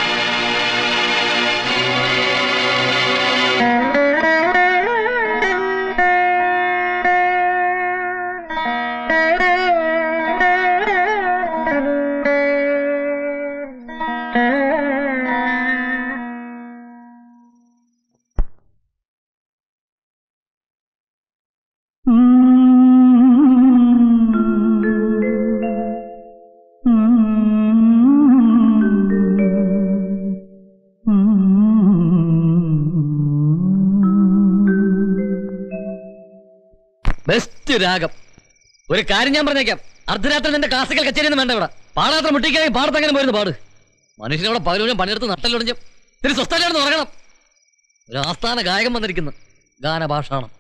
ബെസ്റ്റ് രാഗം ഒരു കാര്യം ഞാൻ പറഞ്ഞേക്കാം അർദ്ധരാത്രി നിന്റെ ക്ലാസിക്കൽ കച്ചേരിയൊന്നും വേണ്ട ഇവിടെ പാടാത്ര മുട്ടിക്കായി പാടത്തങ്ങനെ പോയിരുന്നു പാട് മനുഷ്യനവിടെ പകലും പണിയെടുത്ത് നട്ടലൊടിഞ്ഞ് തിരി സ്വസ്ഥമായിരുന്നു ഉറങ്ങണം ഒരു ആസ്ഥാന ഗായകൻ വന്നിരിക്കുന്നു ഗാനഭാഷാണം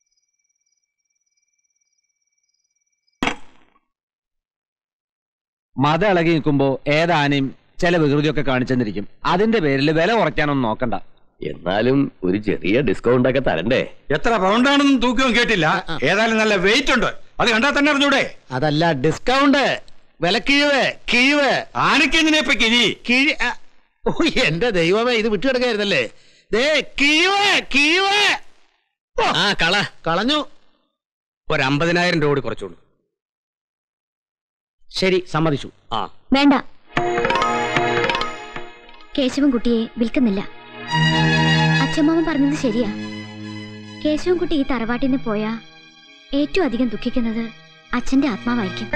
മതം ഇളകി നിൽക്കുമ്പോ ഏതാനയും ചില വികൃതിയൊക്കെ കാണിച്ചെന്നിരിക്കും അതിന്റെ പേരിൽ വില കുറയ്ക്കാനൊന്നും നോക്കണ്ട എന്നാലും ഒരു ചെറിയ ഡിസ്കൗണ്ട് ഒക്കെ തരണ്ടേ എത്ര പൗണ്ടാണെന്നും തൂക്കവും കേട്ടില്ല ഏതായാലും നല്ല വെയിറ്റ് ഉണ്ട് അത് കണ്ടാൽ തന്നെ അറിഞ്ഞൂടെ അതല്ല ഡിസ്കൗണ്ട് വിലക്കിഴിവ് കിഴിവ് ആനക്കെന്തിനെ ഇപ്പൊ കിഴി കിഴി ആ, ഓ എന്റെ ദൈവമേ ഇത് വിട്ടുകിടക്കായിരുന്നല്ലേ ദേ കിഴിവ് കിഴിവ് ആ കള കളഞ്ഞു ഒരു അമ്പതിനായിരം രൂപ കൂടി കുറച്ചോളൂ ശരി സമ്മതിച്ചു ആ വേണ്ട കേശവൻ കുട്ടിയെ വിൽക്കുന്നില്ല അച്ഛമ്മാവൻ പറഞ്ഞത് ശരിയാ കേശവൻ കുട്ടി ഈ തറവാട്ടിൽ നിന്ന് പോയാ ഏറ്റവും അധികം ദുഃഖിക്കുന്നത് അച്ഛന്റെ ആത്മാവായിരിക്കും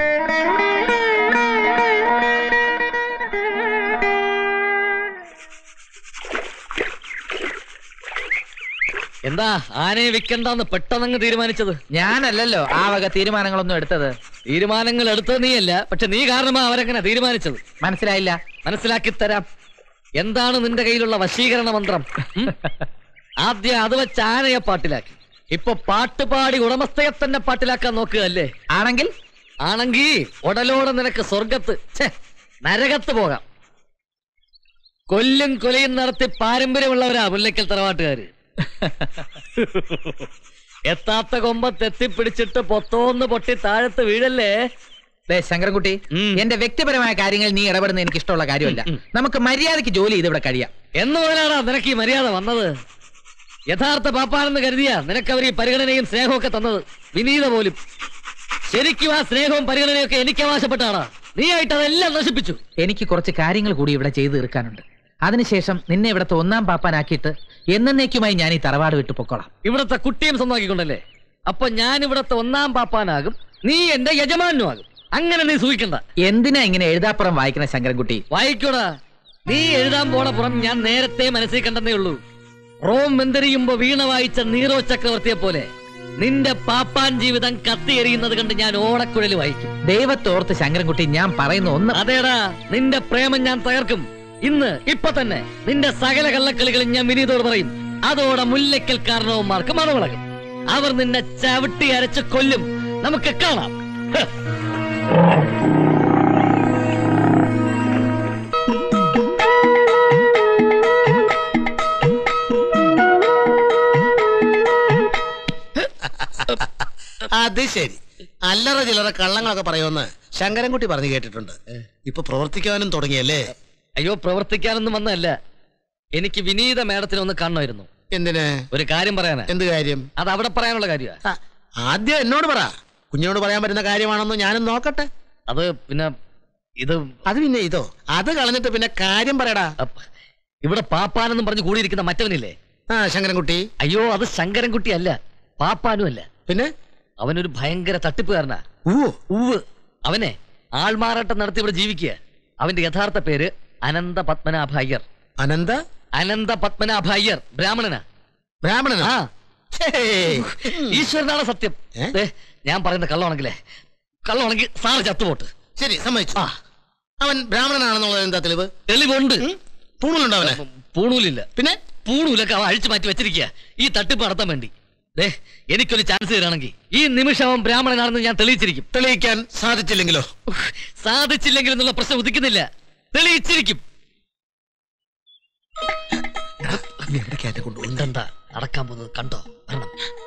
എന്താ ആനയെ വിൽക്കണ്ടെന്ന് പെട്ടെന്നങ്ങ് തീരുമാനിച്ചത് ഞാനല്ലല്ലോ ആ വക തീരുമാനങ്ങളൊന്നും എടുത്തത് തീരുമാനങ്ങൾ എടുത്തത് നീയല്ല പക്ഷെ നീ കാരണമാ അവരെങ്ങനെ തീരുമാനിച്ചത് മനസ്സിലായില്ല മനസ്സിലാക്കി തരാം എന്താണ് നിന്റെ കയ്യിലുള്ള വശീകരണ മന്ത്രം ഉം? ആദ്യം അത് വെച്ച് ആനയെ പാട്ടിലാക്കി ഇപ്പൊ പാട്ടുപാടി ഉടമസ്ഥയെ തന്നെ പാട്ടിലാക്കാൻ നോക്കുക അല്ലേ ആണെങ്കിൽ ആണെങ്കി ഉടലോടെ നിനക്ക് സ്വർഗത്ത് ഛെ, നരകത്ത് പോകാം കൊല്ലും കൊലയും നടത്തി പാരമ്പര്യമുള്ളവരാ മുല്ലക്കൽ തറവാട്ടുകാര് എത്താത്ത കൊമ്പത്ത് എത്തിപ്പിടിച്ചിട്ട് പൊത്തോന്ന് പൊട്ടി താഴത്ത് വീഴല്ലേ ദേ ശങ്കരൻകുട്ടി എന്റെ വ്യക്തിപരമായ കാര്യങ്ങളിൽ നീ ഇടപെടുന്ന എനിക്ക് ഇഷ്ടമുള്ള കാര്യമല്ല നമുക്ക് മര്യാദയ്ക്ക് ജോലി ചെയ്ത് ഇവിടെ കഴിയാം എന്ന് മുതലാടാ നിനക്ക് ഈ മര്യാദ വന്നത് യഥാർത്ഥ പാപ്പാനെന്ന് കരുതിയാ നിനക്ക് അവർ ഈ പരിഗണനയും സ്നേഹവും ഒക്കെ തന്നത് വിനീത പോലും ശരിക്കും ആ സ്നേഹവും പരിഗണനയും ഒക്കെ എനിക്ക് അവകാശപ്പെട്ടാടാ നീ ആയിട്ട് അതെല്ലാം നശിപ്പിച്ചു എനിക്ക് കുറച്ച് കാര്യങ്ങൾ കൂടി ഇവിടെ ചെയ്തു തീർക്കാനുണ്ട് അതിനുശേഷം നിന്നെ ഇവിടുത്തെ ഒന്നാം പാപ്പാനാക്കിയിട്ട് എന്നേക്കുമായി ഞാൻ ഈ തറവാട് വിട്ടു പൊക്കോളാം ഇവിടത്തെ കുട്ടിയും സ്വന്തമാക്കിക്കൊണ്ടല്ലേ അപ്പൊ ഞാൻ ഇവിടത്തെ ഒന്നാം പാപ്പാനാകും നീ എന്റെ യജമാനും ആകും അങ്ങനെ നീ സൂഹിക്കണ്ട എന്തിനാ ഇങ്ങനെ എഴുതാപ്പുറം വായിക്കണ ശങ്കരൻകുട്ടി വായിക്കോടാ നീ എഴുതാൻ പോണ പുറം ഞാൻ നേരത്തെ മനസ്സിൽ കണ്ടെന്നേ ഉള്ളൂ റോം വെന്തരിയുമ്പോ വീണ വായിച്ച നീറോ ചക്രവർത്തിയെ പോലെ നിന്റെ പാപ്പാൻ ജീവിതം കത്തിയെറിയുന്നത് കണ്ട് ഞാൻ ഓടക്കുഴൽ വായിക്കും ദൈവത്തോർത്ത് ശങ്കരൻകുട്ടി ഞാൻ പറയുന്ന ഒന്ന് അതേടാ നിന്റെ പ്രേമം ഞാൻ തകർക്കും ഇന്ന് ഇപ്പൊ തന്നെ നിന്റെ സകല കള്ളക്കളികളും ഞാൻ വിനീതോട് പറയും അതോടെ മുല്ലക്കൽ കാരണവന്മാർക്ക് മണവിളകും അവർ നിന്നെ ചവിട്ടി അരച്ച് കൊല്ലും നമുക്ക് കാണാം ഹ്. അത് ശരി അല്ലറ ചില്ലറ കള്ളങ്ങളൊക്കെ പറയുമെന്ന് ശങ്കരൻകുട്ടി പറഞ്ഞു കേട്ടിട്ടുണ്ട് ഇപ്പൊ പ്രവർത്തിക്കാനും തുടങ്ങിയല്ലേ അയ്യോ പ്രവർത്തിക്കാനൊന്നും വന്നതല്ല എനിക്ക് വിനീത മേഡത്തിനെ ഒന്ന് കാണണമായിരുന്നു എന്തിന് ഒരു കാര്യം പറയാനാ എന്ത് കാര്യം അത് അവിടെ പറയാനുള്ള കാര്യമാ ആദ്യം എന്നോട് പറ കുഞ്ഞിനോട് പറയാൻ പറ്റുന്ന കാര്യമാണെന്ന് ഞാനും നോക്കട്ടെ അത് പിന്നെ ഇത് അത് പിന്നെ ഇതോ അത് കളഞ്ഞിട്ട് പിന്നെ കാര്യം പറയടാ ഇവിടെ പാപ്പാനെന്നും പറഞ്ഞ് കൂടിയിരിക്കുന്ന മറ്റവനില്ലേ ആ ശങ്കരൻകുട്ടി അയ്യോ അത് ശങ്കരൻകുട്ടി അല്ല പാപ്പാനും അല്ല പിന്നെ അവനൊരു ഭയങ്കര തട്ടിപ്പുകാരനാ ഊവോ ഉവ് അവനെ ആൾമാറാട്ടം നടത്തി ഇവിടെ ജീവിക്കുക അവന്റെ യഥാർത്ഥ പേര് അനന്ത പത്മനാഭ അയ്യർ അനന്ത അനന്ത പത്മനാഭ അയ്യർ ബ്രാഹ്മണനാ ബ്രാഹ്മണനാ ആ ഈശ്വരനാണ് സത്യം ദേ, ഞാൻ പറയുന്ന കള്ളമാണെങ്കിലേ കള്ളമാണെങ്കിൽ സാറ് ചത്തുപോട്ട് ശരി സമ്മതിച്ചു അവൻ ബ്രാഹ്മണനാണെന്നുള്ളത് എന്താ തെളിവ് തെളിവുണ്ട് പൂണുണ്ടോ അവന് പൂണൂലില്ല പിന്നെ പൂണൂലൊക്കെ അവൻ അഴിച്ചു മാറ്റി വെച്ചിരിക്കുക ഈ തട്ടിപ്പ് നടത്താൻ വേണ്ടി ദേ എനിക്കൊരു ചാൻസ് തരാണെങ്കിൽ ഈ നിമിഷം അവൻ ബ്രാഹ്മണനാണെന്ന് ഞാൻ തെളിയിച്ചിരിക്കും തെളിയിക്കാൻ സാധിച്ചില്ലെങ്കിലോ സാധിച്ചില്ലെങ്കിൽ എന്നുള്ള പ്രശ്നം ഉദിക്കുന്നില്ല തെളിയിച്ചിരിക്കും ഉണ്ടെന്താ നടക്കാൻ പോകുന്നത് കണ്ടോ വരണം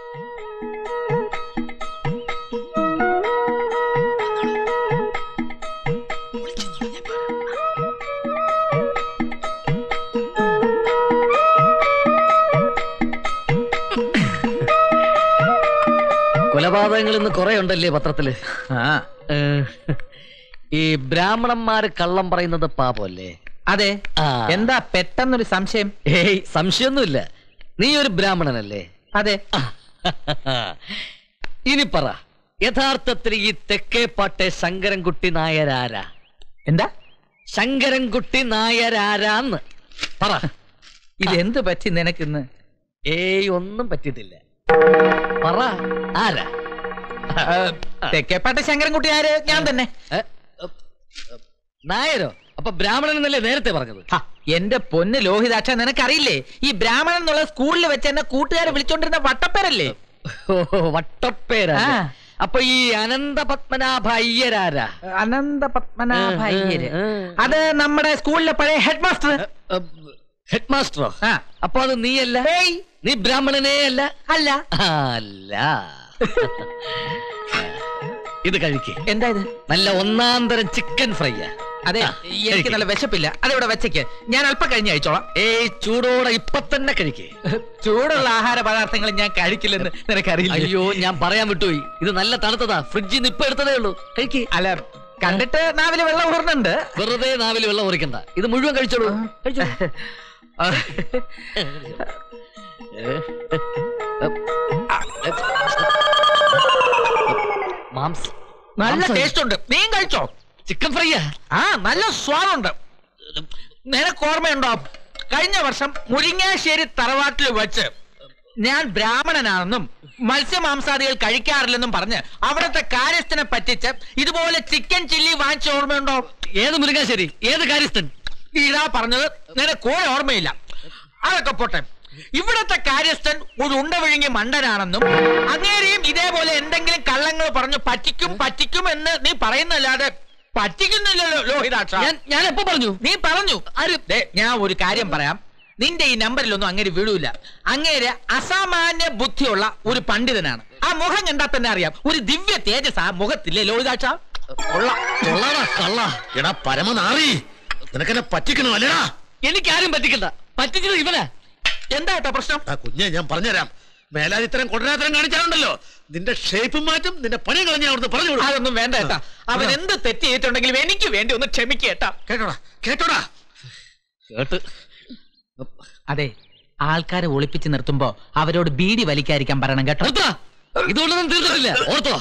കൊലപാതകങ്ങൾ ഇന്ന് കുറെ ഉണ്ടല്ലേ പത്രത്തില് ഏ, ഈ ബ്രാഹ്മണന്മാര് കള്ളം പറയുന്നത് പാപമല്ലേ അതെ ആ. എന്താ പെട്ടെന്നൊരു സംശയം ഏയ് സംശയമൊന്നുമില്ല നീ ഒരു ബ്രാഹ്മണനല്ലേ അതെ ഇനി പറ യഥാർത്ഥത്തിൽ ഈ തെക്കേപ്പാട്ടെ ശങ്കരൻകുട്ടി നായരാരാ എന്താ ശങ്കരൻകുട്ടി നായരാരാന്ന് പറ ഇതെന്ത് പറ്റി നിനക്കിന്ന് ഏയ് ഒന്നും പറ്റിയിട്ടില്ല പറ ആരാ തെക്കേപ്പാട്ട ശങ്കരൻകുട്ടി ആര് ഞാൻ തന്നെ ഏ? നായരോ അപ്പൊ ബ്രാഹ്മണൻ എന്നല്ലേ നേരത്തെ പറഞ്ഞത് ഹ, എന്റെ പൊന്ന് ലോഹിതാക്ഷ നിനക്കറിയില്ലേ ഈ ബ്രാഹ്മണൻ എന്നുള്ള സ്കൂളിൽ വെച്ച് എന്നെ കൂട്ടുകാരെ വിളിച്ചോണ്ടിരുന്ന വട്ടപ്പേരല്ലേ ഓ വട്ടപ്പേരാ ആ. അപ്പൊ ഈ അനന്ത പത്മനാഭ അയ്യരാരാ അനന്ത പത്മനാഭ അയ്യര് അത് നമ്മുടെ സ്കൂളിലെ പഴയ ഹെഡ് മാസ്റ്റർ ഹെഡ് മാസ്റ്ററോ അപ്പൊ അത് നീയല്ല നീ ബ്രാഹ്മണനേ അല്ല അല്ല അല്ല ഇത് കഴിക്ക് എന്താ ഇത് നല്ല ഒന്നാം തരം ചിക്കൻ ഫ്രൈയാ അതെ എനിക്ക് നല്ല വിശപ്പില്ല അതിവിടെ വെച്ചേക്ക് ഞാൻ അല്പം കഴിഞ്ഞ് കഴിച്ചോളാം ഏയ് ചൂടോടെ ഇപ്പൊ തന്നെ കഴിക്കേ ചൂടുള്ള ആഹാര പദാർത്ഥങ്ങൾ ഞാൻ കഴിക്കില്ലെന്ന് നിനക്കറിയില്ല അയ്യോ ഞാൻ പറയാൻ വിട്ടുപോയി ഇത് നല്ല തണുത്തതാ ഫ്രിഡ്ജിൽ നിന്ന് ഇപ്പൊ എടുത്തതേ ഉള്ളൂ കഴിക്കേ അല്ല കണ്ടിട്ട് നാവില് വെള്ളം ഊർന്നുണ്ട് വെറുതെ നാവിൽ വെള്ളം ഉറിക്കണ്ട ഇത് മുഴുവൻ കഴിച്ചോളൂ കഴിച്ചോ മാംസം നല്ല മാംസം. ടേസ്റ്റ് ഉണ്ട് നീ കഴിച്ചോ ചിക്കൻ ഫ്രൈയാ ആ നല്ല സ്വാദുണ്ട് നിനക്ക് ഓർമ്മയുണ്ടോ കഴിഞ്ഞ വർഷം മുരിങ്ങാശ്ശേരി തറവാട്ടിൽ വെച്ച് ഞാൻ ബ്രാഹ്മണനാണെന്നും മത്സ്യമാംസാദികൾ കഴിക്കാറില്ലെന്നും പറഞ്ഞ് അവിടുത്തെ കാര്യസ്ഥനെ പറ്റിച്ച് ഇതുപോലെ ചിക്കൻ ചില്ലി വാങ്ങിച്ച ഓർമ്മയുണ്ടോ ഏത് മുരുകാശ്ശേരി ഏത് കാര്യസ്ഥൻ ഇതാ പറഞ്ഞത് നിനക്ക് ഒരു ഓർമ്മയില്ല അതൊക്കെ പോട്ടെ ഇവിടത്തെ കാര്യസ്ഥൻ ഒരു ഉണ്ട വിഴുങ്ങിയ മണ്ടനാണെന്നും അങ്ങേരെയും ഇതേപോലെ എന്തെങ്കിലും കള്ളങ്ങൾ പറഞ്ഞു പറ്റിക്കും പറ്റിക്കും എന്ന് നീ പറയുന്നല്ലാതെ പറ്റിക്കുന്നില്ലല്ലോ ലോഹിതാക്ഷ ഞാൻ ഞാൻ എപ്പോ പറഞ്ഞു നീ പറഞ്ഞു ദേ, ഞാൻ ഒരു കാര്യം പറയാം നിന്റെ ഈ നമ്പറിലൊന്നും അങ്ങേര് വീഴൂല അങ്ങേര് അസാമാന്യ ബുദ്ധിയുള്ള ഒരു പണ്ഡിതനാണ് ആ മുഖം കണ്ടാൽ തന്നെ അറിയാം ഒരു ദിവ്യ തേജസ് ആ മുഖത്തില്ലേ ലോഹിതാക്ഷ കൊള്ളാം കൊള്ളാടാ കള്ള എടാ പരമനാറി നിനക്കെന്നെ പറ്റിക്കണോ അല്ലടാ എനിക്ക് ആരും പറ്റിക്കണ്ട പറ്റിച്ചത് ഇവനാ എന്താ കേട്ടോ പ്രശ്നം ആ കുഞ്ഞെ ഞാൻ പറഞ്ഞുതരാം മേലാൽ ഇത്തരം കൊടരാത്തരം കാണിച്ചാലുണ്ടല്ലോ നിന്റെ ഷേപ്പ് മാറ്റും നിന്റെ പണി കളഞ്ഞ അവിടുന്ന് പറഞ്ഞു കൊടുക്കും. അതൊന്നും വേണ്ട ഏട്ടാ അവൻ എന്ത് തെറ്റ് ചെയ്തിട്ടുണ്ടെങ്കിലും എനിക്ക് വേണ്ടി ഒന്ന് ക്ഷമിക്കേട്ടാ കേട്ടോടാ കേട്ടോടാ കേട്ട് അതെ ആൾക്കാരെ ഒളിപ്പിച്ച് നിർത്തുമ്പോ അവരോട് ബീഡി വലിക്കാതിരിക്കാൻ പറയണം കേട്ടോ നിർത്തടാ. ഇതുകൊണ്ടൊന്നും തീർന്നിട്ടില്ല ഓർത്തോ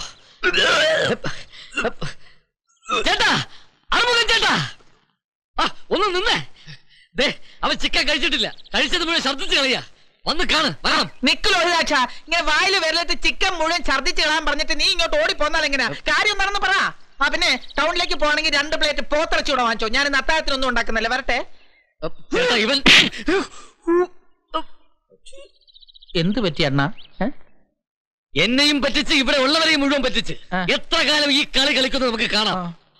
ചേട്ടാ അറുമുഖൻ ചേട്ടാ ആ ഒന്ന് നിന്നേ ദേ അവൻ ചിക്കൻ കഴിച്ചിട്ടില്ല കഴിച്ചത് മുഴുവൻ ശബ്ദിച്ച് കളിയാ വന്ന് കാണ് വരണം നിക്കലോ ഒരാഴ്ച ഇങ്ങനെ വായിൽ വരലത്ത് ചിക്കൻ മുഴുവൻ ഛർദ്ദിച്ച് കളയാൻ പറഞ്ഞിട്ട് നീ ഇങ്ങോട്ട് ഓടി പോന്നാൽ എങ്ങനെയാ കാര്യം നടന്ന് പറ ആ പിന്നെ ടൗണിലേക്ക് പോകണമെങ്കിൽ രണ്ട് പ്ലേറ്റ് പോത്തിറച്ചി കൂടെ വാങ്ങിച്ചോ ഞാൻ ഇന്ന് അത്താഴത്തിനൊന്നും ഉണ്ടാക്കുന്നില്ല വരട്ടെ ചേട്ടാ ഇവൻ എന്ത് പറ്റി അണ്ണാ ഏ? എന്നെയും പറ്റിച്ച് ഇവിടെ ഉള്ളവരെയും മുഴുവൻ പറ്റിച്ച് എത്ര കാലം ഈ കളി കളിക്കുന്നത് നമുക്ക് കാണാം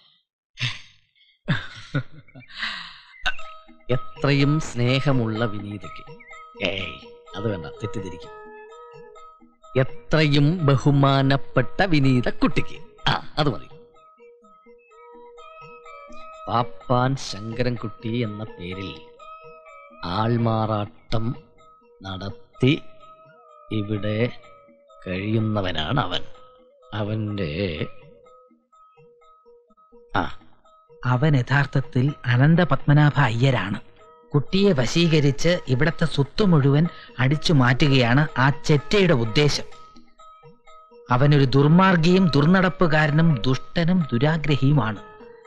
എത്രയും സ്നേഹമുള്ള വിനീതയ്ക്ക് ഏയ് അത് വേണ്ട തെറ്റിദ്ധരിക്കും എത്രയും ബഹുമാനപ്പെട്ട വിനീത കുട്ടിക്ക് ആ അത് മതി പാപ്പാൻ ശങ്കരൻകുട്ടി എന്ന പേരിൽ ആൾമാറാട്ടം നടത്തി ഇവിടെ കഴിയുന്നവനാണ് അവൻ അവന്റെ അവൻ യഥാർത്ഥത്തിൽ അനന്ത പത്മനാഭ അയ്യരാണ് കുട്ടിയെ വശീകരിച്ച് ഇവിടത്തെ സ്വത്ത് മുഴുവൻ അടിച്ചു മാറ്റുകയാണ് ആ ചെറ്റയുടെ ഉദ്ദേശം അവനൊരു ദുർമാർഗിയും ദുർനടപ്പുകാരനും ദുഷ്ടനും ദുരാഗ്രഹിയുമാണ്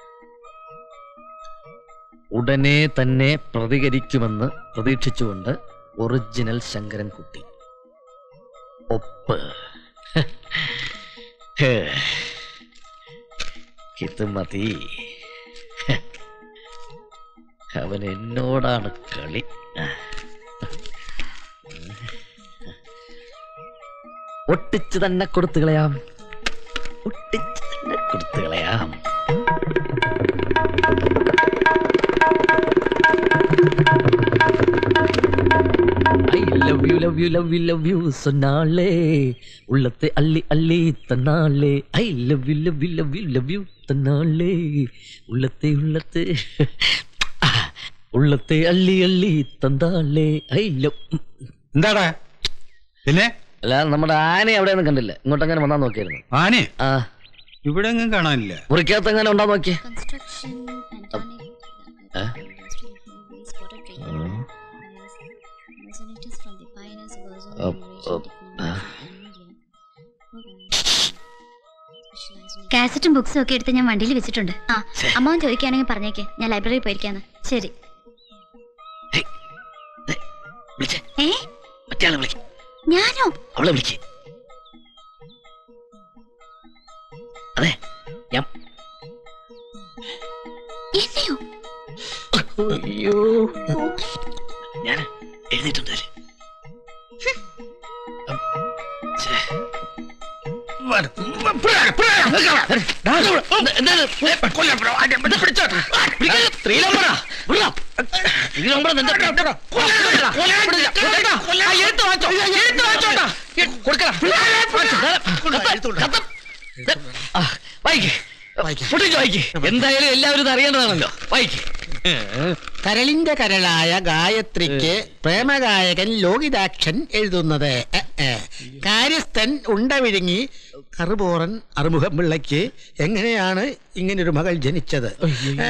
ഉടനെ തന്നെ പ്രതികരിക്കുമെന്ന് പ്രതീക്ഷിച്ചുകൊണ്ട് ഒറിജിനൽ ശങ്കരൻകുട്ടി ഒപ്പ് ഹേ. ഇത് മതി അവൻ എന്നോടാണ് കളി ഒട്ടിച്ച് തന്നെ കൊടുത്തു കളയാം ഒട്ടിച്ച് തന്നെ കൊടുത്തു കളയാം I love you love you love you love you சொன்னாளே உள்ளத்தை அள்ளி அள்ளி தன்னாளே I love you love you love you love you തന്നാളേ உள்ளத்தை உள்ளத்தை உள்ளத்தை അള്ളി അള്ളി തന്നാളേ ഐ ലവ് എന്താടാ പിന്നെ അല്ല നമ്മുടെ ആന എവിടെയൊന്നും കണ്ടില്ല ഇങ്ങോട്ടങ്ങനെ വന്നാ നോക്കിയായിരുന്നു ആനെ ആ ഇവിടെ എങ്ങും കാണാനില്ല മുറിക്കകത്ത് എങ്ങനെ ഉണ്ടാ നോക്കിയേ Construction and turning Eh? industrial waste water treatment. Resonators from the pioneers of ozone Up, generation up. technology in India. Specialized in കാസറ്റും ബുക്സും ഒക്കെ എടുത്ത് ഞാൻ വണ്ടിയിൽ വെച്ചിട്ടുണ്ട് ആ അമ്മാവൻ ചോദിക്കുകയാണെങ്കിൽ പറഞ്ഞേക്ക് ഞാൻ ലൈബ്രറിയിൽ പോയിരിക്കാന്ന് ശരി വിളിച്ചേ ഏ മറ്റേ ആളെ വിളിക്കും ഞാനോ അവളെ വിളിക്കേ അതെ ഞാൻ എന്നെയോ അയ്യോ ഞാൻ എഴുതിയിട്ടുണ്ട് അതില്. ഛേ. എന്താണ്? പിടിക്കാതെ. സ്ത്രീലമ്പടാ. വിടാം. ഇതിന് മുമ്പ് നിന്റെ- കൊടുക്കടാ. കൊടുക്കടാ. കൊടുക്കടാ. ആ, എടുത്ത് വാങ്ങിച്ചോ. എടുത്ത് വാങ്ങിച്ചോട്ടാ. എ- കൊടുക്കടാ. വാങ്ങിച്ചോ. കത്ത്. കത്ത്. ആ, വായിക്ക്. പൊട്ടിച്ച് വായിക്ക്. എന്തായാലും എല്ലാവരും ഇത് അറിയേണ്ടതാണല്ലോ വായിക്ക് കരളിന്റെ കരളായ ഗായത്രിക്ക് പ്രേമഗായകൻ ലോകിതാക്ഷൻ എഴുതുന്നത് എ, എ. കാര്യസ്ഥൻ ഉണ്ട വിഴുങ്ങി കറുപോറൻ അറുമുഖം പിള്ളയ്ക്ക് എങ്ങനെയാണ് ഇങ്ങനൊരു മകൾ ജനിച്ചത് എ,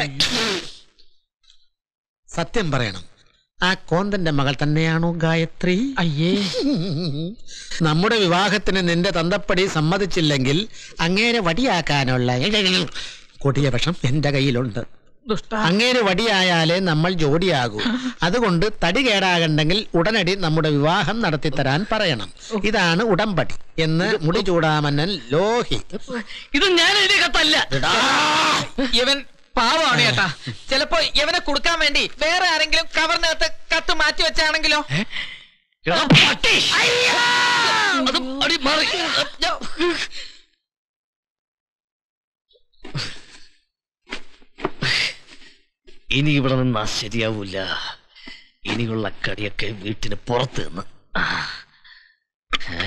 സത്യം പറയണം ആ കോന്തന്റെ മകൾ തന്നെയാണോ ഗായത്രി അയ്യേ നമ്മുടെ വിവാഹത്തിന് നിന്റെ തന്തപ്പടി സമ്മതിച്ചില്ലെങ്കിൽ അങ്ങേരെ വടിയാക്കാനുള്ള കൊടിയ പക്ഷം എന്റെ കയ്യിലുണ്ട് അങ്ങേര് വടിയായാലേ നമ്മൾ ജോഡിയാകൂ അതുകൊണ്ട് തടി കേടാകണ്ടെങ്കിൽ ഉടനടി നമ്മുടെ വിവാഹം നടത്തി തരാൻ പറയണം ഇതാണ് ഉടമ്പടി എന്ന് മുടി ചൂടാമന്നൻ ലോഹി ഇത് ഞാൻ എഴുതിയ കത്തല്ല ഇവൻ പാവമാണ് ചേട്ടാ ചിലപ്പോ ഇവനെ കൊടുക്കാൻ വേണ്ടി വേറെ ആരെങ്കിലും കവറിനകത്ത് കത്ത് മാറ്റി വെച്ചാണെങ്കിലോ എടാ, പട്ടി. അത് അടി മാറി ഞാൻ- ഇനി ഇവിടെ നിന്നാ ശരിയാവൂല ഇനിയുള്ള കടിയൊക്കെ വീട്ടിന് പുറത്ത് നിന്ന് ആ. ഏ?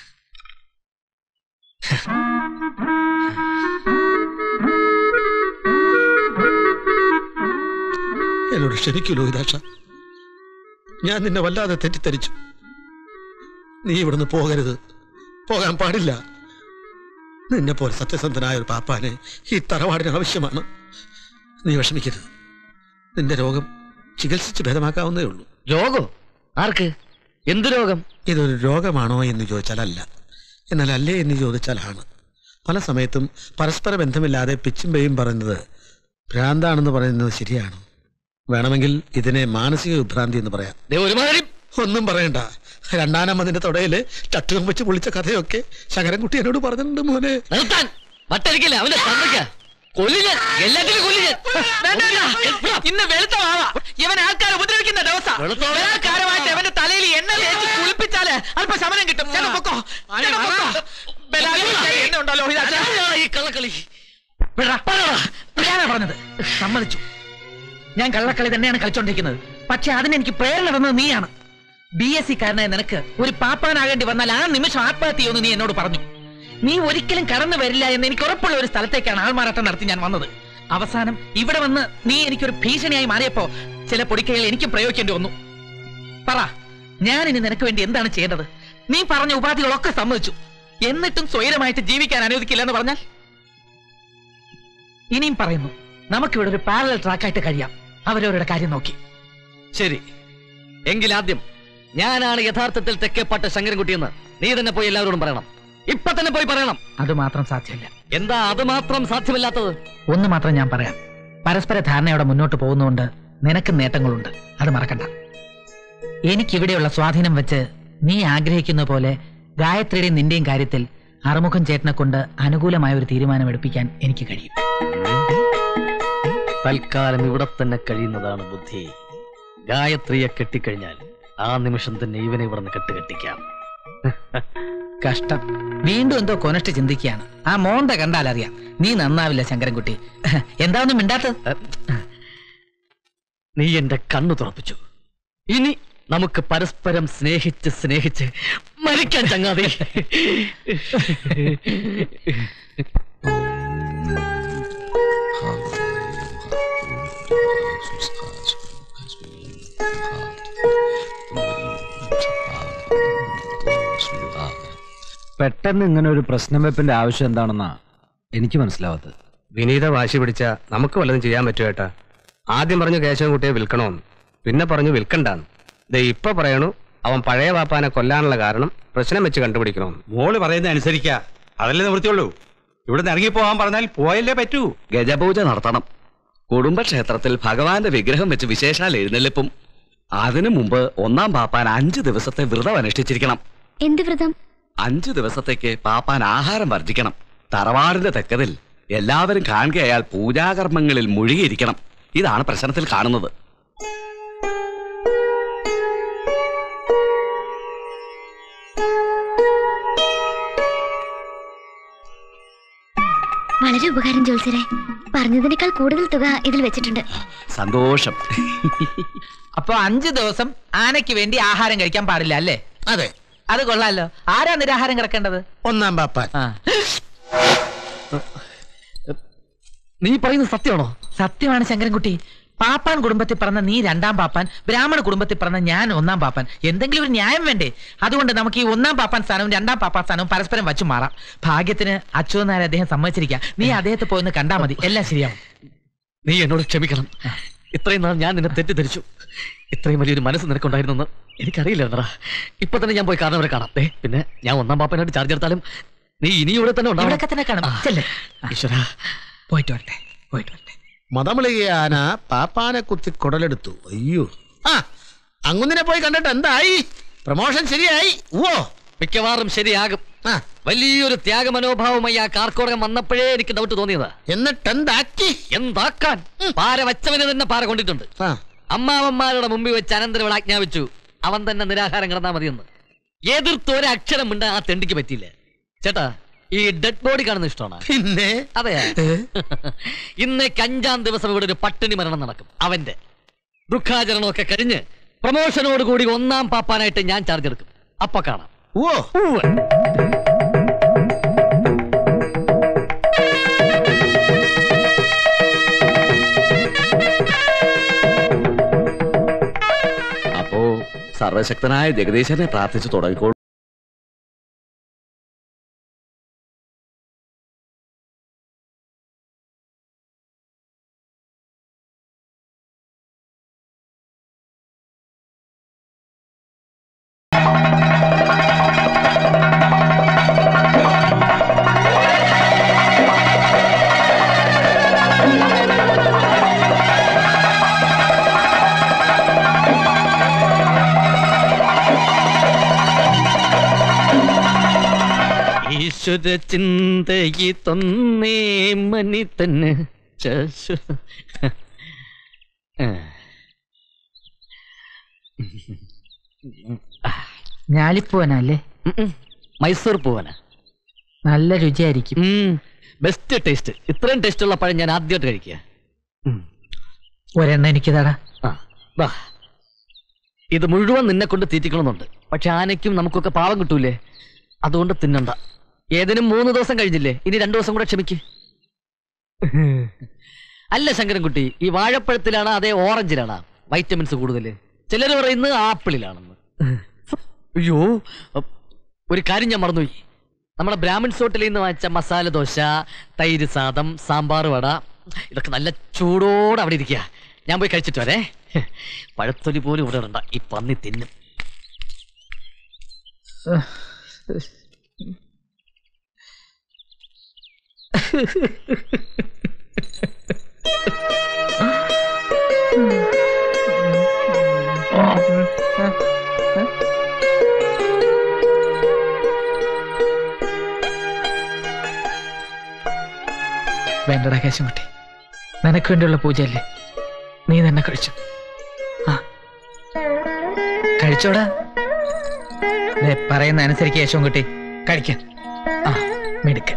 എന്നോട് ക്ഷമിക്കൂ ലോഹിതാക്ഷ ഞാൻ നിന്നെ വല്ലാതെ തെറ്റിദ്ധരിച്ചു നീ ഇവിടുന്ന് പോകരുത് പോകാൻ പാടില്ല നിന്നെ പോലെ സത്യസന്ധനായ ഒരു പാപ്പാന് ഈ തറവാടിന് ആവശ്യമാണ് നീ വിഷമിക്കരുത് നിന്റെ രോഗം ചികിത്സിച്ച് ഭേദമാക്കാവുന്നേ ഉള്ളൂ രോഗം ആർക്ക് എന്ത് രോഗം ഇതൊരു രോഗമാണോ എന്ന് ചോദിച്ചാൽ അല്ല എന്നാൽ അല്ലേ എന്ന് ചോദിച്ചാൽ ആണ് പല സമയത്തും പരസ്പര ബന്ധമില്ലാതെ പിച്ചും പേയും പറയുന്നത് ഭ്രാന്താണെന്ന് പറയുന്നത് ശരിയാണ് വേണമെങ്കിൽ ഇതിനെ മാനസിക വിഭ്രാന്തി എന്ന് പറയാം ഒരുമാതിരി ഒന്നും പറയണ്ട രണ്ടാനമ്മതിന്റെ തുടയില് ചട്ടുകം വെച്ച് പൊളിച്ച കഥയൊക്കെ ശങ്കരൻകുട്ടി എന്നോട് പറഞ്ഞിട്ടുണ്ട് മോനെ നിർത്താൻ വട്ടരിക്കില്ല അവന്റെ തന്തയ്ക്ക കൊല്ലില്ല എല്ലാത്തിനും കൊല്ലില്ല വേണ്ട, വേണ്ട. ഇന്ന് വെളുത്ത വാവ ഇവൻ ആൾക്കാരെ ഉപദ്രവിക്കുന്ന ദിവസം ബലാത്കാരമായിട്ട് അവന്റെ തലയിൽ എണ്ണ തേച്ച് കുളിപ്പിച്ചാല് അല്പ ശമനം കിട്ടും ചേട്ടാ പൊക്കോ ചേട്ടാ പൊക്കോ ബലാത്കാരം എണ്ണ ഉണ്ടോ ലോഹിതാച്ച ഈ കള്ളക്കളി ഞാനാ പറഞ്ഞത് സമ്മതിച്ചു ഞാൻ കള്ളക്കളി തന്നെയാണ് കളിച്ചോണ്ടിരിക്കുന്നത് പക്ഷെ അതിന് എനിക്ക് പ്രേരണ തന്നത് നീയാണ് ബി എസ് സി കാരനായ നിനക്ക് ഒരു പാപ്പാനാകേണ്ടി വന്നാൽ ആ നിമിഷം ആത്മഹത്യ ചെയ്യുമെന്ന് നീ എന്നോട് പറഞ്ഞു നീ ഒരിക്കലും കടന്നു വരില്ല എന്ന് എനിക്ക് ഉറപ്പുള്ള ഒരു സ്ഥലത്തേക്കാണ് ആൾമാറാട്ടം നടത്തി ഞാൻ വന്നത് അവസാനം ഇവിടെ വന്ന് നീ എനിക്കൊരു ഭീഷണിയായി മാറിയപ്പോ ചില പൊടിക്കൈകൾ എനിക്കും പ്രയോഗിക്കേണ്ടി വന്നു പറ ഞാൻ ഇനി നിനക്ക് വേണ്ടി എന്താണ് ചെയ്തത് നീ പറഞ്ഞ ഉപാധികളൊക്കെ സമ്മതിച്ചു എന്നിട്ടും സ്വൈരമായിട്ട് ജീവിക്കാൻ അനുവദിക്കില്ല എന്ന് പറഞ്ഞാൽ ഇനിയും പറയുന്നു നമുക്കിവിടെ ഒരു പാരലൽ ട്രാക്കായിട്ട് കഴിയാം അവരവരുടെ കാര്യം നോക്കി ശരി എങ്കിൽ ആദ്യം ഞാനാണ് യഥാർത്ഥത്തിൽ തെക്കേപ്പാട്ട് ശങ്കരൻകുട്ടിയെന്ന് നീ തന്നെ പോയി എല്ലാവരോടും പറയണം ഇപ്പൊ തന്നെ പോയി പറയണം അത് മാത്രം സാധ്യമല്ല എന്താ അത് മാത്രം സാധ്യമല്ലാത്തത് ഒന്ന് മാത്രം ഞാൻ പറയാം പരസ്പര ധാരണയോടെ മുന്നോട്ട് പോകുന്നതുകൊണ്ട് നിനക്ക് നേട്ടങ്ങളുണ്ട് അത് മറക്കണ്ട എനിക്കിവിടെയുള്ള സ്വാധീനം വെച്ച് നീ ആഗ്രഹിക്കുന്ന പോലെ ഗായത്രിയുടെയും നിന്റെയും കാര്യത്തിൽ അറുമുഖം ചേട്ടനെ കൊണ്ട് അനുകൂലമായ ഒരു തീരുമാനം എടുപ്പിക്കാൻ എനിക്ക് കഴിയും തൽക്കാലം ഇവിടെ തന്നെ കഴിയുന്നതാണ് ബുദ്ധി ഗായത്രിയെ കെട്ടിക്കഴിഞ്ഞാൽ ആ നിമിഷം തന്നെ ഇവനെ ഇവിടെ നിന്ന് കെട്ടുകെട്ടിക്കാം കഷ്ടം വീണ്ടും എന്തോ കൊനഷ്ട് ചിന്തിക്കുകയാണ് ആ മോന്ത കണ്ടാൽ അറിയാം നീ നന്നാവില്ല ശങ്കരൻകുട്ടി എന്താ ഒന്നും മിണ്ടാത്തത് നീ എന്റെ കണ്ണു തുറപ്പിച്ചു ഇനി നമുക്ക് പരസ്പരം സ്നേഹിച്ച് സ്നേഹിച്ച് മരിക്കാൻ ചങ്ങാതി പെട്ടെന്ന് ഇങ്ങനെ ഒരു പ്രശ്നം വെപ്പിന്റെ ആവശ്യം എന്താണെന്നാ എനിക്ക് മനസ്സിലാവാത്തത് വിനീത വാശി പിടിച്ച നമുക്ക് വല്ലതും ചെയ്യാൻ പറ്റുമോ ഏട്ടാ ആദ്യം പറഞ്ഞു കേശവൻകുട്ടിയെ വിൽക്കണോന്ന് പിന്നെ പറഞ്ഞു വിൽക്കണ്ടാന്ന് ദേ ഇപ്പൊ പറയണു അവൻ പഴയ പാപ്പാനെ കൊല്ലാനുള്ള കാരണം പ്രശ്നം വെച്ച് കണ്ടുപിടിക്കണമെന്ന് മോള് പറയുന്നത് അനുസരിക്ക അതല്ലേ നിവൃത്തിയുള്ളൂ ഇവിടുന്ന് ഇറങ്ങിപ്പോവാൻ പറഞ്ഞാൽ പോയല്ലേ പറ്റൂ ഗജപൂജ നടത്തണം കുടുംബക്ഷേത്രത്തിൽ ഭഗവാന്റെ വിഗ്രഹം വെച്ച് വിശേഷാൽ എഴുന്നള്ളിപ്പും അതിനു മുമ്പ് ഒന്നാം പാപ്പാൻ അഞ്ചു ദിവസത്തെ വ്രതം അനുഷ്ഠിച്ചിരിക്കണം എന്ത് വ്രതം അഞ്ചു ദിവസത്തേക്ക് പാപ്പാൻ ആഹാരം വർജിക്കണം തറവാടിന്റെ തെക്കതിൽ എല്ലാവരും കാണുക അയാൾ പൂജാകർമ്മങ്ങളിൽ മുഴുകിയിരിക്കണം ഇതാണ് പ്രശ്നത്തിൽ കാണുന്നത് വളരെ വലിയ ഉപകാരം ജോത്സരെ പറഞ്ഞതിനേക്കാൾ കൂടുതൽ തുക ഇതിൽ വെച്ചിട്ടുണ്ട് സന്തോഷം അപ്പൊ അഞ്ചു ദിവസം ആനയ്ക്ക് വേണ്ടി ആഹാരം കഴിക്കാൻ പാടില്ല അല്ലേ അതെ അത് കൊള്ളാലോ ആരാ നിരാഹാരം കിടക്കേണ്ടത് ഒന്നാം പാപ്പാൻ നീ പറയുന്നത് സത്യമാണോ സത്യമാണ് ശങ്കരൻകുട്ടി പാപ്പാൻ കുടുംബത്തിൽ പറഞ്ഞ നീ രണ്ടാം പാപ്പാൻ ബ്രാഹ്മണ കുടുംബത്തിൽ പറഞ്ഞ ഞാൻ ഒന്നാം പാപ്പാൻ എന്തെങ്കിലും ഒരു ന്യായം വേണ്ടേ അതുകൊണ്ട് നമുക്ക് ഈ ഒന്നാം പാപ്പാൻ സ്ഥാനവും രണ്ടാം പാപ്പാൻ സ്ഥാനവും പരസ്പരം വച്ചു മാറാം ഭാഗ്യത്തിന് അച്യുതനായ അദ്ദേഹം സമ്മതിച്ചിരിക്കാം നീ അദ്ദേഹത്തെ പോയി ഒന്ന് കണ്ടാ മതി എല്ലാം ശരിയാവും നീ എന്നോട് ക്ഷമിക്കണം ഇത്രയും നാൾ ഞാൻ നിന്നെ തെറ്റിദ്ധരിച്ചു ഇത്രയും വലിയൊരു മനസ്സ് നിനക്കുണ്ടായിരുന്നെന്ന് എനിക്കറിയില്ല ഇപ്പൊ തന്നെ ഞാൻ പോയി കാരണവരെ കാണാം ദേ, പിന്നെ ഞാൻ ഒന്നാം പാപ്പനായിട്ട് ചാർജ് എടുത്താലും നീ ഇനി ഇവിടെ തന്നെ ഉണ്ടാവും ഇവിടെയൊക്കെ തന്നെ കാണാം ചെല്ലേ ഈശ്വര പോയിട്ട് വരട്ടെ പോയിട്ട് വരട്ടെ മതമിളകിയ ആന പാപ്പാനെ കുത്തി കുടലെടുത്തു അയ്യോ ആ അങ്ങുന്നിനെ പോയി കണ്ടിട്ട് എന്തായി പ്രമോഷൻ ശരിയായി ഓ മിക്കവാറും ശരിയാകും വലിയൊരു ത്യാഗമനോഭാവമായി ആ കാർക്കോടകം വന്നപ്പോഴേ എനിക്ക് ഡൗട്ട് തോന്നിയതാ എന്നിട്ട് എന്താക്കി എന്താക്കാൻ പാര വച്ചവന് തന്നെ പാര കൊണ്ടിട്ടുണ്ട് അമ്മാവന്മാരുടെ മുമ്പിൽ വെച്ച് അനന്തരം ആജ്ഞാപിച്ചു അവൻ തന്നെ നിരാഹാരം കിടന്നാ മതിയെന്ന് എതിർത്ത് ഒരക്ഷരം ഉണ്ട് ആ തെണ്ടിക്ക് പറ്റിയില്ല ചേട്ടാ ഈ ഡെഡ് ബോഡി കാണുന്ന ഇഷ്ടമാണ് പിന്നെ അതെ ഇന്നേക്ക് അഞ്ചാം ദിവസം ഇവിടെ ഒരു പട്ടിണി മരണം നടക്കും അവന്റെ ദുഃഖാചരണമൊക്കെ കഴിഞ്ഞ് പ്രമോഷനോട് കൂടി ഒന്നാം പാപ്പാനായിട്ട് ഞാൻ ചാർജ് എടുക്കും അപ്പൊ കാണാം ഓ അപ്പോ സർവശക്തനായ ജഗദീശനെ പ്രാർത്ഥിച്ചു തുടങ്ങിക്കോളൂ ഈശ്വര ചിന്തയി തൊന്നേ മനി തന്നെ ശാശ്വ- ഞാലിപ്പൂവനല്ലേ മൈസൂർ പൂവന നല്ല രുചിയായിരിക്കും ബെസ്റ്റ് ടേസ്റ്റ് ഇത്രയും ടേസ്റ്റ് ഉള്ള പഴം ഞാൻ ആദ്യമായിട്ട് കഴിക്കുക ഒരെണ്ണം എനിക്ക് തടാ വാ. ഇത് മുഴുവൻ നിന്നെ കൊണ്ട് തീറ്റിക്കണമെന്നുണ്ട് പക്ഷെ ആനയ്ക്കും നമുക്കൊക്കെ പാവം കിട്ടൂലേ അതുകൊണ്ട് തിന്നണ്ട ഏതിനും മൂന്ന് ദിവസം കഴിഞ്ഞില്ലേ ഇനി രണ്ടു ദിവസം കൂടെ ക്ഷമിക്ക് അല്ല ശങ്കരൻകുട്ടി ഈ വാഴപ്പഴത്തിലാണ് അതേ ഓറഞ്ചിലാണ് വൈറ്റമിൻസ് കൂടുതൽ ചിലർ പറയുന്നത് ആപ്പിളിലാണെന്ന് അയ്യോ അപ്പ് ഒരു കാര്യം ഞാൻ മറന്നുപോയി നമ്മുടെ ബ്രാഹ്മിൺസ് ഹോട്ടലിൽ നിന്ന് വാങ്ങിച്ച മസാല ദോശ തൈര് സാദം സാമ്പാർ വട ഇതൊക്കെ നല്ല ചൂടോടെ അവിടെ ഇരിക്കുക ഞാൻ പോയി കഴിച്ചിട്ട് വരേ പഴത്തൊലി പോലും ഇവിടെ ഇടണ്ട ഈ പന്നി തിന്നും വേണ്ടടാ കേശവൻകുട്ടി നിനക്ക് വേണ്ടിയുള്ള പൂജയല്ലേ നീ തന്നെ കഴിച്ചു ആ കഴിച്ചോടാ ദേ, പറയുന്ന അനുസരിച്ച് കേശവൻകുട്ടി കഴിക്ക ആ മിടുക്കൻ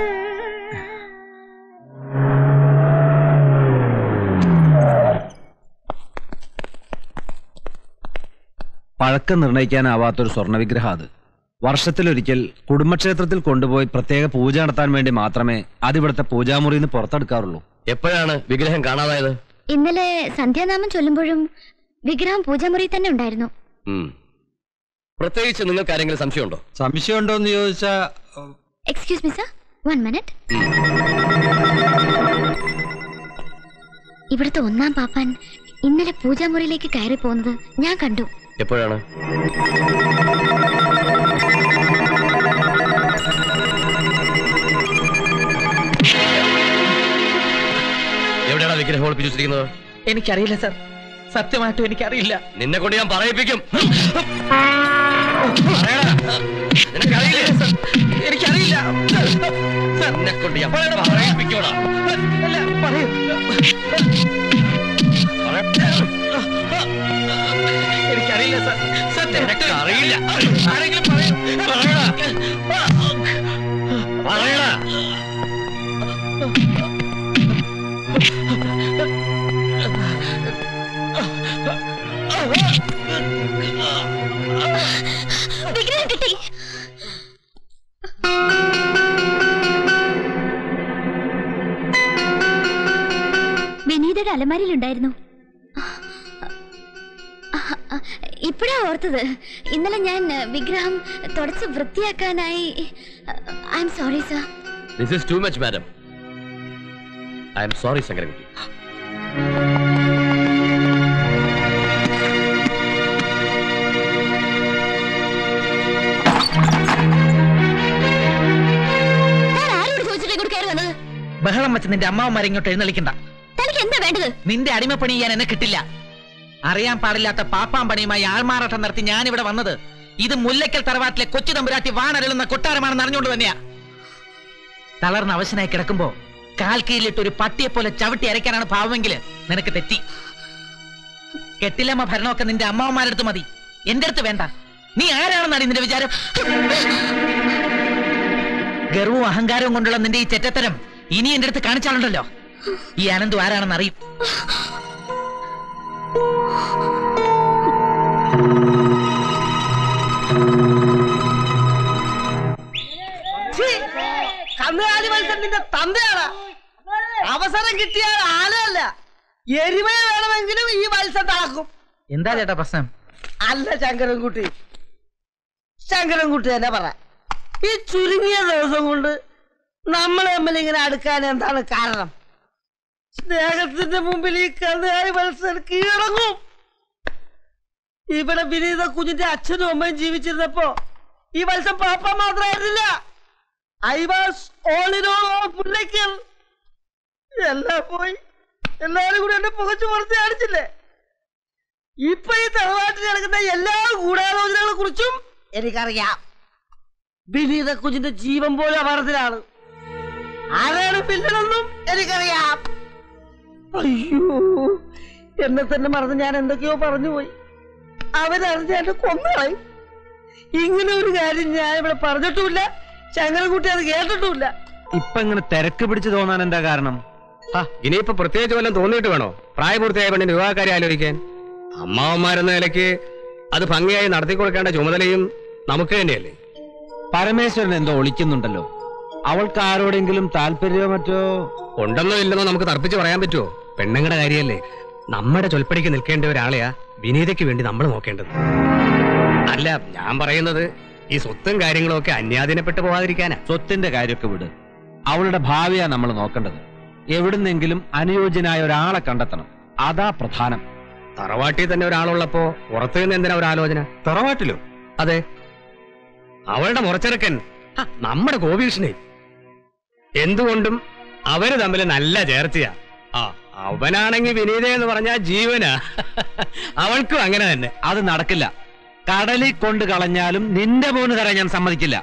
പഴക്കം നിർണ്ണയിക്കാനാവാത്തൊരു സ്വർണ്ണ വിഗ്രഹം അത് വർഷത്തിലൊരിക്കൽ കുടുംബക്ഷേത്രത്തിൽ കൊണ്ടുപോയി പ്രത്യേക പൂജ നടത്താൻ വേണ്ടി മാത്രമേ അതിവിടുത്തെ പൂജാമുറിയിൽ നിന്ന് പുറത്തെടുക്കാറുള്ളൂ എപ്പോഴാണ് വിഗ്രഹം കാണാതായത് ഇന്നലെ സന്ധ്യാനാമം ചൊല്ലുമ്പോഴും വിഗ്രഹം പൂജാമുറി തന്നെ ഉണ്ടായിരുന്നു ഉം. പ്രത്യേകിച്ച് നിങ്ങൾക്ക് ആരെങ്കിലും സംശയമുണ്ടോ സംശയമുണ്ടോ എന്ന് ചോദിച്ചാ excuse me sir one minute ഇവിടുത്തെ ഒന്നാം പാപ്പാൻ ഇന്നലെ പൂജാമുറിയിലേക്ക് കയറി പോകുന്നത് ഞാൻ കണ്ടു എപ്പോഴാണ് എവിടെയാണ് വിഗ്രഹം ഒളിപ്പിച്ചു വെച്ചിരിക്കുന്നത് എനിക്കറിയില്ല സർ സത്യമായിട്ടും എനിക്കറിയില്ല നിന്നെ കൊണ്ട് ഞാൻ പറയിപ്പിക്കും എനിക്കറിയില്ല നിന്നെ കൊണ്ട് ഞാൻ പറയിപ്പിക്കോടാ അല്ല പറയൂ എനിക്കറിയില്ല സർ സത്യം അറിയില്ല ആരെങ്കിലും പറയൂ പറയടാ പറയടാ വിഗ്രഹം കിട്ടി വിനീതയുടെ അലമാരിയിലുണ്ടായിരുന്നു ഇപ്പഴാ ഓർത്തത് ഇന്നലെ ഞാൻ വിഗ്രഹം തുടച്ച് വൃത്തിയാക്കാനായി I'm sorry sir this is too much madam I'm sorry Sankarankutty ഞാൻ ആരോട് ചോദിച്ചിട്ട് ഇങ്ങോട്ട് കയറി വന്നത് ബഹളം വെച്ച് നിന്റെ അമ്മാവന്മാരെ ഇങ്ങോട്ട് എഴുന്നള്ളിക്കണ്ട തനിക്ക് എന്താ വേണ്ടത് നിന്റെ അടിമപ്പണി ചെയ്യാൻ എന്നെ കിട്ടില്ല അറിയാൻ പാടില്ലാത്ത പാപ്പാൻ പണിയുമായി ആൾമാറാട്ടം നടത്തി ഞാൻ ഇവിടെ വന്നത് ഇത് മുല്ലക്കൽ തറവാട്ടിലെ കൊച്ചു തമ്പുരാട്ടി വാണരളുന്ന കൊട്ടാരമാണെന്ന് അറിഞ്ഞുകൊണ്ട് തന്നെയാ തളർന്ന അവശനായി കിടക്കുമ്പോ കാൽ കീഴിലിട്ട് ഒരു പട്ടിയെ പോലെ ചവിട്ടി അരയ്ക്കാനാണ് ഭാവമെങ്കിൽ നിനക്ക് തെറ്റി കെട്ടിലമ്മ ഭരണമൊക്കെ നിന്റെ അമ്മാവന്മാരുടെ അടുത്ത് മതി എന്റെ അടുത്ത് വേണ്ട നീ ആരാണെന്നാണ് നിന്റെ വിചാരം ഗർവവും അഹങ്കാരവും കൊണ്ടുള്ള നിന്റെ ഈ ചെറ്റത്തരം ഇനി എന്റെ അടുത്ത് കാണിച്ചാലുണ്ടല്ലോ ഈ അനന്തു ആരാണെന്ന് അറിയും കന്നുകാലി മത്സരത്തിന്റെ തന്തയാണ് അവസരം കിട്ടിയാൽ ആനയല്ല എരുമയെ വേണമെങ്കിലും ഈ മത്സരം തളക്കും എന്താ ചേട്ടാ പ്രശ്നം അല്ല ശങ്കരൻകുട്ടി ശങ്കരൻകുട്ടി തന്നെ പറ ഈ ചുരുങ്ങിയ ദിവസം കൊണ്ട് നമ്മൾ തമ്മിൽ ഇങ്ങനെ അടുക്കാൻ എന്താണ് കാരണം സ്നേഹത്തിന്റെ മുമ്പിൽ ഈ കന്നുകാലി മത്സരം കീഴടങ്ങും ഇവിടെ വിനീത കുഞ്ഞിന്റെ അച്ഛനും അമ്മയും ജീവിച്ചിരുന്നപ്പോ ഈ മത്സരം പാപ്പ മാത്രമായിരുന്നില്ല I was all in all പുല്ലയ്ക്കൽ എല്ലാം പോയി എല്ലാരും കൂടി എന്നെ പുകച്ചു പുറത്ത് കാണിച്ചില്ലേ ഇപ്പൊ ഈ തറവാട്ടിൽ നടക്കുന്ന എല്ലാ ഗൂഢാലോചനകളെ കുറിച്ചും എനിക്കറിയാം വിനീത കുഞ്ഞിന്റെ ജീവൻ പോലും അപകടത്തിലാണ് ആരാണ് പിന്നിലെന്നും എനിക്കറിയാം അയ്യോ എന്നെ തന്നെ മറന്ന് ഞാൻ എന്തൊക്കെയോ പറഞ്ഞുപോയി അവരറിഞ്ഞ എന്നെ കൊന്നുകളയും ഇങ്ങനെ ഒരു കാര്യം ഞാൻ ഇവിടെ പറഞ്ഞിട്ടുമില്ല ശങ്കരൻകുട്ടി അത് കേട്ടിട്ടുമില്ല ഇപ്പൊ ഇങ്ങനെ തിരക്ക് പിടിച്ച് തോന്നാൻ എന്താ കാരണം ആ ഇനിയിപ്പോ പ്രത്യേകിച്ച് വല്ലതും തോന്നിയിട്ട് വേണോ പ്രായപൂർത്തിയായ പെണ്ണിന്റെ വിവാഹക്കാര്യം ആലോചിക്കാൻ അമ്മാവന്മാരെന്ന നിലയ്ക്ക് അത് ഭംഗിയായി നടത്തി കൊടുക്കേണ്ട ചുമതലയും നമുക്ക് തന്നെയല്ലേ പരമേശ്വരൻ എന്തോ ഒളിക്കുന്നുണ്ടല്ലോ അവൾക്ക് ആരോടെങ്കിലും താല്പര്യമോ മറ്റോ ഉണ്ടെന്നോ ഇല്ലെന്നോ നമുക്ക് തർപ്പിച്ച് പറയാൻ പറ്റുമോ പെണ്ണുങ്ങളുടെ കാര്യമല്ലേ നമ്മുടെ ചൊൽപ്പടിക്ക് നിൽക്കേണ്ട ഒരാളെയാ വിനീതയ്ക്ക് വേണ്ടി നമ്മൾ നോക്കേണ്ടത് അല്ല ഞാൻ പറയുന്നത് ഈ സ്വത്തും കാര്യങ്ങളും ഒക്കെ അന്യാധീനപ്പെട്ടു പോവാതിരിക്കാനാ സ്വത്തിന്റെ കാര്യമൊക്കെ വിട് അവളുടെ ഭാവിയാ നമ്മൾ നോക്കേണ്ടത് എവിടുന്നെങ്കിലും അനുയോജ്യനായ ഒരാളെ കണ്ടെത്തണം അതാ പ്രധാനം തറവാട്ടിൽ തന്നെ ഒരാളുള്ളപ്പോ പുറത്തു നിന്ന് എന്തിനാ ഒരു ആലോചന തറവാട്ടിലോ അതെ അവളുടെ മുറച്ചെറുക്കൻ ഹ, നമ്മുടെ ഗോപീകൃഷ്ണൻ എന്തുകൊണ്ടും അവര് തമ്മിൽ നല്ല ചേർച്ചയാ ആ അവനാണെങ്കിൽ വിനീത എന്ന് പറഞ്ഞാ ജീവനാ അവൾക്കും അങ്ങനെ തന്നെ അത് നടക്കില്ല കടലിൽ കൊണ്ട് കളഞ്ഞാലും നിന്റെ മോന് തരാൻ ഞാൻ സമ്മതിക്കില്ല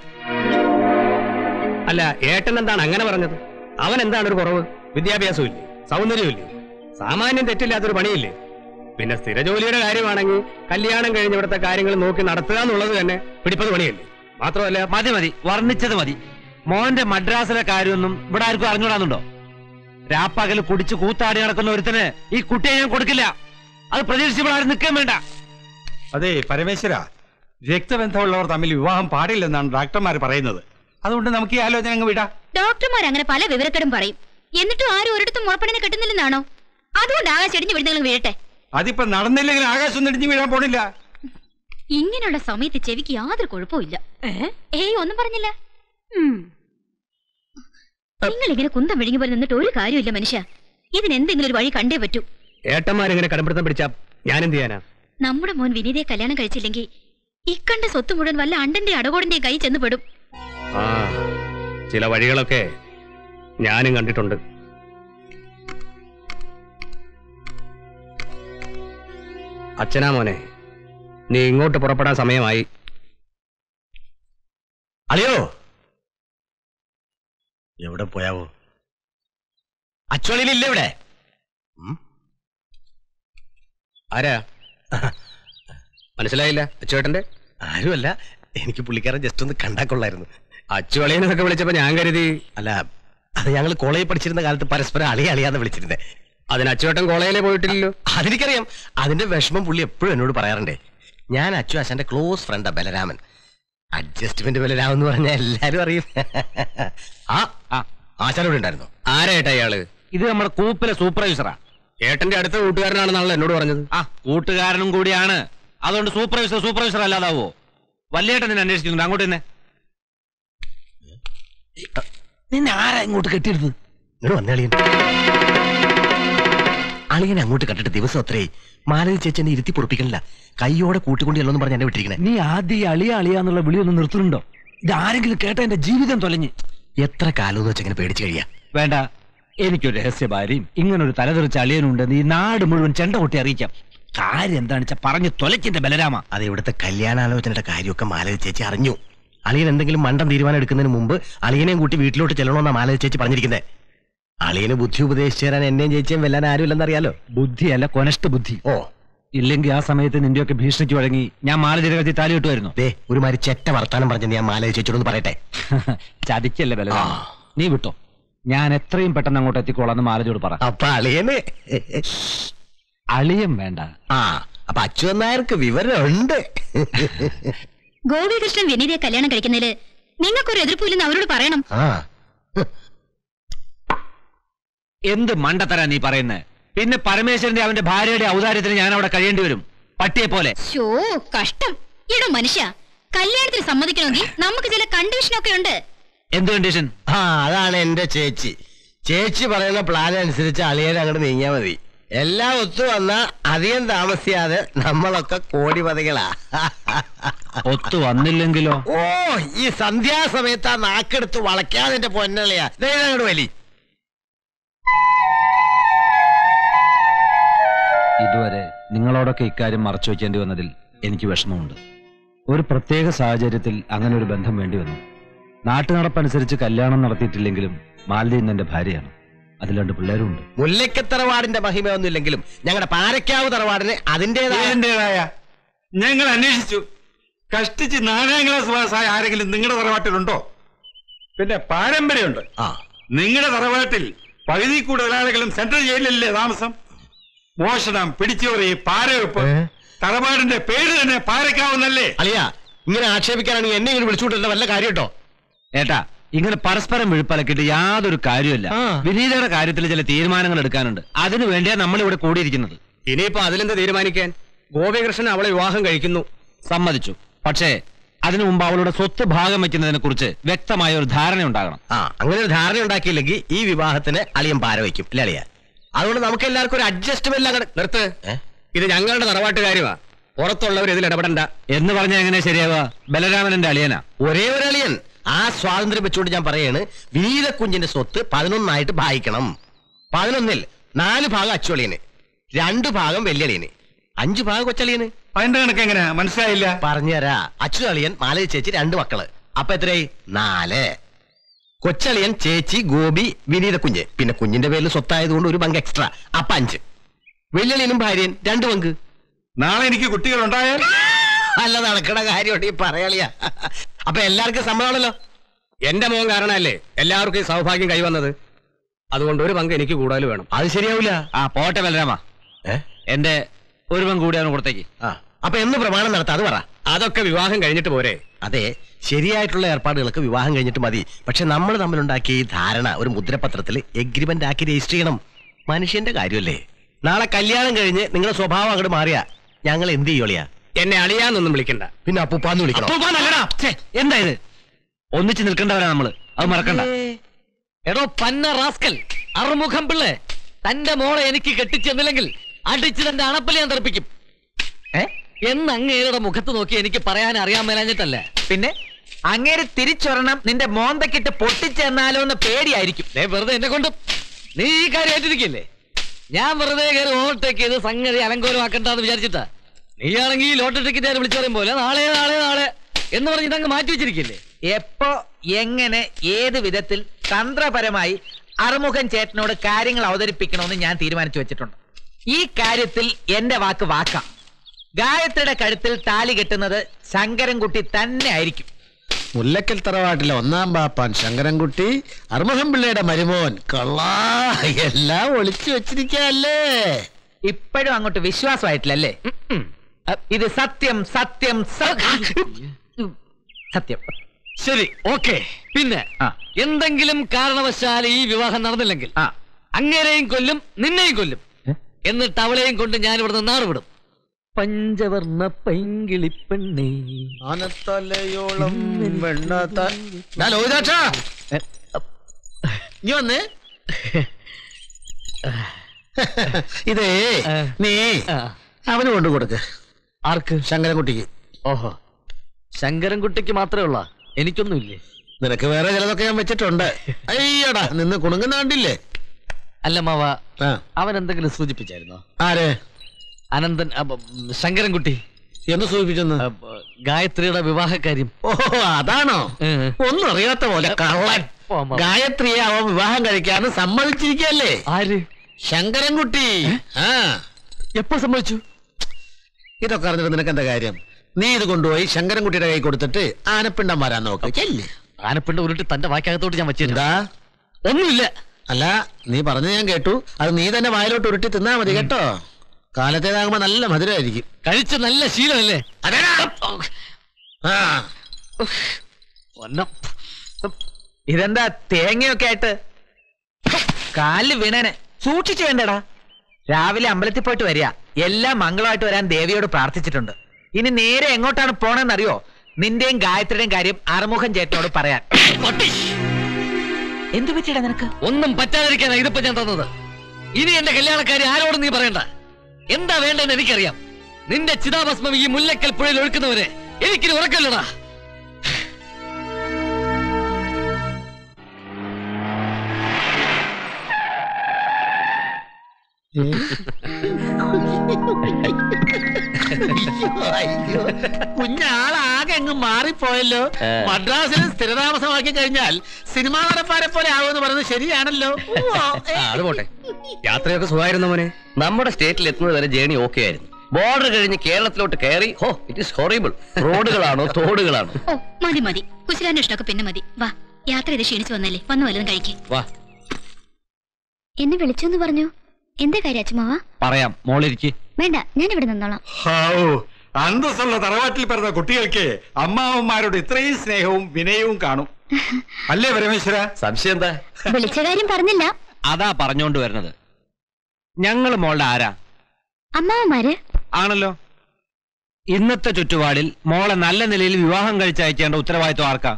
അല്ല ഏട്ടൻ എന്താണ് അങ്ങനെ പറഞ്ഞത് അവൻ എന്താണ് ഒരു കുറവ് വിദ്യാഭ്യാസവും ഇല്ലേ സൗന്ദര്യവും ഇല്ലേ സാമാന്യം തെറ്റില്ലാത്തൊരു പണിയില്ലേ പിന്നെ സ്ഥിര ജോലിയുടെ കാര്യമാണെങ്കിൽ കല്യാണം കഴിഞ്ഞ് ഇവിടുത്തെ കാര്യങ്ങൾ നോക്കി നടത്തുക എന്നുള്ളത് തന്നെ പിടിപ്പത് പണിയല്ലേ മാത്രമല്ല മതി മതി വർണ്ണിച്ചത് മതി മോന്റെ മദ്രാസിലെ കാര്യമൊന്നും ഇവിടെ ആർക്കും അറിഞ്ഞൂടാന്നുണ്ടോ രാപ്പകൽ കുടിച്ച് കൂത്താടി നടക്കുന്ന ഒരുത്തന് ഈ കുട്ടിയെ ഞാൻ കൊടുക്കില്ല അത് പ്രതീക്ഷിച്ച് ഇവിടെ ആരും നിൽക്കാൻ വേണ്ട അതെ പരമേശ്വര രക്തബന്ധമുള്ളവർ തമ്മിൽ വിവാഹം പാടില്ലെന്നാണ് ഡോക്ടർമാർ പറയുന്നത് അതുകൊണ്ട് നമുക്ക് ഈ ആലോചന അങ്ങ് വിടാം ഡോക്ടർമാർ അങ്ങനെ പല വിവരക്കെടും പറയും എന്നിട്ടും ആരും ഒരിടത്തും മുറപ്പണിനെ കിട്ടുന്നില്ലെന്നാണോ അതുകൊണ്ട് ആകാശം ഇടിഞ്ഞു വിടുന്നെങ്കിലും വീഴട്ടെ അതിപ്പോ നടന്നില്ലെങ്കിൽ ആകാശം നെടിഞ്ഞു വീഴാൻ പോണില്ല ഇങ്ങനെയുള്ള സമയത്ത് ചെവിക്ക് യാതൊരു കുഴപ്പമില്ല ഏയ് ഒന്നും പറഞ്ഞില്ല ഉം. നിങ്ങൾ ഇങ്ങനെ കുന്തം വിഴുങ്ങി പോലെ നിന്നിട്ട് ഒരു കാര്യമില്ല മനുഷ്യ ഇതിന് എന്തെങ്കിലും ഒരു വഴി കണ്ടേ പറ്റൂ ഏട്ടന്മാരിങ്ങനെ കടമ്പിടുത്തം പിടിച്ചാ ഞാൻ എന്ത് ചെയ്യാനാ നമ്മുടെ മോൻ വിനീതയെ കല്യാണം കഴിച്ചില്ലെങ്കിൽ ഇക്കണ്ട സ്വത്ത് മുഴുവൻ വല്ല അണ്ടന്റെ അടകോടന്റെയും കൈ ചെന്ന് പെടും ആ ചില വഴികളൊക്കെ ഞാനും കണ്ടിട്ടുണ്ട് അച്ഛനാ മോനെ നീ ഇങ്ങോട്ട് പുറപ്പെടാൻ സമയമായി അളിയോ എവിടെ പോയാവോ അച്ചോളിയിലില്ല ഇവിടെ ആരാ മനസ്സിലായില്ല അച്ചുവേട്ടന്റെ ആരുമല്ല എനിക്ക് പുള്ളിക്കാരൻ ജസ്റ്റ് ഒന്ന് കണ്ടാ കൊള്ളായിരുന്നു അച്ചുവളിയെന്നൊക്കെ വിളിച്ചപ്പോ ഞാൻ കരുതി അല്ല അത് ഞങ്ങൾ കോളേജിൽ പഠിച്ചിരുന്ന കാലത്ത് പരസ്പരം അളി അളിയാന്ന് വിളിച്ചിരുന്നേ അതിന് അച്ചുവേട്ടൻ കോളേജിലെ പോയിട്ടില്ലല്ലോ അതെനിക്കറിയാം അതിന്റെ വിഷമം പുള്ളി എപ്പോഴും എന്നോട് പറയാറുണ്ടേ ഞാൻ അച്ചു ആശാന്റെ ക്ലോസ് ഫ്രണ്ടാ ബലരാമൻ അഡ്ജസ്റ്റ്മെന്റ് ബലരാമൻ എന്ന് പറഞ്ഞാൽ എല്ലാരും അറിയും ആ ആ ആശാനോട് ഉണ്ടായിരുന്നു ആരായിട്ടാ ഇയാള് ഇത് നമ്മുടെ കൂപ്പിലെ സൂപ്പർവൈസറാ ഏട്ടന്റെ അടുത്ത കൂട്ടുകാരനാണെന്നാണല്ലോ എന്നോട് പറഞ്ഞത് ആ കൂട്ടുകാരനും കൂടിയാണ് അതുകൊണ്ട് സൂപ്പർവൈസർ സൂപ്പർവൈസർ അല്ലാതാവോ വല്യേട്ടൻ നിന്നെ അന്വേഷിക്കുന്നുണ്ട് അങ്ങോട്ട് തന്നെ നിന്നെ ആരാ ഇങ്ങോട്ട് കെട്ടിയിരുന്നത് ഇങ്ങോട്ട് വന്നേ അളിയൻ അളിയനെ അങ്ങോട്ട് കണ്ടിട്ട് ദിവസം അത്രേ മാലതി ചേച്ചി എന്നെ ഇരുത്തി പൊറപ്പിക്കണില്ല കൈയോടെ കൂട്ടിക്കൊണ്ടില്ലെന്ന് പറഞ്ഞ് എന്നെ വിട്ടിരിക്കണേ നീ ആദ്യം ഈ അളിയ അളിയാന്നുള്ള വിളി ഒന്ന് നിർത്തുന്നുണ്ടോ ഇത് ആരെങ്കിലും കേട്ട എന്റെ ജീവിതം തൊലഞ്ഞ് എത്ര കാലം എന്ന് വെച്ചെങ്ങനെ പേടിച്ച് കഴിയാ വേണ്ട എനിക്കൊരു രഹസ്യ ഭാര്യയും ഇങ്ങനൊരു തലതെറിച്ച അളിയനുണ്ടെന്ന് ഈ നാട് മുഴുവൻ ചെണ്ട കൊട്ടി അറിയിക്കാം കാര്യം എന്താണെന്ന് വെച്ചാ പറഞ്ഞു തൊലച്ചിന്റെ ബലരാമ അത് ഇവിടുത്തെ കല്യാണാലോചനയുടെ കാര്യമൊക്കെ മാലതി ചേച്ചി അറിഞ്ഞു അളിയൻ എന്തെങ്കിലും മണ്ടം തീരുമാനം എടുക്കുന്നതിന് മുമ്പ് അളിയനെയും കൂട്ടി വീട്ടിലോട്ട് ചെല്ലണമെന്നാ മാലതി ചേച്ചി പറഞ്ഞിരിക്കുന്നത് അളിയന് ബുദ്ധി ഉപദേശിച്ചു തരാൻ എന്നെയും ചേച്ചിയും വെല്ലാൻ ആരുമില്ലെന്നറിയാലോ ബുദ്ധിയല്ല കൊനഷ്ട ബുദ്ധി ഓ ഇല്ലെങ്കിൽ ആ സമയത്ത് നിന്റെയൊക്കെ ഭീഷണിക്ക് വഴങ്ങി ഞാൻ മാലതിരെ കത്തി താലി കിട്ടുമായിരുന്നു ദേ ഒരു മാതിരി ചെറ്റ വർത്താനം പറഞ്ഞ് ഞാൻ മാലതി ചേച്ചിയോടൊന്ന് പറയട്ടെ ചതിക്കല്ലേ ബലരാമ നീ വിട്ടോ ഞാൻ എത്രയും പെട്ടെന്ന് അങ്ങോട്ട് എത്തിക്കോളാന്ന് മാലതിയോട് പറ അപ്പൊ അളിയന് അളിയം വേണ്ട ആ അപ്പൊ അച്ചു നായർക്ക് വിവരമുണ്ട് ഗോപികൃഷ്ണൻ വിനീതയെ കല്യാണം കഴിക്കുന്നതില് നിങ്ങൾക്കൊരു എതിർപ്പില്ലെന്ന് അവരോട് പറയണം ആ എന്ത് മണ്ടത്തരാ നീ പറയുന്നത് പിന്നെ പരമേശ്വരന്റെ അവന്റെ ഭാര്യയുടെ ഔദാര്യത്തിന് ഞാൻ അവിടെ കഴിയേണ്ടി വരും പട്ടിയെ പോലെ ഷോ കഷ്ടം ഇടോ മനുഷ്യ കല്യാണത്തിന് സമ്മതിക്കണമെങ്കിൽ നമുക്ക് ചില കണ്ടീഷനൊക്കെ ഉണ്ട് എന്ത് കണ്ടീഷൻ ആ അതാണ് എന്റെ ചേച്ചി ചേച്ചി പറയുന്ന പ്ലാൻ അനുസരിച്ച് അളിയൻ അങ്ങോട്ട് നീങ്ങിയാ മതി എല്ലാം ഒത്തു വന്നാ അധികം താമസിയാതെ നമ്മളൊക്കെ കോടിപതികളാ ഒത്തു വന്നില്ലെങ്കിലോ ഓ ഈ സന്ധ്യാസമയത്ത് ആ നാക്കെടുത്ത് വളയ്ക്കാതെ എന്റെ പൊന്നളിയാ ദേ അങ്ങോട്ട് വലി ഇതുവരെ നിങ്ങളോടൊക്കെ ഇക്കാര്യം മറച്ചു വയ്ക്കേണ്ടി വന്നതിൽ എനിക്ക് വിഷമമുണ്ട് ഒരു പ്രത്യേക സാഹചര്യത്തിൽ അങ്ങനെ ഒരു ബന്ധം വേണ്ടി വന്നു നാട്ടു നടപ്പനുസരിച്ച് കല്യാണം നടത്തിയിട്ടില്ലെങ്കിലും മാലതി ഇന്ന് എന്റെ ഭാര്യയാണ് അതിൽ രണ്ട് പിള്ളേരുണ്ട് മുല്ലയ്ക്ക തറവാടിന്റെ മഹിമയൊന്നുമില്ലെങ്കിലും ഞങ്ങളുടെ പാരക്കാവ് തറവാടിന് അതിന്റേതായ അതിന്റേതായ ഞങ്ങൾ അന്വേഷിച്ചു കഷ്ടിച്ച് നാലാം ക്ലാസ് പാസ്സായ ആരെങ്കിലും നിങ്ങളുടെ തറവാട്ടിലുണ്ടോ പിന്നെ പാരമ്പര്യമുണ്ട് നിങ്ങളുടെ തറവാട്ടിൽ പകുതി കൂടുതൽ ആളുകളും സെൻട്രൽ ജയിലിലല്ലേ താമസം മോഷണം പിടിച്ചുപറി പാരവെപ്പ് തറവാടിന്റെ പേര് തന്നെ പാരക്കാവുന്നല്ലേ അളിയ ഇങ്ങനെ ആക്ഷേപിക്കാനാണെങ്കിൽ എന്നെ ഇങ്ങനെ വിളിച്ചുകൊണ്ടിരുന്ന വല്ല കാര്യം കേട്ടോ ഏട്ടാ ഇങ്ങനെ പരസ്പരം വിഴുപ്പലക്കിട്ട് യാതൊരു കാര്യമില്ല വിനീതയുടെ കാര്യത്തിൽ ചില തീരുമാനങ്ങൾ എടുക്കാനുണ്ട് അതിനു വേണ്ടിയാ നമ്മൾ ഇവിടെ കൂടിയിരിക്കുന്നത് ഇനിയിപ്പോ അതിലെന്താ തീരുമാനിക്കാൻ ഗോപികൃഷ്ണൻ അവളെ വിവാഹം കഴിക്കുന്നു സമ്മതിച്ചു പക്ഷേ അതിനു മുമ്പ് അവളുടെ സ്വത്ത് ഭാഗം വെക്കുന്നതിനെ കുറിച്ച് വ്യക്തമായ ഒരു ധാരണ ഉണ്ടാകണം ആ അങ്ങനെ ഒരു ധാരണ ഉണ്ടാക്കിയില്ലെങ്കിൽ ഈ വിവാഹത്തിന് അളിയൻ പാര വയ്ക്കും അല്ലേ അളിയ അതുകൊണ്ട് നമുക്ക് എല്ലാവർക്കും ഒരു അഡ്ജസ്റ്റ്മെന്റ് അങ്ങോട്ട് നിർത്ത് ഇത് ഞങ്ങളുടെ തറവാട്ട് കാര്യമാ പുറത്തുള്ളവർ ഇതിൽ ഇടപെടണ്ട എന്ന് പറഞ്ഞാൽ എങ്ങനെ ശരിയാവുക ബലരാമനന്റെ അളിയനാ ഒരേ ഒരു അളിയൻ ആ സ്വാതന്ത്ര്യം വെച്ചുകൊണ്ട് ഞാൻ പറയാണ് വിനീത കുഞ്ഞിന്റെ സ്വത്ത് പതിനൊന്നായിട്ട് ഭാഗിക്കണം പതിനൊന്നിൽ നാല് ഭാഗം അച്ചുവളിയന് രണ്ടു ഭാഗം വെല്ലിയളിയന് അഞ്ചു ഭാഗം കൊച്ചളിയന് അതിന്റെ കണക്ക് എങ്ങനെയാ മനസ്സിലായില്ല പറഞ്ഞുതരാ അച്ചു അളിയൻ മാലതി ചേച്ചി രണ്ട് മക്കള് അപ്പൊ എത്രയായി നാല് കൊച്ചളിയൻ ചേച്ചി ഗോപി വിനീത കുഞ്ഞ് പിന്നെ കുഞ്ഞിന്റെ പേരിൽ സ്വത്തായതുകൊണ്ട് ഒരു പങ്ക് എക്സ്ട്രാ അപ്പൊ അഞ്ച് വെല്ലിയളിയനും ഭാര്യൻ രണ്ട് പങ്ക് നാളെ എനിക്ക് കുട്ടികൾ ഉണ്ടായാൽ അല്ല നടക്കണ കാര്യമുണ്ട് ഈ പറയാളിയ അപ്പൊ എല്ലാവർക്കും സമ്മതമാണല്ലോ എന്റെ മോൻ കാരണമല്ലേ എല്ലാവർക്കും ഈ സൗഭാഗ്യം കൈവന്നത് അതുകൊണ്ട് ഒരു പങ്ക് എനിക്ക് കൂടുതൽ വേണം അത് ശരിയാവില്ല ആ പോട്ടെ ബലരാമ എന്റെ ഒരു പങ്ക് കൂടി അവന് കൊടുത്തേക്ക് ആ അപ്പൊ എന്ന് പ്രമാണം നടത്താം അത് പറ അതൊക്കെ വിവാഹം കഴിഞ്ഞിട്ട് പോരെ അതെ ശരിയായിട്ടുള്ള ഏർപ്പാടുകൾക്ക് വിവാഹം കഴിഞ്ഞിട്ട് മതി പക്ഷെ നമ്മൾ തമ്മിലുണ്ടാക്കിയ ഈ ധാരണ ഒരു മുദ്രപത്രത്തിൽ എഗ്രിമെന്റ് ആക്കി രജിസ്റ്റർ ചെയ്യണം മനുഷ്യന്റെ കാര്യമല്ലേ നാളെ കല്യാണം കഴിഞ്ഞ് നിങ്ങളുടെ സ്വഭാവം അങ്ങോട്ട് മാറിയാ ഞങ്ങൾ എന്ത് ചെയ്യോളിയാ എന്നെ അളിയാന്നൊന്നും വിളിക്കണ്ട പിന്നെ അപ്പൂപ്പാന്ന് വിളിക്കണം അപ്പൂപ്പാന്നല്ലടാ. ഛെ, എന്താ ഇത് ഒന്നിച്ച് നിൽക്കേണ്ടവരാ നമ്മള് അത് മറക്കണ്ട എടോ പന്ന റാസ്കൽ അറുമുഖം പിള്ളേ തന്റെ മോളെ എനിക്ക് കെട്ടിച്ചെന്നില്ലെങ്കിൽ അടിച്ച് തന്റെ അണപ്പല് ഞാൻ തെറിപ്പിക്കും എന്ന് അങ്ങേരുടെ മുഖത്ത് നോക്കി എനിക്ക് പറയാൻ അറിയാൻ മേലാഞ്ഞിട്ടല്ല പിന്നെ അങ്ങേര് തിരിച്ചൊരെണ്ണം നിന്റെ മോന്തക്കിട്ട് പൊട്ടിച്ചെന്നാലോ എന്ന് പേടിയായിരിക്കും ദേ വെറുതെ എന്നെ കൊണ്ട് നീ ഈ കാര്യം ഏറ്റിരിക്കില്ലേ ഞാൻ വെറുതെ കയറി ഓവർടേക്ക് ചെയ്ത് സംഗതി അലങ്കോലമാക്കണ്ടെന്ന് വിചാരിച്ചിട്ടാ നീയാണെങ്കിൽ ലോട്ടറി ടിക്കറ്റ് ആര് വിളിച്ചു പറയും പോലെ നാളെ നാളെ നാളെ എന്ന് പറഞ്ഞിട്ട് അങ്ങ് മാറ്റി വെച്ചിരിക്കില്ലേ എപ്പോ എങ്ങനെ ഏത് വിധത്തിൽ തന്ത്രപരമായി അറുമുഖൻ ചേട്ടനോട് കാര്യങ്ങൾ അവതരിപ്പിക്കണമെന്ന് ഞാൻ തീരുമാനിച്ചു വെച്ചിട്ടുണ്ട് ഈ കാര്യത്തിൽ എന്റെ വാക്ക് വാക്കാം ഗായത്രിയുടെ കഴുത്തിൽ താലി കെട്ടുന്നത് ശങ്കരൻകുട്ടി തന്നെ ആയിരിക്കും മുല്ലക്കൽ തറവാട്ടിലെ ഒന്നാം പാപ്പാൻ ശങ്കരൻകുട്ടി അറുമുഖം പിള്ളയുടെ മരുമോൻ കൊള്ളാ എല്ലാം ഒളിച്ചു വെച്ചിരിക്കല്ലേ ഇപ്പോഴും അങ്ങോട്ട് വിശ്വാസമായിട്ടില്ലല്ലേ ഇത് സത്യം സത്യം സത്യം സത്യം ശരി ഓക്കെ പിന്നെ എന്തെങ്കിലും കാരണവശാൽ ഈ വിവാഹം നടന്നില്ലെങ്കിൽ അങ്ങേരെയും കൊല്ലും നിന്നെയും കൊല്ലും എന്നിട്ട് അവളെയും കൊണ്ട് ഞാൻ ഇവിടുന്ന് നാട് വിടും പഞ്ചവർണ്ണ പൈങ്കിളിപ്പെണ്ണേ ആനത്തലയോളം വെണ്ണാത്ത ലോഹിതാക്ഷ നീ വന്നേ ഇതേ നീ അവന് കൊണ്ടു കൊടുക്ക് ആർക്ക് ശങ്കരൻകുട്ടിക്ക് ഓഹോ ശങ്കരൻകുട്ടിക്ക് മാത്രമേ ഉള്ള എനിക്കൊന്നുമില്ലേ നിനക്ക് വേറെ ചിലതൊക്കെ ഞാൻ വെച്ചിട്ടുണ്ട് അയ്യടാ നിന്ന് കുണുങ്ങുന്ന കണ്ടില്ലേ അല്ല മാവ അവൻ എന്തെങ്കിലും സൂചിപ്പിച്ചായിരുന്നോ ആര് അനന്തൻ അപ്പ, ശങ്കരൻകുട്ടി എന്ന് സൂചിപ്പിച്ചെന്ന് ഗായത്രിയുടെ വിവാഹക്കാര്യം ഓ അതാണോ ഒന്നും അറിയാത്ത പോലെ കള്ളൻ ഗായത്രിയെ അവൻ വിവാഹം കഴിക്കാന്ന് സമ്മതിച്ചിരിക്കല്ലേ ആര് ശങ്കരൻകുട്ടി ആ എപ്പോ സമ്മതിച്ചു ഇതൊക്കെ അറിഞ്ഞിട്ട് നിനക്ക് എന്താ കാര്യം നീ ഇത് കൊണ്ടുപോയി ശങ്കരൻകുട്ടിയുടെ കൈ കൊടുത്തിട്ട് ആനപ്പിണ്ടം വരാൻ നോക്ക് ചെല്ല് ആനപ്പിണ്ട ഉരുട്ടി തന്റെ വാക്കകത്തോട്ട് ഞാൻ വെച്ചിരുന്നു എന്താ ഒന്നുമില്ല അല്ല നീ പറഞ്ഞു ഞാൻ കേട്ടു അത് നീ തന്നെ വായിലോട്ട് ഉരുട്ടി തിന്നാ മതി കേട്ടോ കാലത്തേതാകുമ്പോ നല്ല മധുരമായിരിക്കും കഴിച്ച നല്ല ശീലമല്ലേ ആ ഒന്നം ഇതെന്താ തേങ്ങയൊക്കെ ആയിട്ട് കാലില് വീണേനെ സൂക്ഷിച്ചു വേണ്ടടാ രാവിലെ അമ്പലത്തിൽ പോയിട്ട് വരിക എല്ലാം മംഗളമായിട്ട് വരാൻ ദേവിയോട് പ്രാർത്ഥിച്ചിട്ടുണ്ട് ഇനി നേരെ എങ്ങോട്ടാണ് പോണെന്നറിയോ നിന്റെയും ഗായത്രിയുടെയും കാര്യം അറുമുഖം ചേട്ടനോട് പറയാൻ എന്തു പറ്റിയടാ നിനക്ക് ഒന്നും പറ്റാതിരിക്കാനാ ഇതിപ്പോ ഞാൻ തന്നത് ഇനി എന്റെ കല്യാണക്കാരി ആരോടും നീ പറയണ്ട എന്താ വേണ്ടെന്ന് എനിക്കറിയാം നിന്റെ ചിതാഭസ്മം ഈ മുല്ലക്കൽ പുഴയിൽ ഒഴുക്കുന്നവരെ എനിക്കിനി ഉറക്കല്ലടാ അയ്യോ, കുഞ്ഞാളാകെ അങ്ങ് മാറിപ്പോയല്ലോ മദ്രാസിൽ സ്ഥിരതാമസമാക്കി കഴിഞ്ഞാൽ സിനിമാ നടന്മാരെ പോലെ ആവുമെന്ന് പറയുന്നത് ശരിയാണല്ലോ ഉവ്വോ. അത് പോട്ടെ യാത്രയൊക്കെ സുഖമായിരുന്നു മോനെ നമ്മുടെ സ്റ്റേറ്റിൽ എത്തുന്നത് വരെ ജേണി ഓക്കെ ആയിരുന്നു ബോർഡർ കഴിഞ്ഞ് കേരളത്തിലോട്ട് കയറി ഹോ ഇറ്റ് ഇസ് ഹൊറിബിൾ റോഡുകളാണോ തോടുകളാണോ ഓ മതി മതി കുശലാന്റെ ഇഷ്ടമൊക്കെ പിന്നെ മതി വാ യാത്ര ചെയ്ത് ക്ഷീണിച്ചു വന്നല്ലേ വന്നു വല്ലതും കഴിക്കേ വാ എന്നെ വിളിച്ചു എന്ന് പറഞ്ഞു എന്താ കാര്യം അച്ഛമാവ പറയാം മോളിരിക്ക് വേണ്ട ഞാൻ ഇവിടെ നിന്നോളാം ഹാവൂ, അന്തസ്സുള്ള തറവാട്ടിൽ പിറന്ന കുട്ടികൾക്ക് അമ്മാവന്മാരോട് ഇത്രയും സ്നേഹവും വിനയവും കാണും അല്ലേ പരമേശ്വര സംശയം എന്താ വിളിച്ച കാര്യം പറഞ്ഞില്ല അതാ പറഞ്ഞോണ്ട് വരുന്നത് ഞങ്ങൾ മോളുടെ ആരാ അമ്മാവന്മാര് ആണല്ലോ ഇന്നത്തെ ചുറ്റുപാടിൽ മോളെ നല്ല നിലയിൽ വിവാഹം കഴിച്ചയക്കേണ്ട ഉത്തരവാദിത്വം ആർക്കാ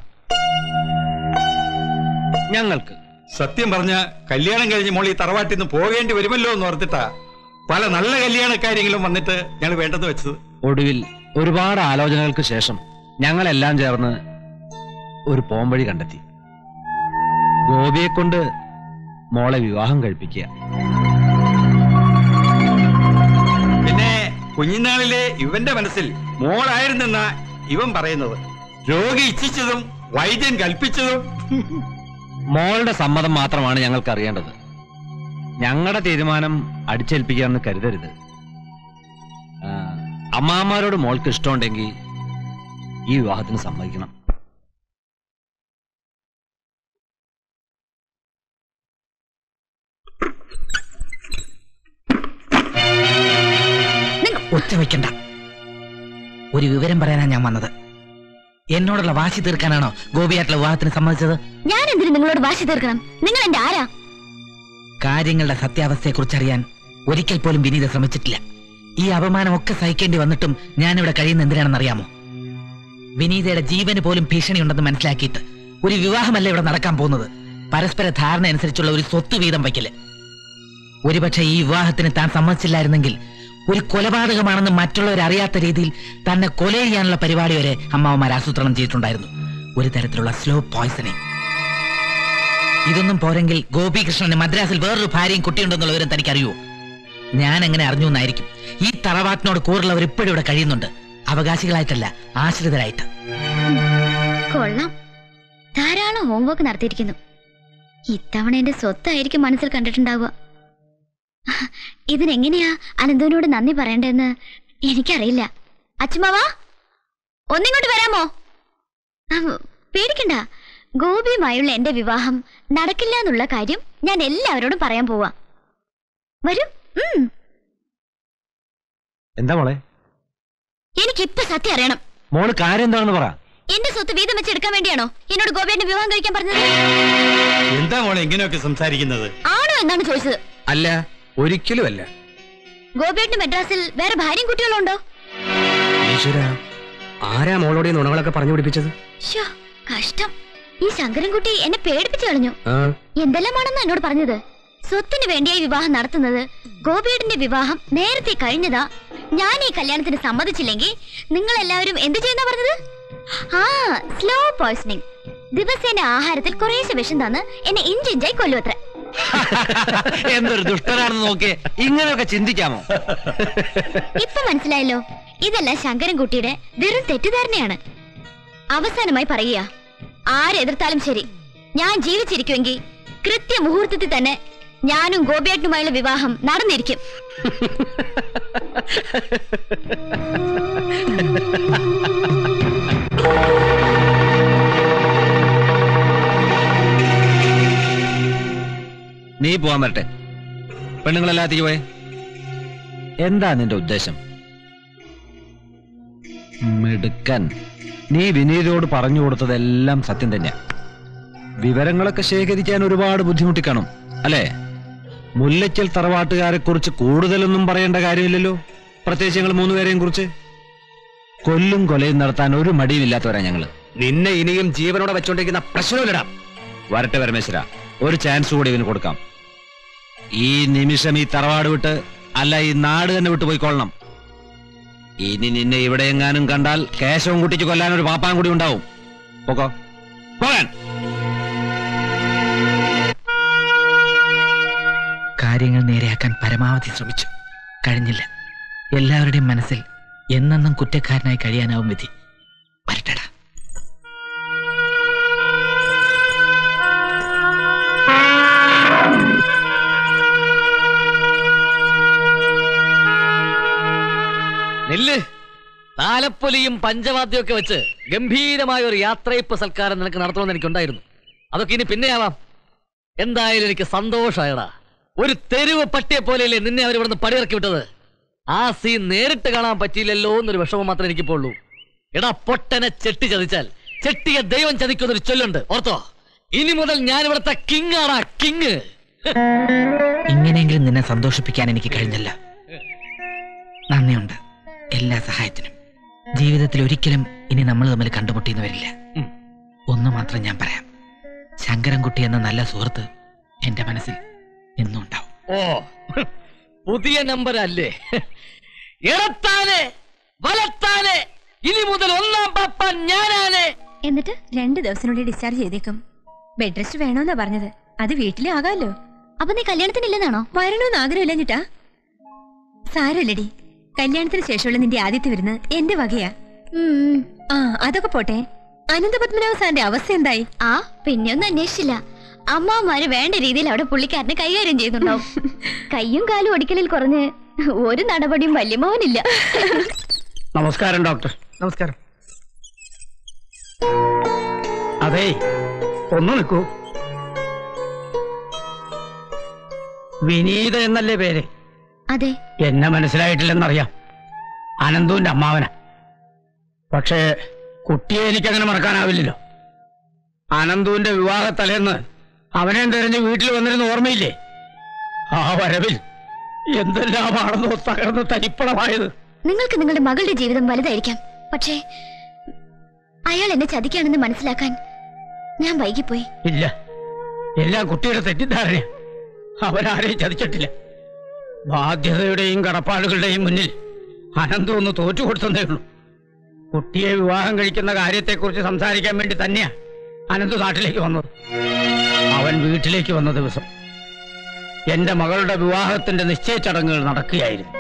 ഞങ്ങൾക്ക് സത്യം പറഞ്ഞ കല്യാണം കഴിഞ്ഞ് മോൾ ഈ തറവാട്ടിൽ നിന്ന് പോകേണ്ടി വരുമല്ലോ എന്ന് ഓർത്തിട്ടാ പല നല്ല കല്യാണ കാര്യങ്ങളും വന്നിട്ട് ഞങ്ങൾ വേണ്ടെന്ന് വെച്ചത് ഒടുവിൽ ഒരുപാട് ആലോചനകൾക്ക് ശേഷം ഞങ്ങളെല്ലാം ചേർന്ന് ഒരു പോംവഴി കണ്ടെത്തി ഗോപിയെ കൊണ്ട് മോളെ വിവാഹം കഴിപ്പിക്കുക പിന്നെ കുഞ്ഞിനാളിലെ ഇവന്റെ മനസ്സിൽ മോളായിരുന്നെന്നാ ഇവൻ പറയുന്നത് രോഗി ഇച്ഛിച്ചതും വൈദ്യൻ കൽപ്പിച്ചതും മോളുടെ സമ്മതം മാത്രമാണ് ഞങ്ങൾക്ക് അറിയേണ്ടത് ഞങ്ങളുടെ തീരുമാനം അടിച്ചേൽപ്പിക്കാമെന്ന് കരുതരുത് ആ, അമ്മാമാരോട് മോൾക്ക് ഇഷ്ടമുണ്ടെങ്കിൽ ഈ വിവാഹത്തിന് സമ്മതിക്കണം ഒച്ച വെക്കണ്ട ഒരു വിവരം പറയാനാ ഞാൻ വന്നത് എന്നോടുള്ള വാശി തീർക്കാനാണോ ഗോപിയായിട്ടുള്ള വിവാഹത്തിന് സമ്മതിച്ചത് ഞാൻ എന്തിനു നിങ്ങളോട് വാശി തീർക്കണം നിങ്ങൾ എന്റെ ആരാ കാര്യങ്ങളുടെ സത്യാവസ്ഥയെക്കുറിച്ച് അറിയാൻ ഒരിക്കൽ പോലും വിനീത ശ്രമിച്ചിട്ടില്ല ഈ അപമാനമൊക്കെ സഹിക്കേണ്ടി വന്നിട്ടും ഞാനിവിടെ കഴിയുന്ന എന്തിനാണെന്ന് അറിയാമോ വിനീതയുടെ ജീവന് പോലും ഭീഷണിയുണ്ടെന്ന് മനസ്സിലാക്കിയിട്ട് ഒരു വിവാഹമല്ല ഇവിടെ നടക്കാൻ പോകുന്നത് പരസ്പര ധാരണ അനുസരിച്ചുള്ള ഒരു സ്വത്ത് വീതം വയ്ക്കല് ഒരുപക്ഷെ ഈ വിവാഹത്തിന് താൻ സമ്മതിച്ചില്ലായിരുന്നെങ്കിൽ ഒരു കൊലപാതകമാണെന്ന് മറ്റുള്ളവർ അറിയാത്ത രീതിയിൽ തന്നെ കൊല ചെയ്യാനുള്ള പരിപാടി വരെ അമ്മാവന്മാർ ആസൂത്രണം ചെയ്തിട്ടുണ്ടായിരുന്നു ഒരു തരത്തിലുള്ള സ്ലോ പോയ്സണിങ് ഇതൊന്നും പോരെങ്കിൽ ഗോപികൃഷ്ണന് മദ്രാസിൽ വേറൊരു ഭാര്യയും കുട്ടിയുണ്ടെന്നുള്ള വിവരം തനിക്കറിയുമോ ഞാൻ എങ്ങനെ അറിഞ്ഞു എന്നായിരിക്കും ഈ തറവാട്ടിനോട് കൂറുള്ളവർ ഇപ്പോഴും ഇവിടെ കഴിയുന്നുണ്ട് അവകാശികളായിട്ടല്ല ആശ്രിതരായിട്ട് കൊള്ളാം ധാരാളം ഹോംവർക്ക് നടത്തിയിരിക്കുന്നു ഇത്തവണ എന്റെ സ്വത്തായിരിക്കും മനസ്സിൽ കണ്ടിട്ടുണ്ടാവുക ഇതിനെങ്ങനെയാ അനന്തുവിനോട് നന്ദി പറയണ്ടെന്ന് എനിക്കറിയില്ല അച്ഛമാവാ ഒന്നിങ്ങോട്ട് വരാമോ ആ, പേടിക്കണ്ട ഗോപിയുമായുള്ള എന്റെ വിവാഹം നടക്കില്ല എന്നുള്ള കാര്യം ഞാൻ എല്ലാവരോടും പറയാൻ പോവാ വരൂ ഉം എന്താ മോളെ എനിക്ക് ഇപ്പൊ സത്യം അറിയണം മോള് കാര്യം എന്താണെന്ന് പറ എന്റെ സ്വത്ത് വീതം വെച്ച് എടുക്കാൻ വേണ്ടിയാണോ എന്നോട് ഗോപിയേട്ടന് വിവാഹം കഴിക്കാൻ പറഞ്ഞത് എന്താ മോളെ ഇങ്ങനെയൊക്കെ സംസാരിക്കുന്നത് ആണോ എന്നാണ് ചോദിച്ചത് അല്ല ഒരിക്കലും അല്ല ഗോപിയേട്ടന് മെഡ്രാസിൽ വേറെ ഭാര്യയും കുട്ടികളും ഉണ്ടോ ഈശ്വര ആരാ മോളോട് ഈ നുണകളൊക്കെ പറഞ്ഞു പിടിപ്പിച്ചത് ശ്ശോ, കഷ്ടം ഈ ശങ്കരൻകുട്ടി എന്നെ പേടിപ്പിച്ചു കളഞ്ഞു ആ എന്തെല്ലാമാണെന്ന് എന്നോട് പറഞ്ഞത് സ്വത്തിന് വേണ്ടിയായി വിവാഹം നടത്തുന്നത് ഗോപിയേട്ടന്റെ വിവാഹം നേരത്തെ കഴിഞ്ഞതാ ഞാൻ ഈ കല്യാണത്തിന് സമ്മതിച്ചില്ലെങ്കിൽ നിങ്ങൾ എല്ലാവരും എന്ത് ചെയ്യുന്ന പറഞ്ഞത് ആ സ്ലോ പോയ്സണിങ് ദിവസേന ആഹാരത്തിൽ കുറേശ്ശെ വിഷം തന്ന് എന്നെ ഇഞ്ചിഞ്ചായി കൊല്ലുവത്ര എന്തൊരു ദുഷ്ടനാണെന്ന് നോക്കിയേ ഇങ്ങനെയൊക്കെ ചിന്തിക്കാമോ ഇപ്പൊ മനസ്സിലായല്ലോ ഇതെല്ലാം ശങ്കരൻകുട്ടിയുടെ വെറും തെറ്റിദ്ധാരണയാണ് അവസാനമായി പറയുക ആരെതിർത്താലും ശരി ഞാൻ ജീവിച്ചിരിക്കുമെങ്കിൽ കൃത്യ മുഹൂർത്തത്തിൽ തന്നെ ഞാനും ഗോപിയേട്ടനുമായുള്ള വിവാഹം നടന്നിരിക്കും നീ പോവാൻ വരട്ടെ പെണ്ണുങ്ങളെല്ലാത്തേക്ക് പോയെ എന്താ നിന്റെ ഉദ്ദേശം മിടുക്കൻ നീ വിനീതയോട് പറഞ്ഞു കൊടുത്തതെല്ലാം സത്യം തന്നെയാ വിവരങ്ങളൊക്കെ ശേഖരിക്കാൻ ഒരുപാട് ബുദ്ധിമുട്ടി കാണും അല്ലേ മുല്ലയ്ക്കൽ തറവാട്ടുകാരെ കുറിച്ച് കൂടുതലൊന്നും പറയേണ്ട കാര്യമില്ലല്ലോ പ്രത്യേകിച്ച് ഞങ്ങൾ മൂന്നുപേരെയും കുറിച്ച് കൊല്ലും കൊലയും നടത്താൻ ഒരു മടിയുമില്ലാത്തവരാ ഞങ്ങള് നിന്നെ ഇനിയും ജീവനോടെ വെച്ചോണ്ടിരിക്കുന്ന പ്രശ്നമില്ലടാ വരട്ടെ പരമേശ്വര ഒരു ചാൻസ് കൂടി ഇവന് കൊടുക്കാം ഈ നിമിഷം ഈ തറവാട് വിട്ട് അല്ല ഈ നാട് തന്നെ വിട്ടു പോയിക്കൊള്ളണം ഇനി നിന്നെ ഇവിടെ എങ്ങാനും കണ്ടാൽ കേശവം കുട്ടിക്ക് കൊല്ലാൻ ഒരു പാപ്പാൻ കൂടി ഉണ്ടാവും പോക്കോ പോകാൻ കാര്യങ്ങൾ നേരെയാക്കാൻ പരമാവധി ശ്രമിച്ചു കഴിഞ്ഞില്ല എല്ലാവരുടെയും മനസ്സിൽ എന്നെന്നും കുറ്റക്കാരനായി കഴിയാനാവും വിധി വരട്ടെടാ നെല്ല് താലപ്പൊലിയും പഞ്ചവാദ്യവും ഒക്കെ വെച്ച് ഗംഭീരമായ ഒരു യാത്രയപ്പ് സൽക്കാരം നിനക്ക് നടത്തണമെന്ന് എനിക്കുണ്ടായിരുന്നു അതൊക്കെ ഇനി പിന്നെയാവാം എന്തായാലും എനിക്ക് സന്തോഷമായടാ ഒരു തെരുവ് പട്ടിയെ പോലെയല്ലേ നിന്നെ അവർ ഇവിടുന്ന് പടിയിറക്കി വിട്ടത് ആ സീൻ നേരിട്ട് കാണാൻ പറ്റിയില്ലല്ലോ എന്നൊരു വിഷമം മാത്രമേ എനിക്കിപ്പോ ഉള്ളൂ എടാ പൊട്ടനെ ചെട്ടി ചതിച്ചാൽ ചെട്ടിയെ ദൈവം ചതിക്കുന്നൊരു ചൊല്ലുണ്ട് ഓർത്തോ ഇനി മുതൽ ഞാൻ ഇവിടുത്തെ കിങ് ആടാ കിങ് ഇങ്ങനെയെങ്കിലും നിന്നെ സന്തോഷിപ്പിക്കാൻ എനിക്ക് കഴിഞ്ഞല്ല നന്ദിയുണ്ട് എല്ലാ സഹായത്തിനും ജീവിതത്തിൽ ഒരിക്കലും ഇനി നമ്മൾ തമ്മിൽ കണ്ടുമുട്ടിയെന്ന് വരില്ല ഒന്ന് മാത്രം ഞാൻ പറയാം ശങ്കരൻകുട്ടി എന്ന നല്ല സുഹൃത്ത് എന്റെ മനസ്സിൽ എന്നും ഉണ്ടാവും ഓ പുതിയ നമ്പർ അല്ലേ ഇടത്താനെ വലത്താനെ ഇനി മുതൽ ഒന്നാം പപ്പ ഞാനാണ് എന്നിട്ട് രണ്ട് ദിവസത്തിനുള്ളിൽ ഡിസ്ചാർജ് ചെയ്തേക്കും ബെഡ് റെസ്റ്റ് വേണോന്നാ പറഞ്ഞത് അത് വീട്ടിലെ ആകാമല്ലോ അപ്പൊ നീ കല്യാണത്തിനില്ലെന്നാണോ വരണമെന്ന് ആഗ്രഹമില്ലഞ്ഞിട്ടാ സാരല്ലടി കല്യാണത്തിന് ശേഷമുള്ള നിന്റെ ആദ്യത്തെ വരുന്നത് എന്റെ വകയാ ആ അതൊക്കെ പോട്ടെ അനന്തപത്മനാഭ സാറിന്റെ അവസ്ഥ എന്തായി ആ പിന്നെ ഒന്നും അന്വേഷിച്ചില്ല അമ്മാമാര് വേണ്ട രീതിയിൽ അവിടെ പുള്ളിക്കാരനെ കൈകാര്യം ചെയ്യുന്നുണ്ടാവും കയ്യും കാലും ഒടിക്കലിൽ കുറഞ്ഞ് ഒരു നടപടിയും വല്യമാവനില്ല നമസ്കാരം ഡോക്ടർ നമസ്കാരം അതെ ഒന്ന് നിൽക്കൂ വിനീത എന്നല്ലേ പേര് അതെ എന്നെ മനസ്സിലായിട്ടില്ലെന്നറിയാം അനന്തുവിന്റെ അമ്മാവന പക്ഷേ കുട്ടിയെ എനിക്കങ്ങനെ മറക്കാനാവില്ലല്ലോ അനന്തുവിന്റെ വിവാഹ തലേന്ന് അവനെ തെരഞ്ഞ് വീട്ടിൽ വന്നിരുന്ന ഓർമ്മയില്ലേ ആ വരവിൽ എന്തെല്ലാമാണെന്നോ തകർന്ന് തരിപ്പണമായത് നിങ്ങൾക്ക് നിങ്ങളുടെ മകളുടെ ജീവിതം വലുതായിരിക്കാം പക്ഷേ അയാൾ എന്നെ ചതിക്കാണെന്ന് മനസ്സിലാക്കാൻ ഞാൻ വൈകിപ്പോയി ഇല്ല എല്ലാം കുട്ടിയുടെ തെറ്റിദ്ധാരണ അവരാരെയും ചതിച്ചിട്ടില്ല ബാധ്യതയുടെയും കടപ്പാടുകളുടെയും മുന്നിൽ അനന്തം ഒന്ന് തോറ്റു കൊടുത്തതേ ഉള്ളൂ കുട്ടിയെ വിവാഹം കഴിക്കുന്ന കാര്യത്തെക്കുറിച്ച് സംസാരിക്കാൻ വേണ്ടി തന്നെയാ അനന്ത് നാട്ടിലേക്ക് വന്നത് അവൻ വീട്ടിലേക്ക് വന്ന ദിവസം എന്റെ മകളുടെ വിവാഹത്തിന്റെ നിശ്ചയ ചടങ്ങുകൾ നടക്കുകയായിരുന്നു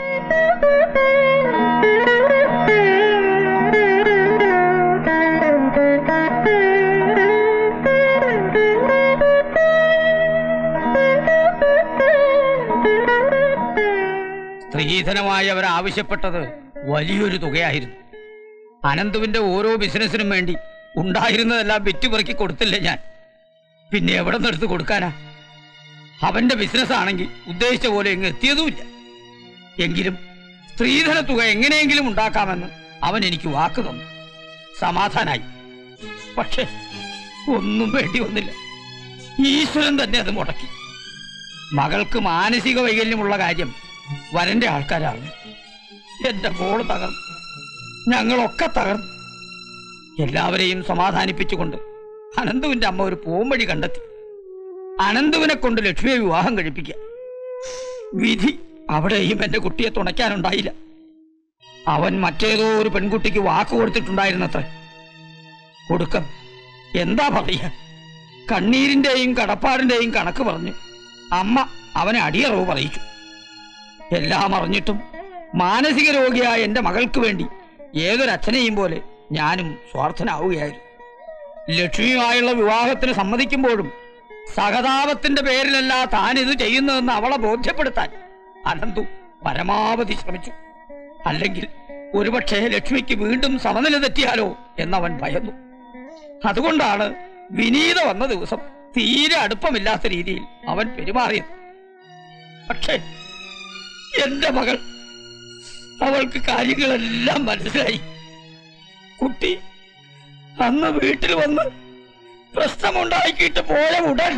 സ്ത്രീധനമായി അവർ ആവശ്യപ്പെട്ടത് വലിയൊരു തുകയായിരുന്നു അനന്തുവിന്റെ ഓരോ ബിസിനസ്സിനും വേണ്ടി ഉണ്ടായിരുന്നതെല്ലാം വിറ്റുപെറുക്കി കൊടുത്തില്ല ഞാൻ പിന്നെ എവിടെ നിന്നെടുത്ത് കൊടുക്കാനാ അവന്റെ ബിസിനസ് ആണെങ്കിൽ ഉദ്ദേശിച്ച പോലെ എങ്ങ് എത്തിയതുമില്ല എങ്കിലും സ്ത്രീധന തുക എങ്ങനെയെങ്കിലും ഉണ്ടാക്കാമെന്ന് അവൻ എനിക്ക് വാക്ക് തന്നു സമാധാനായി പക്ഷെ ഒന്നും വേണ്ടി വന്നില്ല ഈശ്വരൻ തന്നെ അത് മുടക്കി മകൾക്ക് മാനസിക വൈകല്യമുള്ള കാര്യം വരന്റെ ആൾക്കാരാണ് എന്റെ മോള് തകർന്നു ഞങ്ങളൊക്കെ തകർന്നു എല്ലാവരെയും സമാധാനിപ്പിച്ചുകൊണ്ട് അനന്തുവിന്റെ അമ്മ ഒരു പോംവഴി കണ്ടെത്തി അനന്തുവിനെ കൊണ്ട് ലക്ഷ്മിയെ വിവാഹം കഴിപ്പിക്കുക വിധി അവിടെയും എന്റെ കുട്ടിയെ തുണയ്ക്കാനുണ്ടായില്ല അവൻ മറ്റേതോ ഒരു പെൺകുട്ടിക്ക് വാക്ക് കൊടുത്തിട്ടുണ്ടായിരുന്നത്ര കൊടുക്കം എന്താ പറയുക കണ്ണീരിന്റെയും കടപ്പാടിന്റെയും കണക്ക് പറഞ്ഞു അമ്മ അവനെ അടിയറവ് പറയിച്ചു എല്ലാം അറിഞ്ഞിട്ടും മാനസിക രോഗിയായ എന്റെ മകൾക്ക് വേണ്ടി ഏതൊരച്ഛനെയും പോലെ ഞാനും സ്വാർത്ഥനാവുകയായിരുന്നു ലക്ഷ്മിയുമായുള്ള വിവാഹത്തിന് സമ്മതിക്കുമ്പോഴും സഹതാപത്തിന്റെ പേരിലല്ല താൻ ഇത് ചെയ്യുന്നതെന്ന് അവളെ ബോധ്യപ്പെടുത്താൻ അനന്തു പരമാവധി ശ്രമിച്ചു അല്ലെങ്കിൽ ഒരുപക്ഷെ ലക്ഷ്മിക്ക് വീണ്ടും സമനില തെറ്റിയാലോ എന്നവൻ ഭയന്നു അതുകൊണ്ടാണ് വിനീത വന്ന ദിവസം തീരെ അടുപ്പമില്ലാത്ത രീതിയിൽ അവൻ പെരുമാറിയത് പക്ഷേ എന്റെ മകൾ അവൾക്ക് കാര്യങ്ങളെല്ലാം മനസ്സിലായി കുട്ടി അന്ന് വീട്ടിൽ വന്ന് പ്രശ്നമുണ്ടാക്കിയിട്ട് പോയ ഉടൻ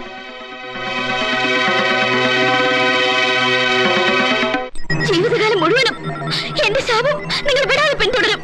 ജീവിതകാലം മുഴുവനും എന്റെ ശാപം നിങ്ങൾ വിടാതെ പിന്തുടരും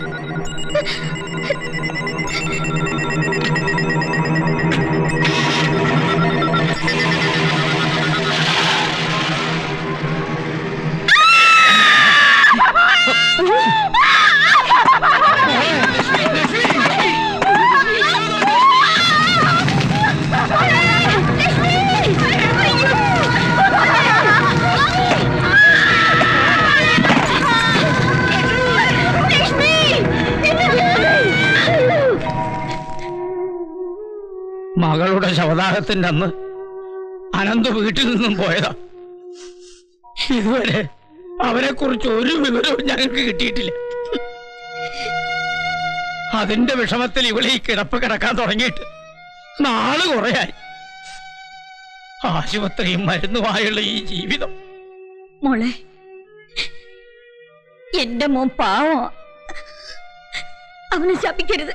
മകളുടെ ശവദാഹത്തിന്റെ അന്ന് അനന്ത് വീട്ടിൽ നിന്നും പോയതാ ഇതുവരെ അവരെ കുറിച്ച് ഒരു വിവരവും ഞങ്ങൾക്ക് കിട്ടിയിട്ടില്ല അതിന്റെ വിഷമത്തിൽ ഇവളെ ഈ കിടപ്പ് കിടക്കാൻ തുടങ്ങിയിട്ട് നാള് കുറയായി ആശുപത്രിയും മരുന്നുമായുള്ള ഈ ജീവിതം മോളെ എന്റെ മോൻ പാവം അവനെ ശപിക്കരുത്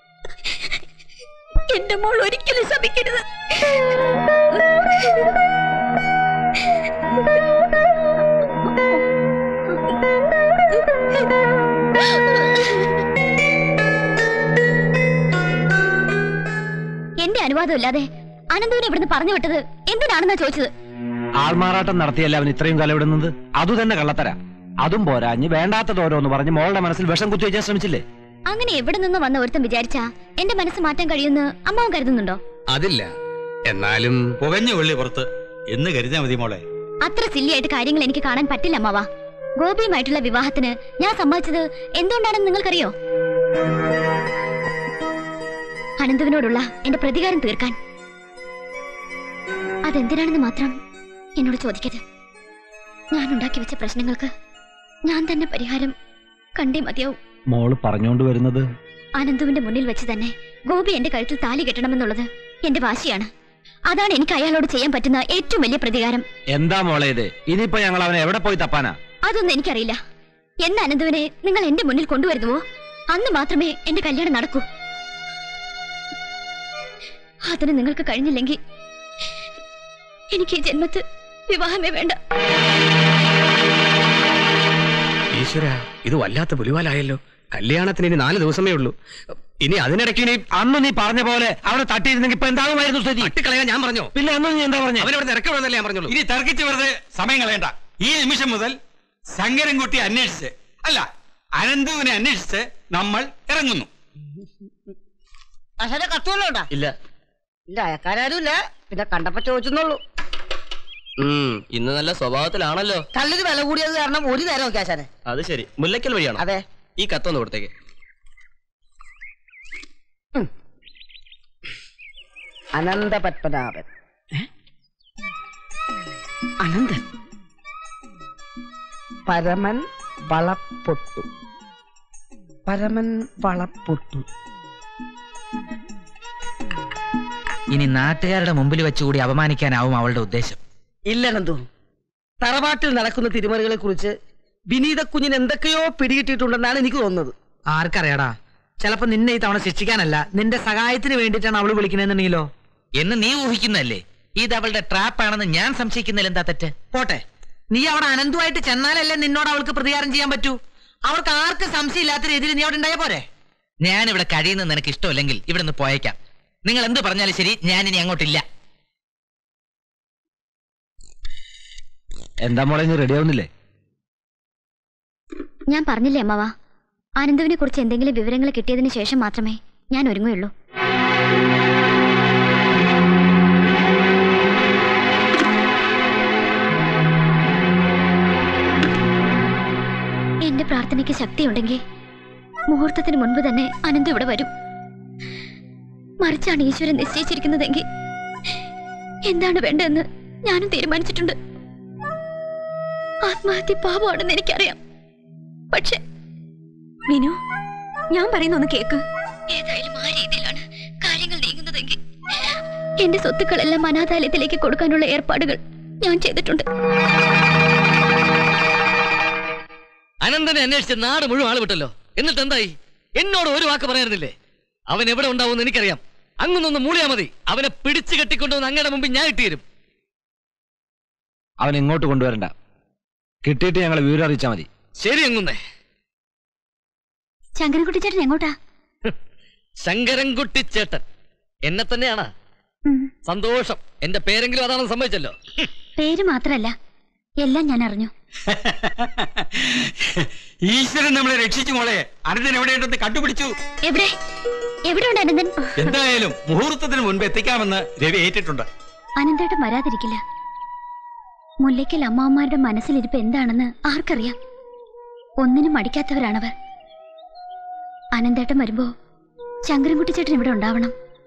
എന്റെ മോൾ ഒരിക്കലും ശപിക്കരുത് എന്റെ അനുവാദം ഇല്ലാതെ അനന്തുവിനെ ഇവിടുന്ന് പറഞ്ഞു വിട്ടത് എന്തിനാണെന്നാ ചോദിച്ചത് ആൾമാറാട്ടം നടത്തിയല്ല അവൻ ഇത്രയും കാലം ഇടുന്നത് അതുതന്നെ കള്ളത്തര അതും പോരാഞ്ഞ് വേണ്ടാത്തത് ഓരോന്ന് പറഞ്ഞ് മോളുടെ മനസ്സിൽ വിഷം കുത്തിവെക്കാൻ ശ്രമിച്ചില്ലേ അങ്ങനെ എവിടെ നിന്ന് വന്ന ഒരുത്തൻ വിചാരിച്ചാ എന്റെ മനസ്സ് മാറ്റാൻ കഴിയുമെന്ന് അമ്മാവൻ കരുതുന്നുണ്ടോ അതില്ല എന്നാലും പുകഞ്ഞ വെള്ളി പുറത്ത് എന്ന് കരുതിയാ മതി മോളെ അത്ര സില്ലിയായിട്ട് കാര്യങ്ങൾ എനിക്ക് കാണാൻ പറ്റില്ല അമ്മാവ ഗോപിയുമായിട്ടുള്ള വിവാഹത്തിന് ഞാൻ സമ്മതിച്ചത് എന്തുകൊണ്ടാണെന്ന് നിങ്ങൾക്കറിയോ അനന്തുവിനോടുള്ള എന്റെ പ്രതികാരം തീർക്കാൻ അതെന്തിനാണെന്ന് മാത്രം എന്നോട് ചോദിക്കരുത് ഞാൻ ഉണ്ടാക്കി വെച്ച പ്രശ്നങ്ങൾക്ക് ഞാൻ തന്നെ പരിഹാരം കണ്ടേ മതിയാവും മോള് പറഞ്ഞോണ്ട് വരുന്നത് അനന്തുവിന്റെ മുന്നിൽ വെച്ച് തന്നെ ഗോപി എന്റെ കഴുത്തിൽ താലി കെട്ടണമെന്നുള്ളത് എന്റെ വാശിയാണ് അതാണ് എനിക്ക് അയാളോട് ചെയ്യാൻ പറ്റുന്ന ഏറ്റവും വലിയ പ്രതികാരം എന്താ മോളെ ഇത് ഇനിയിപ്പോ ഞങ്ങൾ അവനെ എവിടെ പോയി തപ്പാനാ അതൊന്നും എനിക്കറിയില്ല എന്ന് അനന്തുവിനെ നിങ്ങൾ എന്റെ മുന്നിൽ കൊണ്ടുവരുന്നുവോ അന്ന് മാത്രമേ എന്റെ കല്യാണം നടക്കൂ അതിന് നിങ്ങൾക്ക് കഴിഞ്ഞില്ലെങ്കിൽ എനിക്ക് ഈ ജന്മത്ത് വിവാഹമേ വേണ്ട ഈശ്വര ഇത് വല്ലാത്ത പുലിവാലായല്ലോ കല്യാണത്തിന് ഇനി നാല് ദിവസമേ ഉള്ളൂ ഇനി അതിനിടയ്ക്ക് ഇനി അന്ന് നീ പറഞ്ഞ പോലെ അവിടെ തട്ടിയിരുന്നെങ്കിൽ ഇപ്പൊ എന്താകുമായിരുന്നു സ്ഥിതി തട്ടിക്കളയാൻ ഞാൻ പറഞ്ഞോ പിന്നെ അന്ന് നീ എന്താ പറഞ്ഞു അവരവിടെ ഇറക്കണമെന്നല്ലേ ഞാൻ പറഞ്ഞോളൂ ഇനി തർക്കിച്ച് വെറുതെ സമയം കളയണ്ട ഈ നിമിഷം മുതൽ ശങ്കരൻകുട്ടി അന്വേഷിച്ച് അല്ല അനന്തുവിനെ അന്വേഷിച്ച് നമ്മൾ ഇറങ്ങുന്നു അച്ഛന്റെ കത്തുവല്ലോ ഉണ്ടാ ഇല്ല ഇല്ല അയക്കാരും ഇല്ല പിന്നെ കണ്ടപ്പോ ചോദിച്ചെന്നുള്ളൂ ഉം, ഇന്ന് നല്ല സ്വഭാവത്തിലാണല്ലോ കല്ലിന് വില കൂടിയത് കാരണം ഒരു നേരം നോക്കി ആശാനെ അത് ശരി മുല്ലയ്ക്കൽ വഴിയാണോ അതെ ഈ കത്തൊന്ന് കൊടുത്തേക്ക് അനന്ത പത്മനാഭൻ അനന്തൻ പരമൻ വളപ്പൊട്ടു പരമൻ വളപ്പൊട്ടു ഇനി നാട്ടുകാരുടെ മുമ്പിൽ വെച്ചുകൂടി അപമാനിക്കാനാവും അവളുടെ ഉദ്ദേശം ഇല്ലനന്തു തറവാട്ടിൽ നടക്കുന്ന തിരുമറികളെ കുറിച്ച് വിനീത കുഞ്ഞിന് എന്തൊക്കെയോ പിടികിട്ടിയിട്ടുണ്ടെന്നാണ് എനിക്ക് തോന്നുന്നത് ആർക്കറിയാടാ ചിലപ്പോ നിന്നെ ഈ തവണ ശിക്ഷിക്കാനല്ല നിന്റെ സഹായത്തിന് വേണ്ടിയിട്ടാണ് അവള് വിളിക്കണെന്നുണ്ടെങ്കിലോ എന്ന് നീ ഊഹിക്കുന്നല്ലേ ഇത് അവളുടെ ട്രാപ്പാണെന്ന് ഞാൻ സംശയിക്കുന്നതിൽ എന്താ തെറ്റ് പോട്ടെ നീ അവിടെ അനന്തുമായിട്ട് ചെന്നാലല്ലേ നിന്നോട് അവൾക്ക് പ്രതികാരം ചെയ്യാൻ പറ്റൂ അവർക്ക് ആർക്ക് സംശയമില്ലാത്ത രീതിയിൽ നീ അവിടെ ഉണ്ടായ പോരെ ഞാൻ ഇവിടെ കഴിയുന്നത് നിനക്ക് ഇഷ്ടമില്ലെങ്കിൽ ഇവിടെ നിന്ന് പോയേക്കാം നിങ്ങൾ എന്ത് പറഞ്ഞാലും ശരി ഞാൻ ഇനി അങ്ങോട്ടില്ല എന്താ മോളെ ഇനി റെഡി ആവുന്നില്ലേ ഞാൻ പറഞ്ഞില്ലേ അമ്മവാ അനന്തുവിനെ കുറിച്ച് എന്തെങ്കിലും വിവരങ്ങൾ കിട്ടിയതിന് ശേഷം മാത്രമേ ഞാൻ ഒരുങ്ങുകയുള്ളൂ എന്റെ പ്രാർത്ഥനയ്ക്ക് ശക്തിയുണ്ടെങ്കിൽ മുഹൂർത്തത്തിന് മുൻപ് തന്നെ അനന്തു ഇവിടെ വരും മറിച്ചാണ് ഈശ്വരൻ നിശ്ചയിച്ചിരിക്കുന്നതെങ്കിൽ എന്താണ് വേണ്ടതെന്ന് ഞാനും തീരുമാനിച്ചിട്ടുണ്ട് ആത്മഹത്യ പാപമാണെന്ന് എനിക്കറിയാം പക്ഷെ വിനു ഞാൻ പറയുന്ന ഒന്ന് കേക്ക് ഏതായാലും ആ രീതിയിലാണ് കാര്യങ്ങൾ നീങ്ങുന്നതെങ്കിൽ എന്റെ സ്വത്തുക്കളെല്ലാം അനാഥാലയത്തിലേക്ക് കൊടുക്കാനുള്ള ഏർപ്പാടുകൾ ഞാൻ ചെയ്തിട്ടുണ്ട് അനന്തനെ അന്വേഷിച്ച് നാട് മുഴുവൻ ആള് വിട്ടല്ലോ എന്നിട്ട് എന്തായി എന്നോട് ഒരു വാക്ക് പറയായിരുന്നില്ലേ അവൻ എവിടെ ഉണ്ടാവുമെന്ന് എനിക്കറിയാം അങ്ങനൊന്ന് മൂളിയാ മതി അവനെ പിടിച്ചു കെട്ടിക്കൊണ്ടുവന്ന് അങ്ങയുടെ മുമ്പിൽ ഞാൻ ഇട്ടുതരും അവൻ ഇങ്ങോട്ട് കൊണ്ടുവരണ്ട കിട്ടിയിട്ട് ഞങ്ങളെ വിവരം അറിയിച്ചാൽ മതി ശരി അങ്ങുന്നേ ശങ്കരൻകുട്ടി ചേട്ടൻ എങ്ങോട്ടാ ശങ്കരൻകുട്ടി ചേട്ടൻ എന്നെ തന്നെയാണ് സന്തോഷം എന്റെ പേരെങ്കിലും അതാണെന്ന് സമ്മതിച്ചല്ലോ പേര് മാത്രല്ല എല്ലാം ഞാൻ അറിഞ്ഞു ഈശ്വരൻ നമ്മളെ രക്ഷിച്ചു മോളെ അനന്തൻ എവിടെയുണ്ടെന്ന് കണ്ടുപിടിച്ചു എവിടെ എവിടെ ഉണ്ട് അനന്തൻ എന്തായാലും മുഹൂർത്തത്തിന് മുൻപ് എത്തിക്കാമെന്ന് രവി ഏറ്റിട്ടുണ്ട് അനന്തേട്ടൻ വരാതിരിക്കില്ല മുല്ലയ്ക്കൽ അമ്മാവന്മാരുടെ മനസ്സിലിരിപ്പ് എന്താണെന്ന് ആർക്കറിയാം ഒന്നിനും മടിക്കാത്തവരാണവർ അനന്തേട്ടൻ വരുമ്പോ ശങ്കരൻകുട്ടി ചേട്ടൻ ഇവിടെ ഉണ്ടാവണം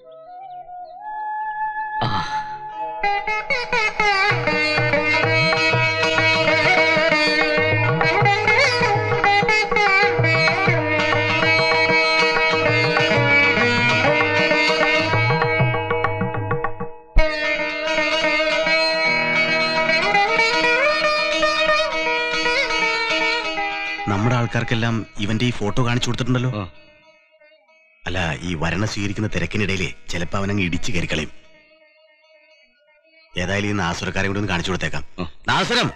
നമ്മുടെ ആൾക്കാർക്കെല്ലാം ഇവന്റെ ഈ ഫോട്ടോ കാണിച്ചു കൊടുത്തിട്ടുണ്ടല്ലോ അല്ല ഈ വരണ സ്വീകരിക്കുന്ന തിരക്കിനിടയിലെ ചിലപ്പോ അവനങ്ങ് ഇടിച്ചു കയറി കളയും ഏതായാലും ഈ നാസുരക്കാരെ കൂടി ഒന്ന് കാണിച്ചു കൊടുത്തേക്കാം നാസുരം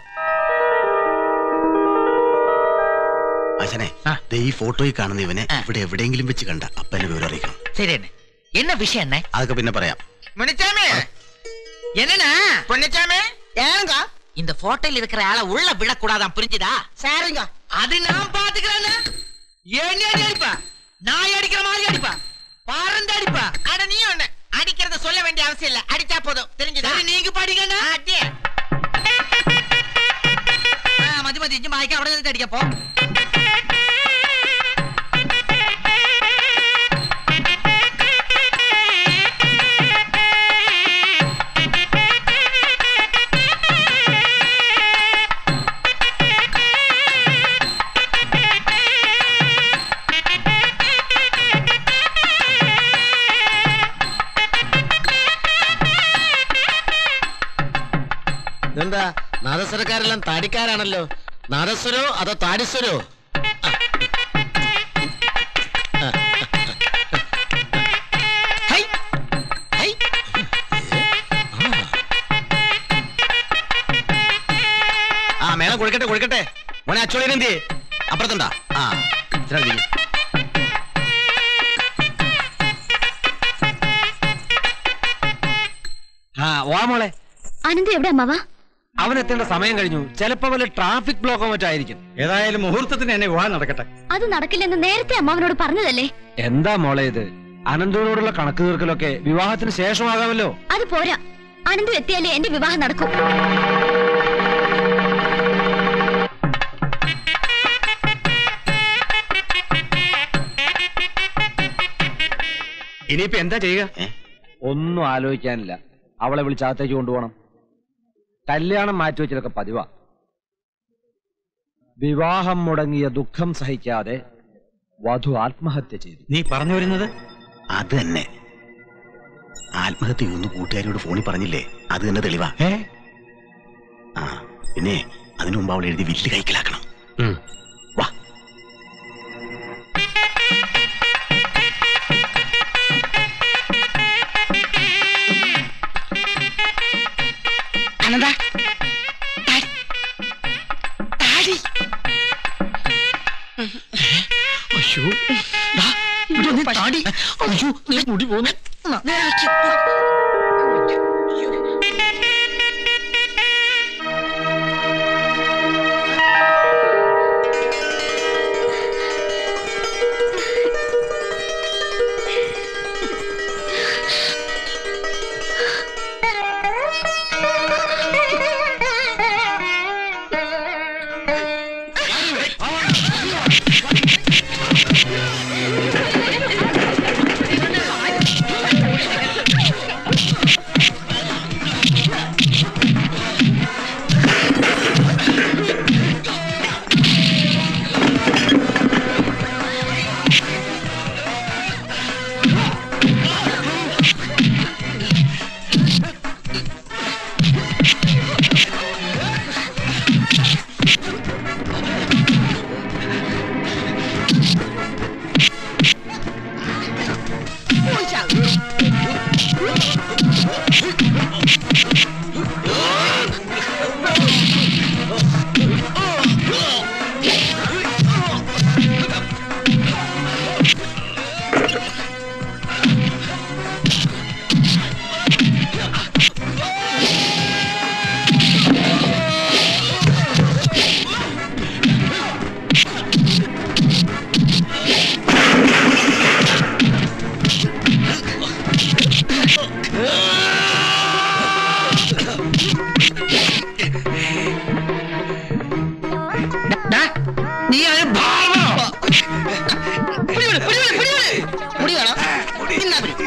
ആശനെ ദേ ഈ ഫോട്ടോയിൽ കാണുന്ന ഇവനെ ഇവിടെ എവിടെയെങ്കിലും വെച്ച് കണ്ട അപ്പ എന്നെ വിവരം അറിയിക്കണം சரி என்ன என்ன விஷயம் என்ன അതൊക്കെ പിന്നെ പറയാം முனிச்சாமி என்னண்ணா பொன்னிச்சாமி ஏங்க இந்த போட்டோல இருக்கிற ஆளை உள்ள விடக்கூடாதான் புரிஞ்சுதா சரிங்க அது நான் பாத்துக்கிறேன்னு என்ன அடி அடிப்பா நாய் அடிக்கிற மாதிரி அடிப்பா பறந்து அடிப்பா அட நீ ஒண்ணு அடிக்கிறத சொல்ல வேண்டிய அவசியம் இல்ல அடிச்சா போதும் தெரிஞ்சுதா நீங்க படிக்கண்ணா அடியே മതി മതി ഇജ്ജ് വായിക്കാൻ അവിടെ നിന്നിട്ട് അടിക്കപ്പോ എന്താ നാദസ്വരക്കാരെല്ലാം താടിക്കാരാണല്ലോ നാദസ്വരോ അതോ താടിസ്വരോ ആ മേളം കൊടുക്കട്ടെ കൊടുക്കട്ടെ മോനെ അച്ചോളിനെന്തി അപ്പുറത്തുണ്ടാ ആ ഇത്ര മതി. ആ വാ മോളെ അനന്തു എവിടെ അമ്മാവാ അവൻ എത്തേണ്ട സമയം കഴിഞ്ഞു ചിലപ്പോ വല്ല ട്രാഫിക് ബ്ലോക്കോ മറ്റായിരിക്കും ഏതായാലും മുഹൂർത്തത്തിന് എന്നെ വിവാഹം നടക്കട്ടെ അത് നടക്കില്ലെന്ന് നേരത്തെ അമ്മാവനോട് പറഞ്ഞതല്ലേ എന്താ മോളെ ഇത് അനന്തനോടുള്ള കണക്ക് തീർക്കലൊക്കെ വിവാഹത്തിന് ശേഷമാകാമല്ലോ അത് പോരാ അനന്തു എത്തിയാലേ എന്റെ വിവാഹം നടക്കും ഇനിയിപ്പോ എന്താ ചെയ്യുക ഒന്നും ആലോചിക്കാനില്ല അവളെ വിളിച്ചകത്തേക്ക് കൊണ്ടുപോകണം കല്യാണം മാറ്റിവെച്ചതൊക്കെ പതിവാ വിവാഹം മുടങ്ങിയ ദുഃഖം സഹിക്കാതെ വധു ആത്മഹത്യ ചെയ്തു നീ പറഞ്ഞു വരുന്നത് അത് തന്നെ ആത്മഹത്യ ചെയ്യുന്നു കൂട്ടുകാരിയോട് ഫോണിൽ പറഞ്ഞില്ലേ അത് തന്നെ തെളിവാ ആ പിന്നെ അതിനു മുമ്പ് അവൾ എഴുതി വില്ല് കൈക്കലാക്കണം വാ മുടി പോന്നു നീ അത് ഭാവനോ പിടിവിട്, പിടിവിട്, പിടിവിട്. മുടി വേണം ഇന്നാ പിടി.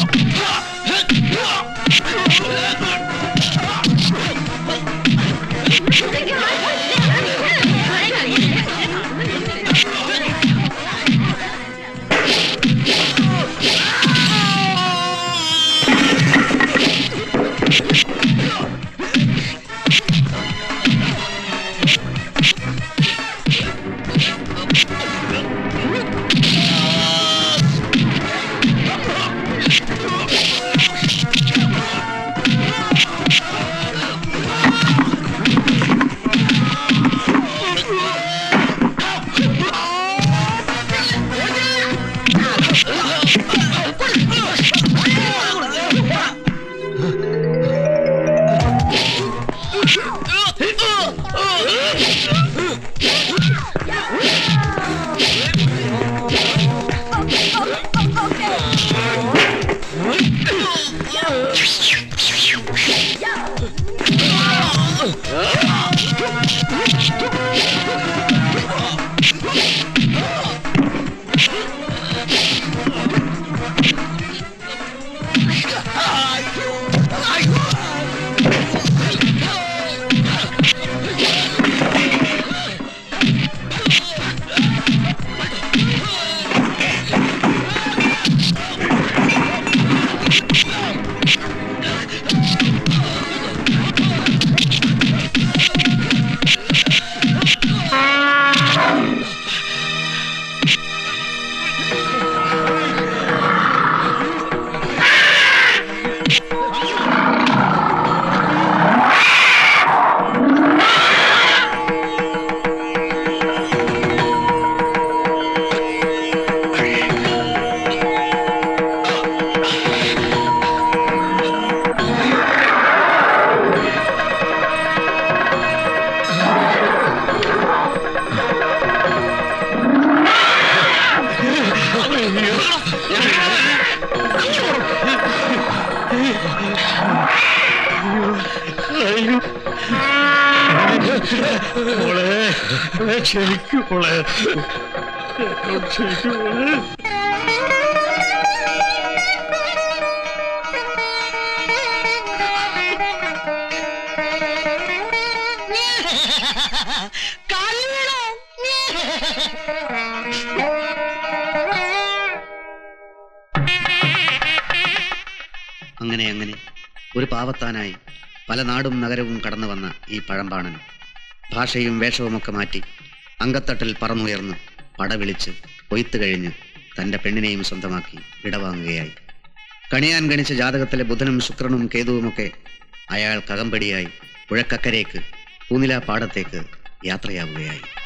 മോളെ ക്ഷമിക്കൂ മോളെ എന്നോട് ക്ഷമിക്കൂ മോളെ അങ്ങനെ അങ്ങനെ ഒരു പാവത്താനായി പല നാടും നഗരവും കടന്നു വന്ന ഈ പഴമ്പാണൻ ഭാഷയും വേഷവുമൊക്കെ മാറ്റി അങ്കത്തട്ടിൽ പറന്നുയർന്ന് പടവിളിച്ച് കൊയ്ത്ത് കഴിഞ്ഞ് തൻ്റെ പെണ്ണിനെയും സ്വന്തമാക്കി വിടവാങ്ങുകയായി കണിയാൻ ഗണിച്ച ജാതകത്തിലെ ബുധനും ശുക്രനും കേതുവുമൊക്കെ അയാൾ കകമ്പടിയായി പുഴക്കക്കരേക്ക് പൂനില പാടത്തേക്ക് യാത്രയാവുകയായി